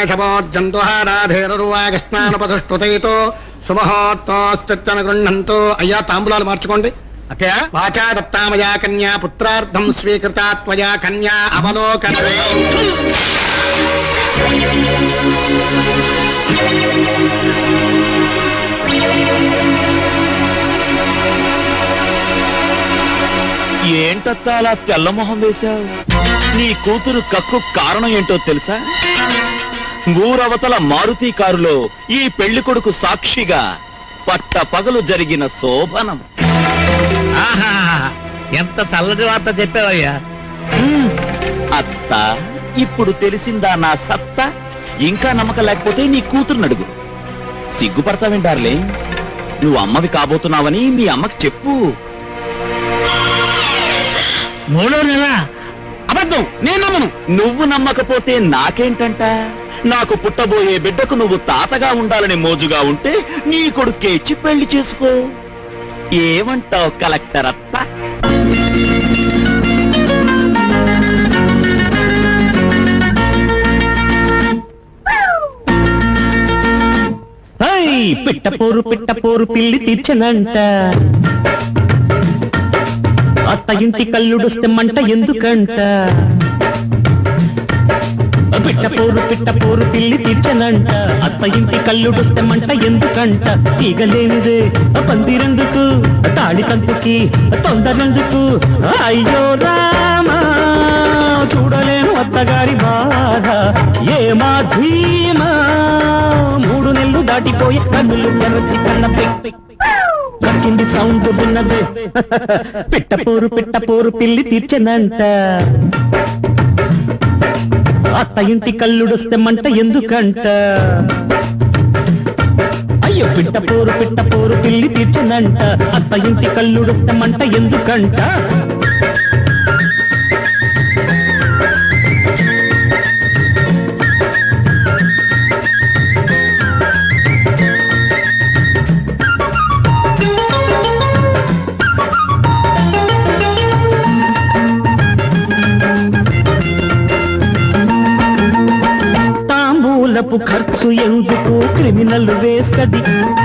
శవోజ్జంతుహారాధేరువాగస్నానపసుష్టుతైతో శుభహోత్తోస్తిత్వన గృహంతో అయ్యా తాంబూలాలు మార్చుకోండి అక్కయ్య వాచా దత్తామయా కన్యా పుత్రార్థం స్వీకృతా త్వయా కన్యా అవలోకన ఏంటత్తా అలా తెల్లమొహం వేశావు నీ కూతురు కక్కు కారణం ఏంటో తెలుసా ఊరవతల మారుతి కారులో ఈ పెళ్లి కొడుకు సాక్షిగా పట్ట పగలు జరిగిన శోభనం ఆహా ఎంత చల్లటి వార్త చెప్పావయ్యా అత్త ఇప్పుడు తెలిసిందా నా సత్తా ఇంకా నమ్మకం లేకపోతే నీ కూతురు అడుగు సిగ్గుపడతావేంటారులే నువ్వు అమ్మవి కాబోతున్నావని మీ అమ్మకి చెప్పు మూడో నెల అబద్ధం నేను నమ్మను నువ్వు నమ్మకపోతే నాకేంటంట నాకు పుట్టబోయే బిడ్డకు నువ్వు తాతగా ఉండాలని మోజుగా ఉంటే నీ కొడుకే ఇచ్చి పెళ్లి చేసుకో ఏమంటావు కలెక్టర్ అత్త హై పిట్టపోరు పిట్టపోరు పిల్లి తీర్చనంట అత్త ఇంటి కల్లుడొస్తే మంట ఎందుకంట పిట్టపోరు పిట్టపోరు పిల్లి తీర్చనంట అత్త ఇంటి కల్లుడొస్తే మంట ఎందుకంట తీగలేనిదే పందిరెందుకు తాళి తంతుకి తొందరెందుకు అయ్యో రామా చూడలేను అత్తగారి బాధ ఏ మా ధీమా మూడు నెలలు దాటిపోయి కన్నులు కరచి కన్న కక్కింది సౌండ్ విన్నది పిట్టపోరు పిట్టపోరు పిల్లి తీర్చనంట అత్త ఇంటి కల్లుడొస్తే మంట ఎందుకంట అయ్యో పిట్టపోరు పిట్టపోరు పిల్లి తీర్చనంట అత్త ఇంటి కల్లుడొస్తే మంట ఎందుకంట తాంబూలపు ఖర్చు ఎందుకు క్రిమినల్ వేస్తది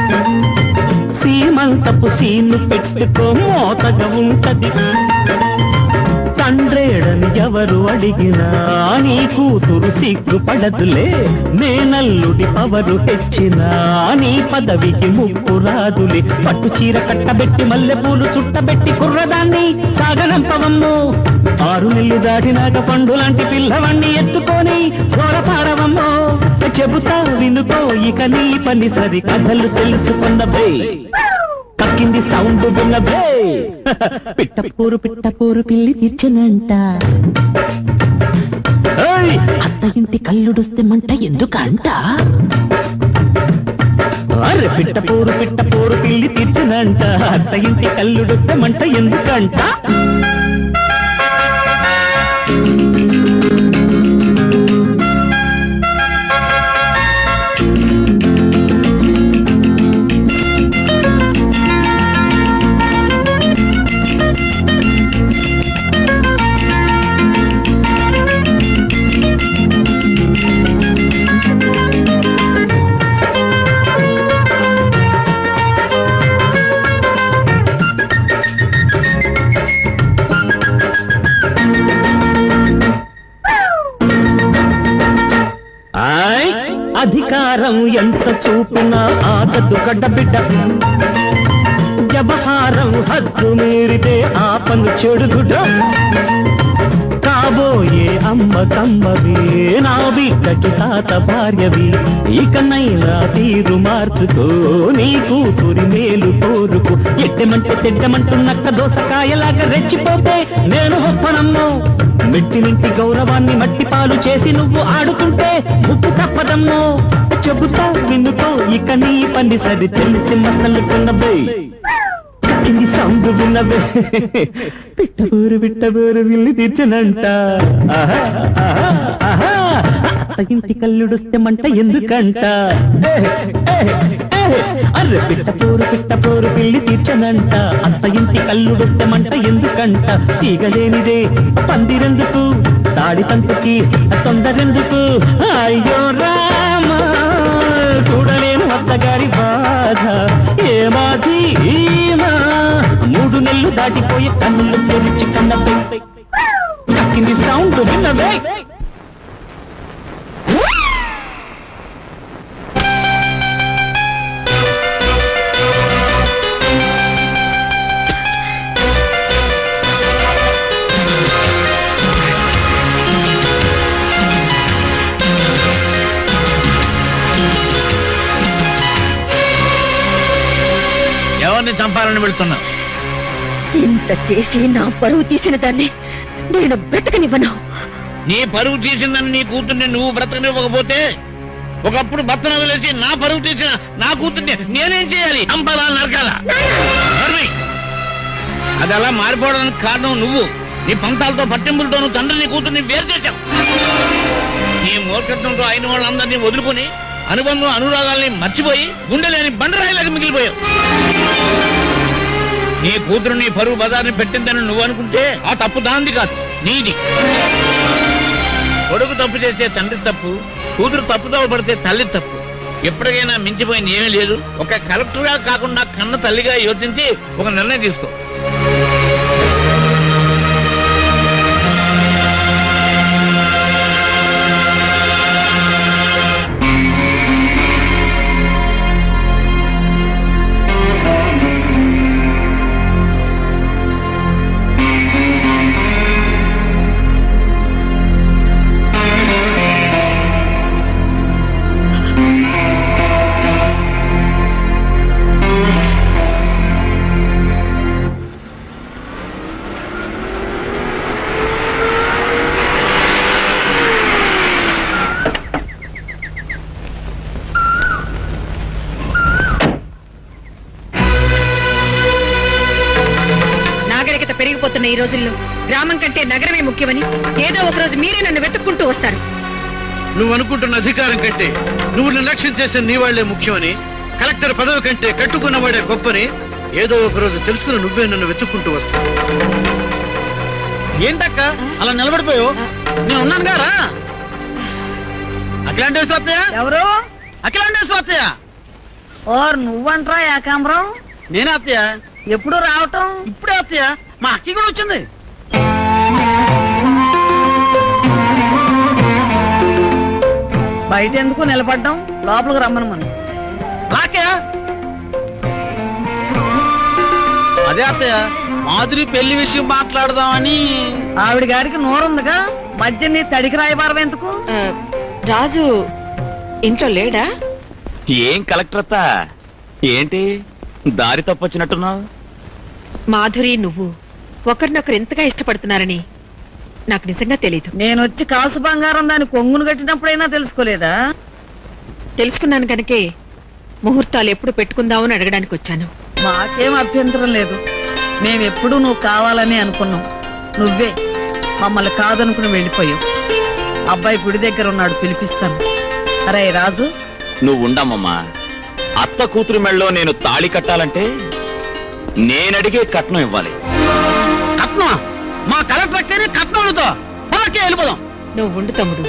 సీమంతపు సీను పెట్టుకో మోతగా ఉంటది తండ్రేడని ఎవరు అడిగినా నీ కూతురు సిగ్గుపడదులే నేనల్లుడి పవరు తెచ్చినా నీ పదవికి ముక్కు రాదులే పట్టు చీర కట్టబెట్టి మల్లె పూలు చుట్టబెట్టి కుర్రదాన్ని సాగనంపవమ్ము ఆరు నెల్లు దాటినాక పండు లాంటి పిల్లవాణ్ణి ఎత్తుకొని చోరపాడవమ్మో చెబుతా వినుకో ఇక నీ పని సరి కథలు తెలుసుకున్నవే కక్కింది సౌండ్ విన్నవే పిట్టపూరు పిట్టపూరు పిల్లి తీర్చనంట ఏయ్, అత్త ఇంటి కల్లుడొస్తే మంట ఎందుకంట అరే పిట్టపూరు పిట్టపూరు పిల్లి తీర్చనంట అత్త ఇంటి కల్లుడొస్తే మంట ఎందుకంట ఆయ్ అధికారం ఎంత చూపినా ఆగదు గడ్డబిడ్డ వ్యవహారం హద్దు మీరితే ఆపను చెడుగుడ కాబోయే అమ్మ కమ్మవి నా బిడ్డకి తాత భార్యవి ఇకనైనా తీరు మార్చుకో నీ కూతురి మేలు కోరుకు ఎట్టమంటే తిట్టమంటూ నక్క దోసకాయలాగా రెచ్చిపోతే నేను ఒప్పనమ్మో మెట్టినింటి గౌరవాన్ని మట్టి పాలు చేసి నువ్వు ఆడుకుంటే ముప్పు తప్పదమ్మో చెబుతా వినుకో ఇక నీ పని సరి తెలిసి మసలుకున్నవే కింది సౌండ్ విన్నవే పిట్టబూరు పిట్టబూరు విల్లి తీర్చనంట ఆహా, ఆహా, ఆహా. అత్త ఇంటి కల్లుడొస్తే మంట ఎందుకంట అర్రె పిట్ట పోరు పిట్ట పోరు పెళ్లి తీర్చనంట అత్త ఇంటి కల్లుడొస్తే మంట ఎందుకంట తీగలేనిదే పందిరెందుకు తాడి తంతుకి తొందరెందుకు అయ్యో రామా చూడలేను అత్తగారి బాధ ఏ బాధి ఈమా మూడు నెలలు దాటిపోయి కన్నులు తెరిచి కన్న కక్కింది సౌండ్ విన్నవే ఎవరిని చంపాలని వెళ్తున్నావు ఇంత చేసి నా పరువు తీసిన దాన్ని నేను బ్రతకనివ్వను నీ పరువు తీసిందని నీ కూతుర్ని నువ్వు బ్రతకనివ్వకపోతే ఒకప్పుడు భర్తను వదిలేసి నా పరువు తీసిన నా కూతుర్ని నేనేం చేయాలి చంపాలా నరకాలా నర్మి! అది అలా మారిపోవడానికి కారణం నువ్వు నీ పంతాలతో పట్టింపులతో తండ్రి నీ కూతుర్ని వేరు చేశావు నీ మూర్ఖత్వంతో అయిన వాళ్ళందరినీ వదులుకొని అనుబంధం అనురాగాల్ని మర్చిపోయి గుండెలేని బండరాయిలాగా మిగిలిపోయావు నీ కూతురు నీ పరువు బజార్ని పెట్టిందని నువ్వు అనుకుంటే ఆ తప్పు దాంది కాదు నీది కొడుకు తప్పు చేస్తే తండ్రి తప్పు కూతురు తప్పుదోవ పడితే తల్లి తప్పు ఎప్పటికైనా మించిపోయింది ఏమీ లేదు ఒక కలెక్టర్గా కాకుండా కన్న తల్లిగా యోచించి ఒక నిర్ణయం తీసుకో నాగరికత పెరిగిపోతున్న ఈ రోజుల్లో గ్రామం కంటే నగరమే ముఖ్యమని ఏదో ఒక రోజు మీరే నన్ను వెతుక్కుంటూ వస్తారు నువ్వు అనుకుంటున్న అధికారం కంటే నువ్వు నిర్లక్ష్యం చేసే నీ వాళ్లే ముఖ్యమని కలెక్టర్ పదవి కంటే కట్టుకున్నవాడే గొప్పని ఏదో ఒక రోజు తెలుసుకుని నువ్వే నన్ను వెతుక్కుంటూ వస్తావు ఏంటక్క అలా నిలబడిపోయావు నేను ఉన్నాను గారా అఖిలాండేశ్వర అత్తయ్య ఎవరు అఖిలాండేశ్వర అత్తయ్య ఓర్ నువ్వంట్రా ఏకాంబరం నేనే అత్తయ్య ఎప్పుడు రావటం ఇప్పుడే అత్తయ్య మా అక్కి కూడా వచ్చింది బయట ఎందుకు నిలబడ్డం లోపలికి రమ్మను మనం రాకే అదే అత్తయ్య మాధురి పెళ్లి విషయం మాట్లాడదామని ఆవిడ గారికి నోరుందిగా మధ్య నీ తడికి రాయబారం ఎందుకు రాజు ఇంట్లో లేడా ఏం కలెక్టర్ అత్త ఏంటి దారి తప్పొచ్చినట్టున్నావు మాధురి నువ్వు ఒకరినొకరు ఎంతగా ఇష్టపడుతున్నారని నాకు నిజంగా తెలీదు నేను వచ్చి కాసు బంగారం దాని కొంగును కట్టినప్పుడైనా తెలుసుకోలేదా తెలుసుకున్నాను కనుకే ముహూర్తాలు ఎప్పుడు పెట్టుకుందామని అడగడానికి వచ్చాను మాకేం అభ్యంతరం లేదు మేమెప్పుడు నువ్వు కావాలని అనుకున్నాం నువ్వే మమ్మల్ని కాదనుకుని వెళ్ళిపోయావు అబ్బాయి గుడి దగ్గర ఉన్నాడు పిలిపిస్తాను అరే రాజు నువ్వు ఉండమ్మమ్మా అత్త కూతురు మెళ్ళలో నేను తాళి కట్టాలంటే నేనడిగే కట్నం ఇవ్వాలి కట్నం మా కలెక్టర్ అక్కని కట్నం అడుగుతా మనకే వెళ్ళిపోదాం నువ్వు ఉండు తమ్ముడు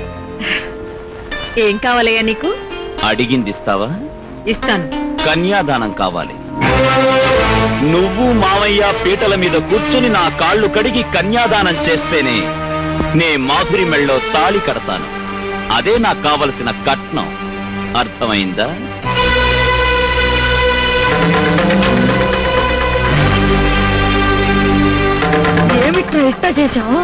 ఏం కావాలయ్యా నీకు అడిగింది ఇస్తావా ఇస్తాను కన్యాదానం కావాలి నువ్వు మావయ్య పీటల మీద కూర్చుని నా కాళ్ళు కడిగి కన్యాదానం చేస్తేనే నే మాధురి మెళ్ళో తాళి కడతాను అదే నాకు కావలసిన కట్నం అర్థమైందా ఏమిట్రా ఇట్టా చేశావు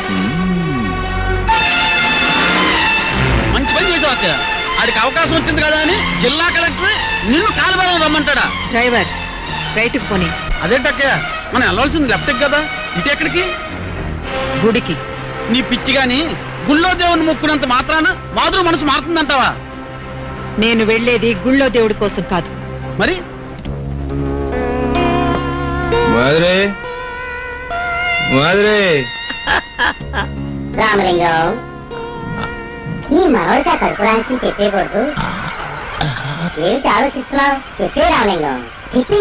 మంచి పని చేసావు అత్తయ్య ఆడికి అవకాశం వచ్చింది కదా అని జిల్లా కలెక్టర్ నిన్ను కాలుబాలం రమ్మంటాడా డ్రైవర్ రైట్కి పోనీ అదేంటక్కయ్య మనం వెళ్ళాల్సింది లెఫ్ట్ కదా ఇటు ఎక్కడికి గుడికి నీ పిచ్చి గాని గుళ్ళో దేవుని మొక్కునంత మాత్రాన మాధురు మనసు మారుతుందంటావా నేను వెళ్ళేది గుళ్ళో దేవుడి కోసం కాదు మరి మాదిరే మాదిరే రామలింగం నీ మనోడికి ఆ కడుపు రాసి చెప్పేయకూడదు ఏమిటి ఆలోచిస్తున్నావు చెప్పే రామలింగం చెప్పి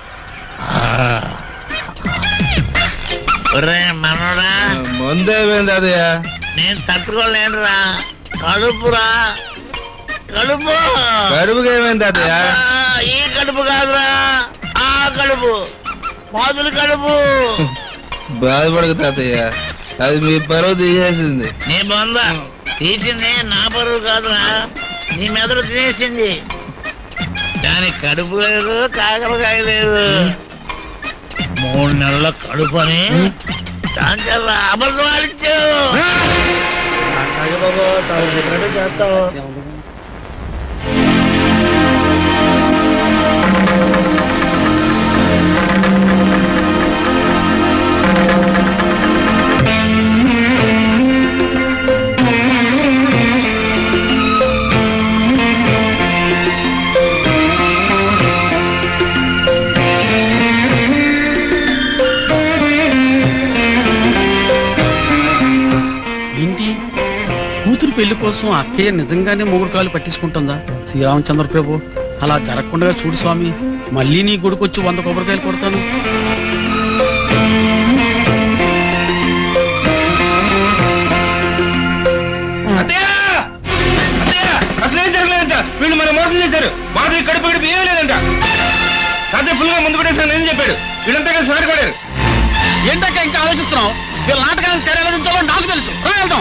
ఒరే మనోడా ముందేమైంది అదయ్య నేను తట్టుకోలేనురా కడుపురా కడుపు కడుపుకి ఏమైంది అదయ్య ఆ, ఈ కడుపు కాదురా ఆ కడుపు మొదలు కడుపు బాధపడక తాతయ్య అది మీ పరువు తీసేసింది నీ బొంద తీసింది నా బరువు కాదురా నీ మెదడు తినేసింది కానీ కడుపు లేదు కాకరకాయ లేదు మూడు నెలల కడుపు అని దాంట్లో అబద్ధం ఆడించావు బాబు తాను చెప్పినట్టు చేస్తాం ఏంటి కూతురు పెళ్లి కోసం అక్కయ్య నిజంగానే మూగుడు కాలు పట్టించుకుంటుందా శ్రీరామచంద్ర ప్రభు అలా జరగకుండా చూడు స్వామి మళ్ళీ నీ గుడికొచ్చి వంద కొబ్బరికాయలు కొడతాను అత్తయ్య! అత్తయ్య! అసలేం జరగలేదంట వీళ్ళు మన మోసం చేశారు మాధవి కడుపు గడుపు ఏమీ లేదంట తాతయ్య ఫుల్ గా ముందు పెట్టేసాను నేను చెప్పాడు వీళ్ళంతా కలిసి సారిపడారు ఏంటక్క ఇంకా ఆలోచిస్తున్నావు వీళ్ళ నాటకాలను తెరలించాలో నాకు తెలుసు రా వెళ్దాం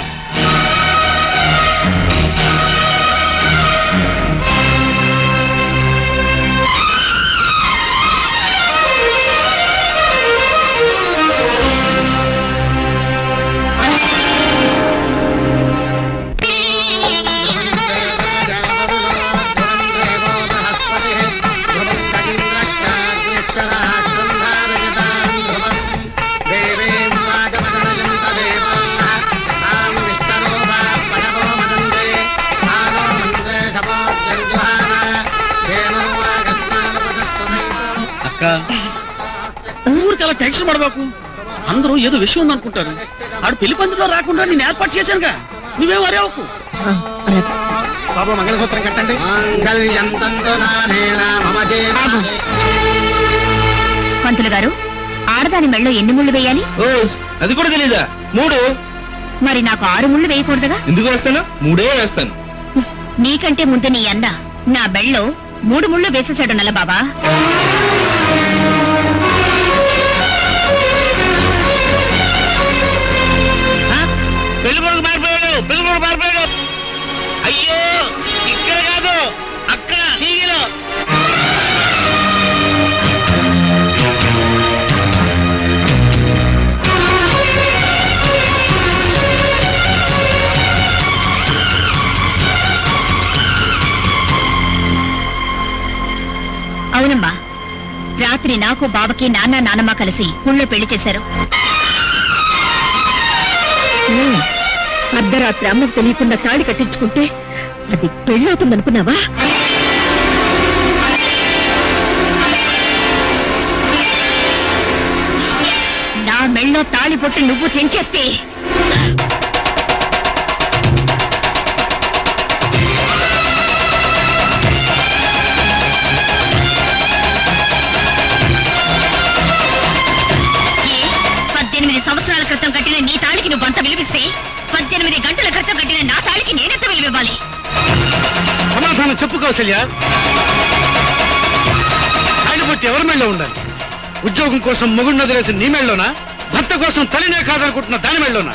అక్క ఊరికి అలా టెన్షన్ పడబాకు అందరూ ఏదో విషయం ఉందనుకుంటారు ఆడు పెళ్లి పందిలో రాకుండా నేను ఏర్పాటు చేశానుగా నువ్వేం వరేవకు బాబు మంగళసూత్రం కట్టండి పంతులు గారు ఆడదాని మెళ్ళో ఎన్ని ముళ్ళు వేయాలి అది కూడా తెలీదా మూడు మరి నాకు ఆరు ముళ్ళు వేయకూడదుగా ఎందుకు వేస్తాను మూడే వేస్తాను నీకంటే ముందు నీ అన్న నా బెళ్ళో మూడు ముళ్ళు వేసేశాడు నల్ల బాబా పెళ్లి కొడుకు మారిపోయాడు పెళ్లి కొడుకు మారిపోయాడు అయ్యో ఇక్కడ కాదు అక్కడ తీగిలో అవునమ్మా రాత్రి నాకు బావకి నాన్న నానమ్మ కలిసి ఊళ్ళో పెళ్లి చేశారు అర్ధరాత్రి అమ్మకు తెలియకుండా తాళి కట్టించుకుంటే అది పెళ్ళవుతుందనుకున్నావా నా మెళ్ళో తాళి పొట్టి నువ్వు తెంచేస్తే పద్దెనిమిది సంవత్సరాల క్రితం కట్టిన నీ తాళికి నువ్వు అంత విలువిస్తే పద్దెనిమిది గంటల క్రితం కట్టిన నా తాళికి నేనెంత విలువివ్వాలి సమాధానం చెప్పు కౌశల్య తాళిబొట్టి ఎవరి మెళ్ళో ఉండాలి ఉద్యోగం కోసం మొగుడిని వదిలేసి నీ మెళ్ళోనా భర్త కోసం తల్లినే కాదనుకుంటున్న దాని మెళ్ళోనా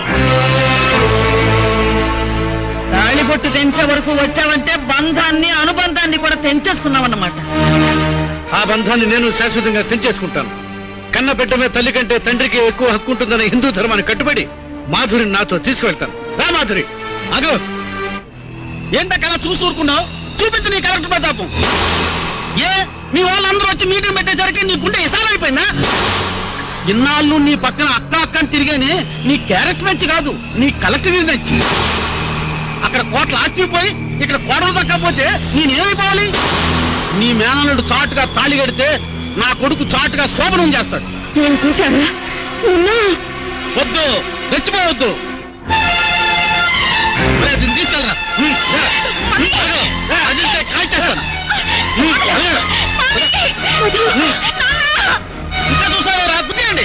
తాళిబొట్టు తెంచే వరకు వచ్చావంటే బంధాన్ని అనుబంధాన్ని కూడా తెంచేసుకున్నావన్నమాట ఆ బంధాన్ని నేను శాశ్వతంగా తెంచేసుకుంటాను కన్న బిడ్డమే తల్లి కంటే తండ్రికి ఎక్కువ హక్కు ఉంటుందనే హిందూ ధర్మాన్ని కట్టుబడి మాధురిని నాతో తీసుకువెళ్తాను రా మాధురి అగో ఏంటక్క అలా చూసి ఊరుకున్నావు చూపించు నీ కలెక్టర్ ప్రతాపం ఏ మీ వాళ్ళందరూ వచ్చి మీటింగ్ పెట్టేసరికి నీ గుండె ఇసాలైపోయిందా ఇన్నాళ్ళు నీ పక్కన అక్క అక్క అని తిరిగానే నీ క్యారెక్టర్ నచ్చి కాదు నీ కలెక్టర్ నచ్చి అక్కడ కోట్ల ఆస్తి పోయి ఇక్కడ కోటలు దక్కపోతే నేనేమైపోవాలి నీ మేనల్లుడు చాటుగా తాళి కడితే నా కొడుకు చాటుగా శోభనం చేస్తాడు నేను చూశాను వద్దు రెచ్చిపోవద్దు ఒరేయ్, దీన్ని తీసుకెళ్ళరా ఇంకా చూసారా రా గుద్దేయండి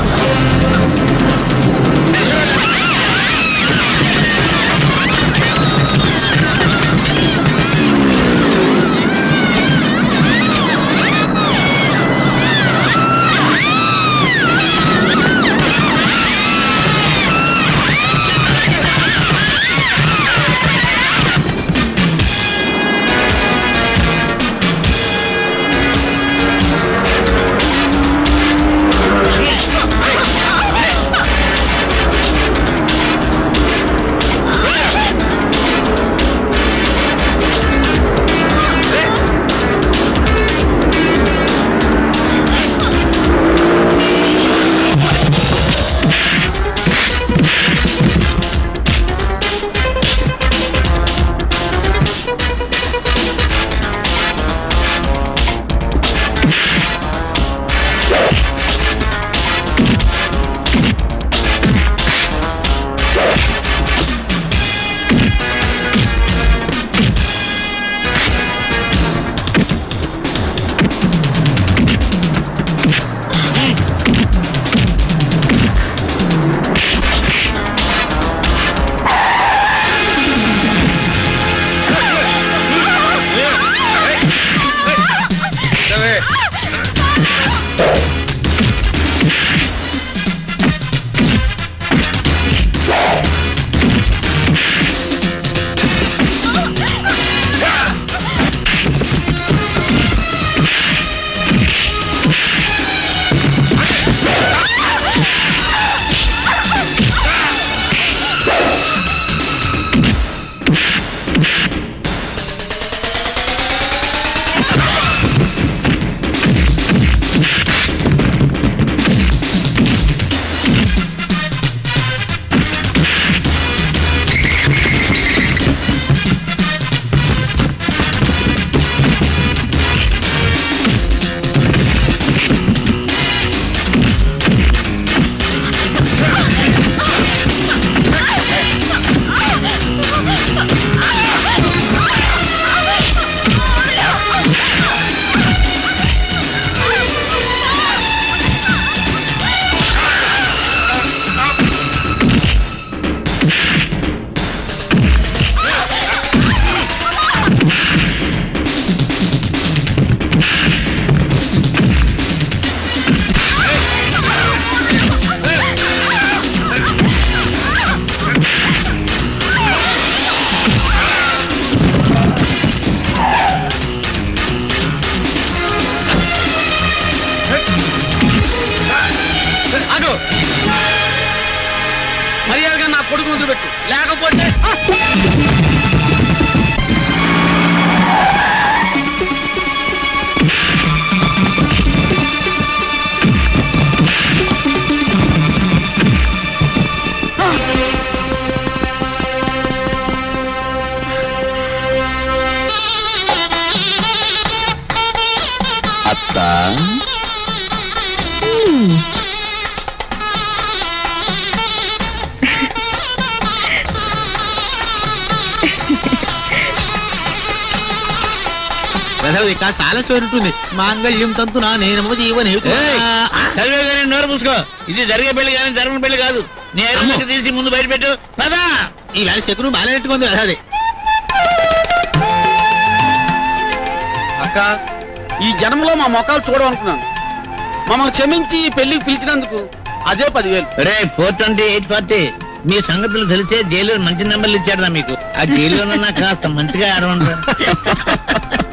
అటు మర్యాదగా నా కొడుకు ముందు పెట్టు లేకపోతే అత్త వెధవది కాస్త ఆలస్యం ఉంటుంది మాంగళ్యం తంతు నా నేనము జీవన చదివే కానీ నోరు మూసుకో ఇది జరిగే పెళ్లి కానీ జరగని పెళ్లి కాదు నీ ఐరన్ తీసి ముందు బయట పెట్టు పదా ఈ వేళ శకును బాగాలేట్టుకుంది వెధవది అక్క ఈ జన్మలో మా మొక్కలు చూడమనుకున్నాను మమ్మల్ని క్షమించి ఈ పెళ్లికి పిలిచినందుకు అదే పదివేలు రే ఫోర్ ట్వంటీ ఎయిట్ ఫార్టీ మీ సంగతులు తెలిసే జైలు మంచి నెంబర్లు ఇచ్చాడు మీకు ఆ జైల్లో కాస్త మంచిగా ఆడమంటారు